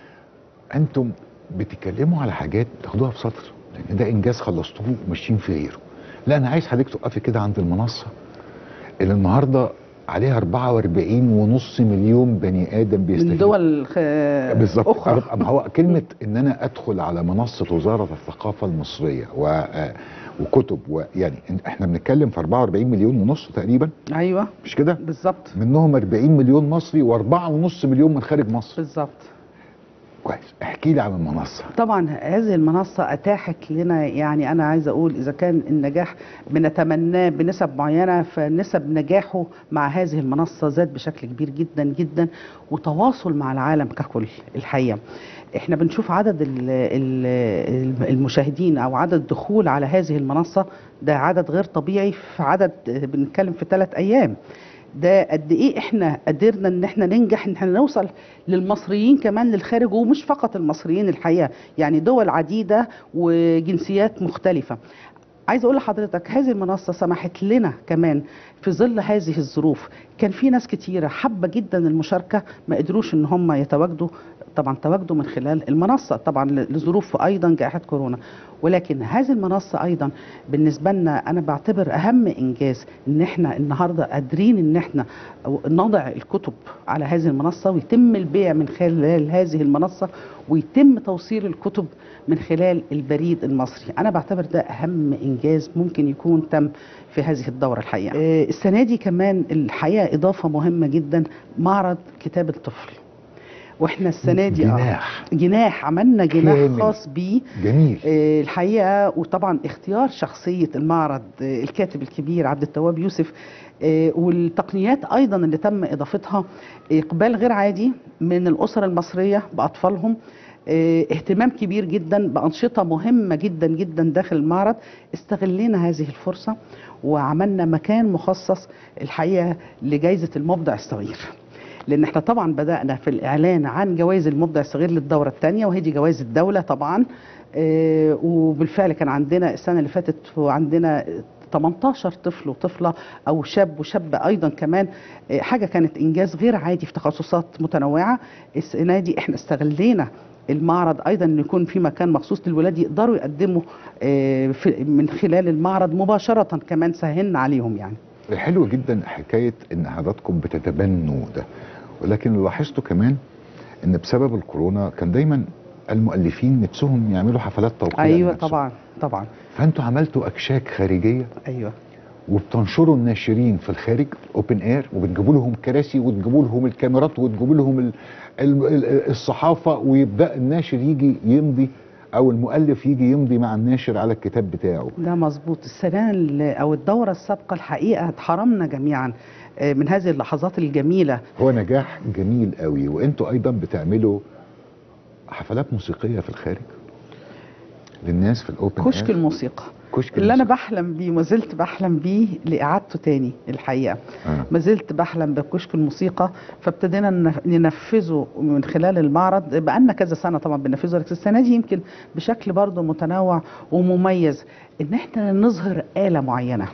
Speaker 1: انتم بتتكلموا على حاجات تاخدوها في سطر لان ده انجاز خلصتوه وماشيين في غيره لا انا عايز حضرتك تقفي كده عند المنصه اللي النهارده عليها 44 ونص مليون بني ادم
Speaker 9: من
Speaker 1: بيستخدموا
Speaker 9: دول خ...
Speaker 1: بالظبط
Speaker 9: أخرى
Speaker 1: أنا- ما هو كلمه ان انا ادخل على منصه وزاره الثقافه المصريه و... آه، وكتب ويعني إن- احنا بنتكلم في 44 مليون ونص تقريبا
Speaker 9: أيوه
Speaker 1: مش كده
Speaker 9: بالظبط
Speaker 1: منهم 40 مليون مصري واربعة ونص مليون من خارج مصر
Speaker 9: بالظبط
Speaker 1: كويس احكي لي عن المنصه
Speaker 9: طبعا هذه المنصة أتاحت لنا يعني أنا عايزة أقول إذا كان النجاح بنتمناه بنسب معينة فنسب نجاحه مع هذه المنصة زاد بشكل كبير جدا جدا وتواصل مع العالم ككل الحقيقة احنا بنشوف عدد ال- ال- المشاهدين او عدد الدخول على هذه المنصة ده عدد غير طبيعي في عدد بنتكلم في ثلاث ايام ده قد ايه احنا قدرنا ان احنا ننجح ان احنا نوصل للمصريين كمان للخارج ومش فقط المصريين الحقيقه يعني دول عديده وجنسيات مختلفه عايز اقول لحضرتك هذه المنصه سمحت لنا كمان في ظل هذه الظروف كان في ناس كتيره حابه جدا المشاركه ما قدروش ان هم يتواجدوا طبعا تواجدوا من خلال المنصه طبعا لظروف ايضا جائحه كورونا ولكن هذه المنصه ايضا بالنسبه لنا انا بعتبر اهم انجاز ان احنا النهارده قادرين ان احنا نضع الكتب على هذه المنصه ويتم البيع من خلال هذه المنصه ويتم توصيل الكتب من خلال البريد المصري انا بعتبر ده اهم انجاز ممكن يكون تم في هذه الدوره الحقيقه آه، السنه دي كمان الحقيقه اضافه مهمه جدا معرض كتاب الطفل واحنا السنه دي آه،
Speaker 1: جناح.
Speaker 9: جناح عملنا جناح
Speaker 1: كامل.
Speaker 9: خاص بيه
Speaker 1: جميل
Speaker 9: آه، الحقيقه وطبعا اختيار شخصيه المعرض آه، الكاتب الكبير عبد التواب يوسف آه، والتقنيات ايضا اللي تم اضافتها اقبال غير عادي من الاسر المصريه باطفالهم آه، اهتمام كبير جدا بانشطه مهمه جدا جدا داخل المعرض استغلينا هذه الفرصه وعملنا مكان مخصص الحقيقه لجائزه المبدع الصغير لان احنا طبعا بدانا في الاعلان عن جوائز المبدع الصغير للدوره الثانيه وهي دي جوائز الدوله طبعا آه، وبالفعل كان عندنا السنه اللي فاتت عندنا 18 طفل وطفله او شاب وشاب ايضا كمان آه، حاجه كانت انجاز غير عادي في تخصصات متنوعه السنه دي احنا استغلينا المعرض ايضا ان يكون في مكان مخصوص للولاد يقدروا يقدموا آه، في- من خلال المعرض مباشره كمان سهلنا عليهم يعني
Speaker 1: حلو جدا حكايه ان حضراتكم بتتبنوا ده ولكن اللي لاحظته كمان ان بسبب الكورونا كان دايما المؤلفين نفسهم يعملوا حفلات توقيع
Speaker 9: ايوه
Speaker 1: لنفسهم.
Speaker 9: طبعا طبعا
Speaker 1: فانتوا عملتوا اكشاك خارجيه
Speaker 9: ايوه
Speaker 1: وبتنشروا الناشرين في الخارج اوبن اير وبتجيبوا لهم كراسي وتجيبوا لهم الكاميرات وتجيبوا لهم ال- ال- ال- الصحافه ويبدا الناشر يجي يمضي او المؤلف يجي يمضي مع الناشر على الكتاب بتاعه
Speaker 9: ده مظبوط السنه ال- او الدوره السابقه الحقيقه اتحرمنا جميعا آه، من هذه اللحظات الجميله
Speaker 1: هو نجاح جميل قوي وانتوا ايضا بتعملوا حفلات موسيقيه في الخارج للناس في الاوبن
Speaker 9: كشك
Speaker 1: إير.
Speaker 9: الموسيقى
Speaker 1: كشك
Speaker 9: اللي انا بحلم بيه ما زلت بحلم بيه لاعادته تاني الحقيقه
Speaker 1: آه.
Speaker 9: ما زلت بحلم بكشك الموسيقى فابتدينا نف- ننفذه من خلال المعرض بقالنا كذا سنه طبعا بننفذه لكن السنه دي يمكن بشكل برضه متنوع ومميز ان احنا نظهر آلة معينه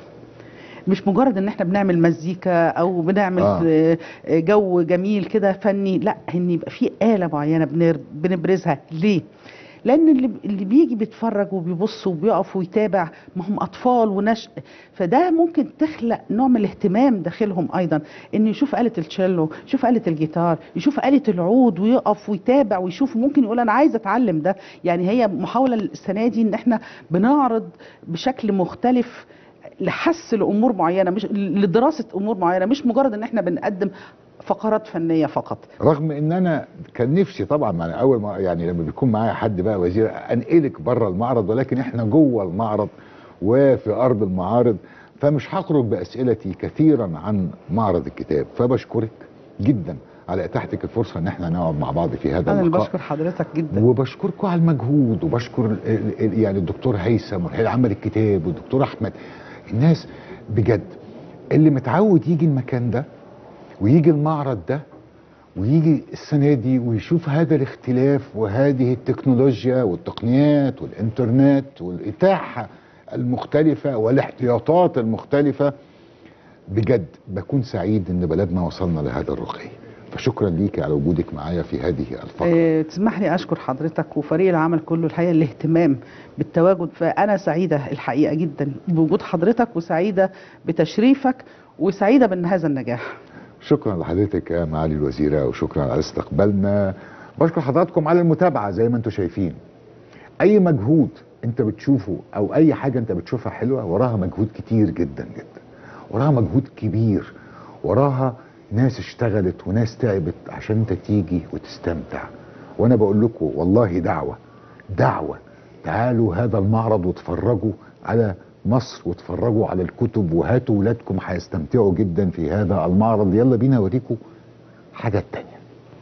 Speaker 9: مش مجرد ان احنا بنعمل مزيكا او بنعمل
Speaker 1: آه.
Speaker 9: آه. جو جميل كده فني لا ان يبقى في آلة معينه بنر- بنبرزها ليه لان اللي اللي بيجي بيتفرج وبيبص وبيقف ويتابع ما هم اطفال ونشء فده ممكن تخلق نوع من الاهتمام داخلهم ايضا انه يشوف آلة التشيلو يشوف آلة الجيتار يشوف آلة العود ويقف ويتابع ويشوف ممكن يقول انا عايز اتعلم ده يعني هي محاولة السنة دي ان احنا بنعرض بشكل مختلف لحس لامور معينه مش لدراسه امور معينه مش مجرد ان احنا بنقدم فقرات فنيه فقط
Speaker 1: رغم ان انا كان نفسي طبعا مع اول ما يعني لما بيكون معايا حد بقى وزير انقلك بره المعرض ولكن احنا جوه المعرض وفي ارض المعارض فمش هخرج باسئلتي كثيرا عن معرض الكتاب فبشكرك جدا على اتاحتك الفرصه ان احنا نقعد مع بعض في هذا
Speaker 9: انا اللي
Speaker 1: اللقاء
Speaker 9: بشكر حضرتك جدا
Speaker 1: وبشكركم على المجهود وبشكر ال- ال- ال- يعني الدكتور هيثم واللي عمل الكتاب والدكتور احمد الناس بجد اللي متعود يجي المكان ده ويجي المعرض ده ويجي السنه دي ويشوف هذا الاختلاف وهذه التكنولوجيا والتقنيات والانترنت والاتاحه المختلفه والاحتياطات المختلفه بجد بكون سعيد ان بلدنا وصلنا لهذا الرقي فشكرا ليك على وجودك معايا في هذه الفقره
Speaker 9: آه، تسمح لي اشكر حضرتك وفريق العمل كله الحقيقه الاهتمام بالتواجد فانا سعيده الحقيقه جدا بوجود حضرتك وسعيده بتشريفك وسعيده بان هذا النجاح
Speaker 1: شكرا لحضرتك يا معالي الوزيرة وشكرا على استقبالنا بشكر حضراتكم على المتابعة زي ما انتم شايفين اي مجهود انت بتشوفه او اي حاجة انت بتشوفها حلوة وراها مجهود كتير جدا جدا وراها مجهود كبير وراها ناس اشتغلت وناس تعبت عشان انت تيجي وتستمتع وانا بقول لكم والله دعوة دعوة تعالوا هذا المعرض واتفرجوا على مصر واتفرجوا على الكتب وهاتوا ولادكم هيستمتعوا جدا في هذا المعرض يلا بينا اوريكم حاجات تانية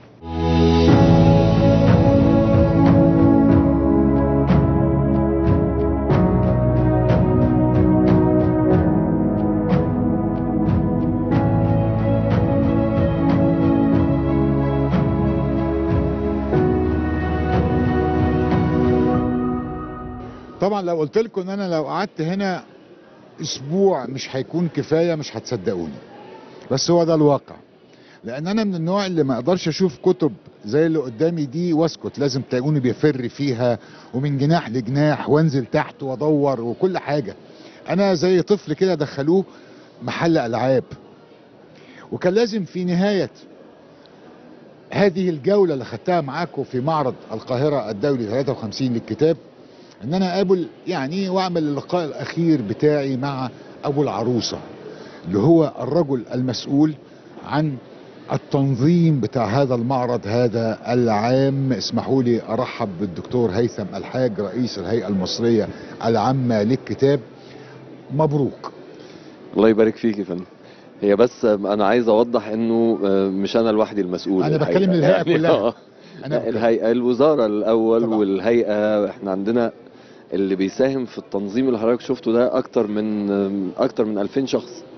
Speaker 1: طبعا لو قلت لكم ان انا لو قعدت هنا اسبوع مش هيكون كفايه مش هتصدقوني بس هو ده الواقع لان انا من النوع اللي ما اقدرش اشوف كتب زي اللي قدامي دي واسكت لازم تلاقوني بيفر فيها ومن جناح لجناح وانزل تحت وادور وكل حاجه انا زي طفل كده دخلوه محل العاب وكان لازم في نهايه هذه الجوله اللي خدتها معاكم في معرض القاهره الدولي 53 للكتاب ان انا اقابل يعني واعمل اللقاء الاخير بتاعي مع ابو العروسه اللي هو الرجل المسؤول عن التنظيم بتاع هذا المعرض هذا العام اسمحوا لي ارحب بالدكتور هيثم الحاج رئيس الهيئه المصريه العامه للكتاب مبروك
Speaker 10: الله يبارك فيك يا فندم هي بس انا عايز اوضح انه آه، مش انا لوحدي المسؤول
Speaker 1: أنا
Speaker 10: الحقيقة.
Speaker 1: بكلم الهيئة كلها.
Speaker 10: آه.
Speaker 1: أنا
Speaker 10: لا، الهيئه الوزاره الاول طبعا. والهيئه احنا عندنا اللي بيساهم في التنظيم اللي حضرتك شفته ده اكتر من آم، اكتر من 2000 شخص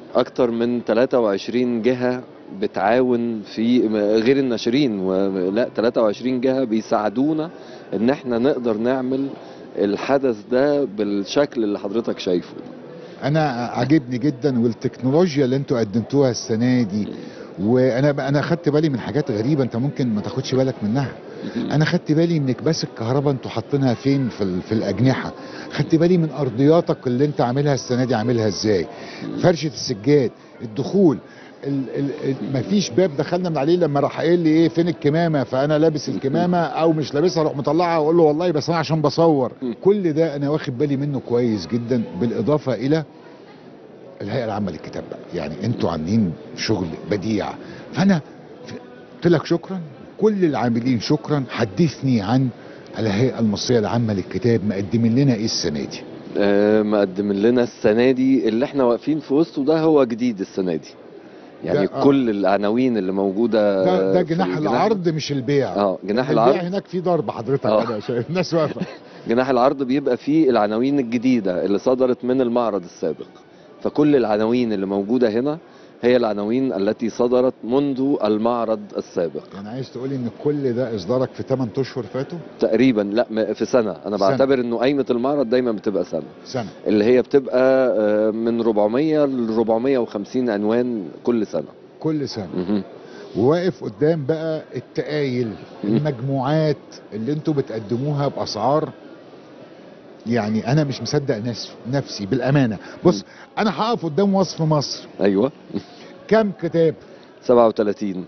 Speaker 10: اكتر من 23 جهه بتعاون في غير الناشرين ولا 23 جهه بيساعدونا ان احنا نقدر نعمل الحدث ده بالشكل اللي حضرتك شايفه
Speaker 1: انا عاجبني جدا والتكنولوجيا اللي انتوا قدمتوها السنه دي وانا انا خدت بالي من حاجات غريبه انت ممكن ما تاخدش بالك منها انا خدت بالي من اكباس الكهرباء انتوا حاطينها فين في, ال- في الاجنحه خدت بالي من ارضياتك اللي انت عاملها السنه دي عاملها ازاي فرشه السجاد الدخول ال ال ال مفيش باب دخلنا من عليه لما راح قايل لي ايه فين الكمامه فانا لابس الكمامه او مش لابسها اروح مطلعها واقول له والله بس انا عشان بصور كل ده انا واخد بالي منه كويس جدا بالاضافه الى الهيئه العامه للكتاب بقى يعني انتوا عاملين شغل بديع فانا قلت لك شكرا كل العاملين شكرا حدثني عن الهيئه المصريه العامه للكتاب مقدمين لنا ايه السنه دي
Speaker 10: آه، مقدم لنا السنه دي اللي احنا واقفين في وسطه ده هو جديد السنه دي يعني
Speaker 1: ده- آه.
Speaker 10: كل العناوين اللي موجوده
Speaker 1: ده, ده
Speaker 10: في
Speaker 1: جناح
Speaker 10: الجناح-
Speaker 1: العرض مش البيع
Speaker 10: اه جناح
Speaker 1: البيع
Speaker 10: العرض
Speaker 1: هناك في ضرب حضرتك
Speaker 10: آه.
Speaker 1: انا شايف الناس واقفه
Speaker 10: جناح العرض بيبقى فيه العناوين الجديدة اللي صدرت من المعرض السابق فكل العناوين اللي موجودة هنا هي العناوين التي صدرت منذ المعرض السابق
Speaker 1: يعني عايز تقولي ان كل ده اصدارك في 8 اشهر فاتوا
Speaker 10: تقريبا لا م- في سنة أنا
Speaker 1: سنة.
Speaker 10: بعتبر إنه قايمة المعرض دايما بتبقى سنة
Speaker 1: سنه
Speaker 10: اللي هي بتبقى آه، من 400 ل 450 عنوان كل سنة
Speaker 1: كل سنه
Speaker 10: مهم.
Speaker 1: وواقف قدام بقى التقايل المجموعات اللي انتوا بتقدموها باسعار يعني انا مش مصدق نفسي نفسي بالامانه بص انا هقف قدام وصف مصر
Speaker 10: أيوة
Speaker 1: كم كتاب
Speaker 10: 37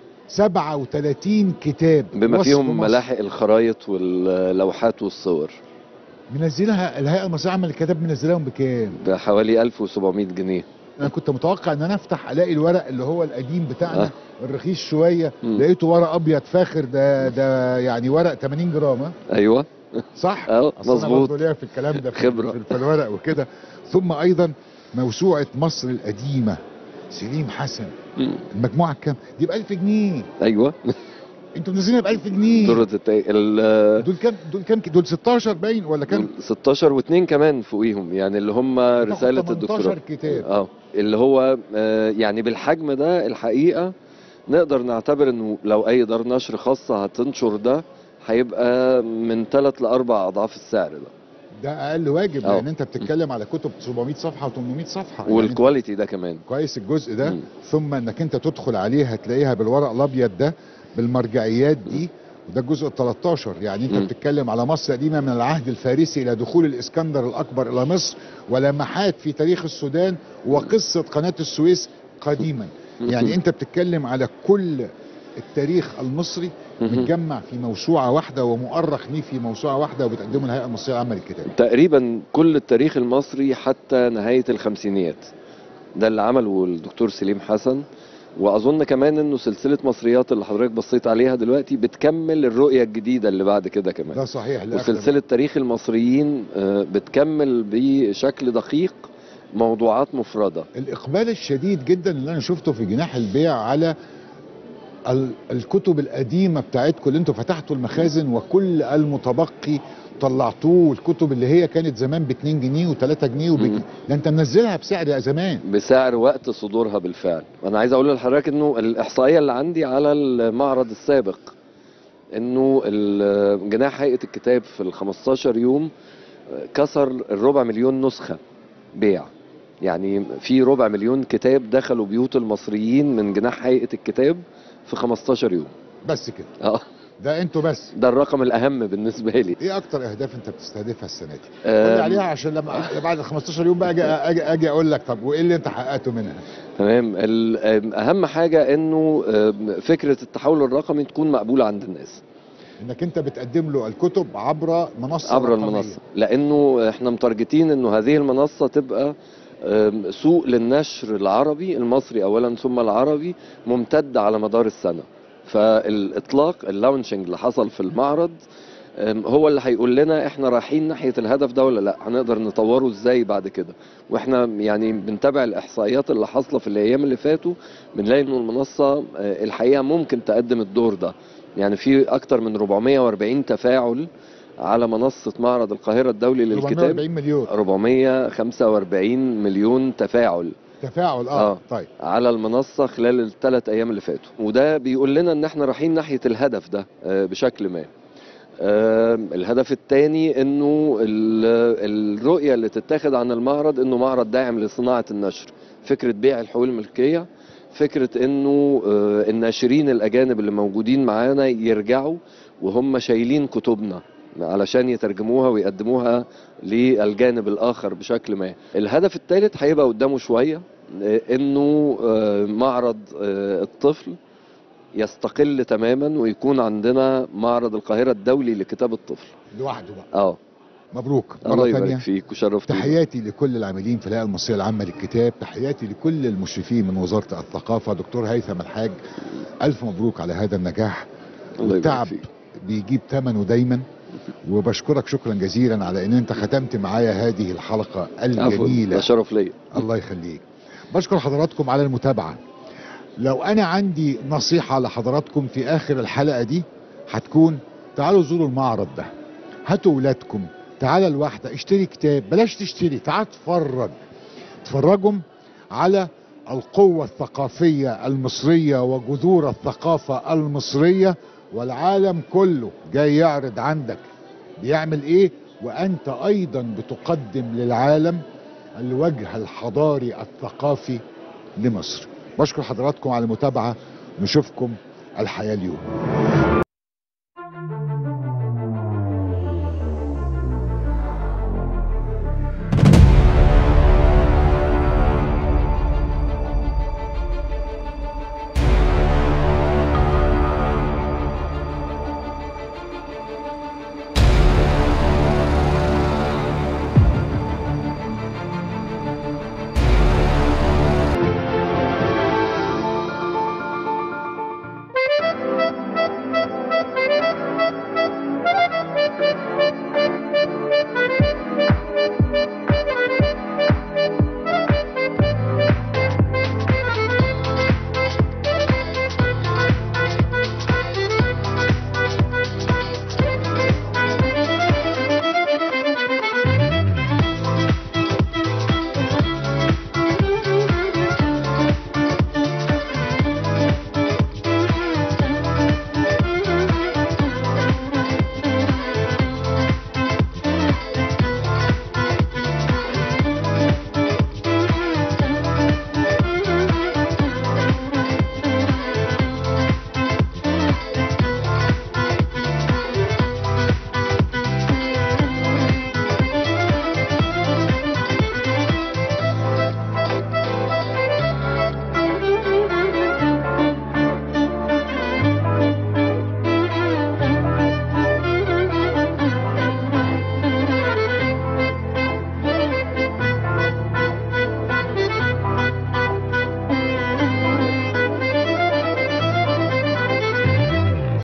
Speaker 1: 37 كتاب
Speaker 10: بما
Speaker 1: وصف
Speaker 10: فيهم
Speaker 1: مصر.
Speaker 10: ملاحق الخرايط واللوحات والصور
Speaker 1: منزلها الهيئه المصريه العامه للكتاب منزلاهم بكام
Speaker 10: بحوالي 1700 جنيه
Speaker 1: انا كنت متوقع ان انا افتح الاقي الورق اللي هو القديم بتاعنا
Speaker 10: آه.
Speaker 1: الرخيص شويه
Speaker 10: مم.
Speaker 1: لقيته ورق ابيض فاخر ده ده يعني ورق 80 جرام ها؟
Speaker 10: أيوة
Speaker 1: صح
Speaker 10: اه
Speaker 1: أصل أنا
Speaker 10: مظبوط
Speaker 1: برضه ليا في الكلام ده في,
Speaker 10: خبرة.
Speaker 1: في, في الورق وكده ثم ايضا موسوعه مصر القديمه سليم حسن
Speaker 10: مم.
Speaker 1: المجموعه كام دي ب 1000 جنيه
Speaker 10: ايوه
Speaker 1: انتوا منزلينها ب 1000 جنيه
Speaker 10: درة التاي... ال
Speaker 1: دول كام دول كام دول 16 باين ولا كام
Speaker 10: 16 واثنين كمان فوقيهم يعني اللي هم رسالة
Speaker 1: 18
Speaker 10: الدكتوراه
Speaker 1: كتاب.
Speaker 10: اه اللي هو آه، يعني بالحجم ده الحقيقة نقدر نعتبر انه لو اي دار نشر خاصة هتنشر ده هيبقى من ثلاث لاربع اضعاف السعر ده
Speaker 1: ده اقل واجب
Speaker 10: أه.
Speaker 1: لان انت بتتكلم على كتب 700 صفحه و800 صفحه يعني
Speaker 10: والكواليتي ده كمان
Speaker 1: كويس الجزء ده ثم انك انت تدخل عليها تلاقيها بالورق الابيض ده بالمرجعيات دي وده الجزء ال 13 يعني انت
Speaker 10: مم.
Speaker 1: بتتكلم على مصر قديمه من العهد الفارسي الى دخول الاسكندر الاكبر الى مصر ولمحات في تاريخ السودان وقصه قناه السويس قديما يعني انت بتتكلم على كل التاريخ المصري
Speaker 10: مهم.
Speaker 1: متجمع في موسوعه واحده ومؤرخ ليه في موسوعه واحده وبتقدمه الهيئه المصريه العامه للكتاب
Speaker 10: تقريبا كل التاريخ المصري حتى نهاية الخمسينيات ده اللي عمله الدكتور سليم حسن واظن كمان انه سلسله مصريات اللي حضرتك بصيت عليها دلوقتي بتكمل الرؤيه الجديده اللي بعد كده كمان
Speaker 1: ده صحيح لا
Speaker 10: وسلسله تاريخ المصريين آه، بتكمل بشكل دقيق موضوعات مفرده
Speaker 1: الاقبال الشديد جدا اللي انا شفته في جناح البيع على ال- الكتب القديمه بتاعتكم اللي انتوا فتحتوا المخازن وكل المتبقي طلعتوه والكتب اللي هي كانت زمان ب 2 جنيه و3 جنيه وب ده انت منزلها بسعر يا زمان
Speaker 10: بسعر وقت صدورها بالفعل انا عايز اقول لحضرتك انه الاحصائيه اللي عندي على المعرض السابق انه ال- جناح هيئه الكتاب في ال 15 يوم كسر الربع مليون نسخه بيع يعني في ربع مليون كتاب دخلوا بيوت المصريين من جناح هيئه الكتاب في 15 يوم
Speaker 1: بس كده
Speaker 10: اه
Speaker 1: ده انتوا بس
Speaker 10: ده الرقم الاهم بالنسبه لي
Speaker 1: ايه اكتر اهداف انت بتستهدفها السنه دي
Speaker 10: أم.
Speaker 1: قول لي عليها عشان لما بعد ال 15 يوم بقى اجي اجي, أجي اقول لك طب وايه اللي انت حققته منها
Speaker 10: تمام ال- آم، اهم حاجه انه آم، فكره التحول الرقمي تكون مقبوله عند الناس
Speaker 1: انك انت بتقدم له الكتب عبر منصه
Speaker 10: عبر
Speaker 1: رقمية.
Speaker 10: المنصه لانه احنا متارجتين انه هذه المنصه تبقى آم، سوق للنشر العربي المصري اولا ثم العربي ممتد على مدار السنه فالاطلاق اللانشنج اللي حصل في المعرض آم، هو اللي هيقول لنا احنا رايحين ناحيه الهدف ده ولا لا هنقدر نطوره ازاي بعد كده واحنا يعني بنتابع الاحصائيات اللي حاصله في الايام اللي فاتوا بنلاقي انه المنصه آه، الحقيقه ممكن تقدم الدور ده يعني في اكتر من 440 تفاعل على منصه معرض القاهره الدولي للكتاب
Speaker 1: 440 مليون
Speaker 10: 445 مليون تفاعل
Speaker 1: تفاعل اه,
Speaker 10: آه.
Speaker 1: طيب
Speaker 10: على المنصة خلال الثلاث أيام اللي فاتوا وده بيقول لنا إن إحنا رايحين ناحية الهدف ده آه، بشكل ما آه، الهدف الثاني إنه ال- الرؤية اللي تتاخد عن المعرض إنه معرض داعم لصناعة النشر فكرة بيع الحقوق الملكية فكرة إنه آه، الناشرين الأجانب اللي موجودين معانا يرجعوا وهم شايلين كتبنا علشان يترجموها ويقدموها للجانب الآخر بشكل ما الهدف الثالث هيبقى قدامه شوية آه، انه آه، معرض آه، الطفل يستقل تماما ويكون عندنا معرض القاهرة الدولي لكتاب الطفل
Speaker 1: لوحده بقى
Speaker 10: اه
Speaker 1: مبروك
Speaker 10: الله
Speaker 1: مرة
Speaker 10: يبارك
Speaker 1: ثانية
Speaker 10: فيك وشرفتني
Speaker 1: تحياتي لكل العاملين في الهيئة المصرية العامة للكتاب تحياتي لكل المشرفين من وزارة الثقافة دكتور هيثم الحاج ألف مبروك على هذا النجاح
Speaker 10: الله يبارك
Speaker 1: والتعب
Speaker 10: فيك.
Speaker 1: بيجيب ثمنه دايما وبشكرك شكرا جزيلا على ان انت ختمت معايا هذه الحلقة
Speaker 10: عفوا،
Speaker 1: الجميلة
Speaker 10: ده شرف ليا
Speaker 1: الله يخليك بشكر حضراتكم على المتابعة لو انا عندي نصيحة لحضراتكم في اخر الحلقة دي هتكون تعالوا زوروا المعرض ده هاتوا ولادكم تعالى الواحدة اشتري كتاب بلاش تشتري تعال تفرج تفرجهم على القوة الثقافية المصرية وجذور الثقافة المصرية والعالم كله جاي يعرض عندك بيعمل ايه وانت ايضا بتقدم للعالم الوجه الحضاري الثقافي لمصر بشكر حضراتكم على المتابعة نشوفكم الحياة اليوم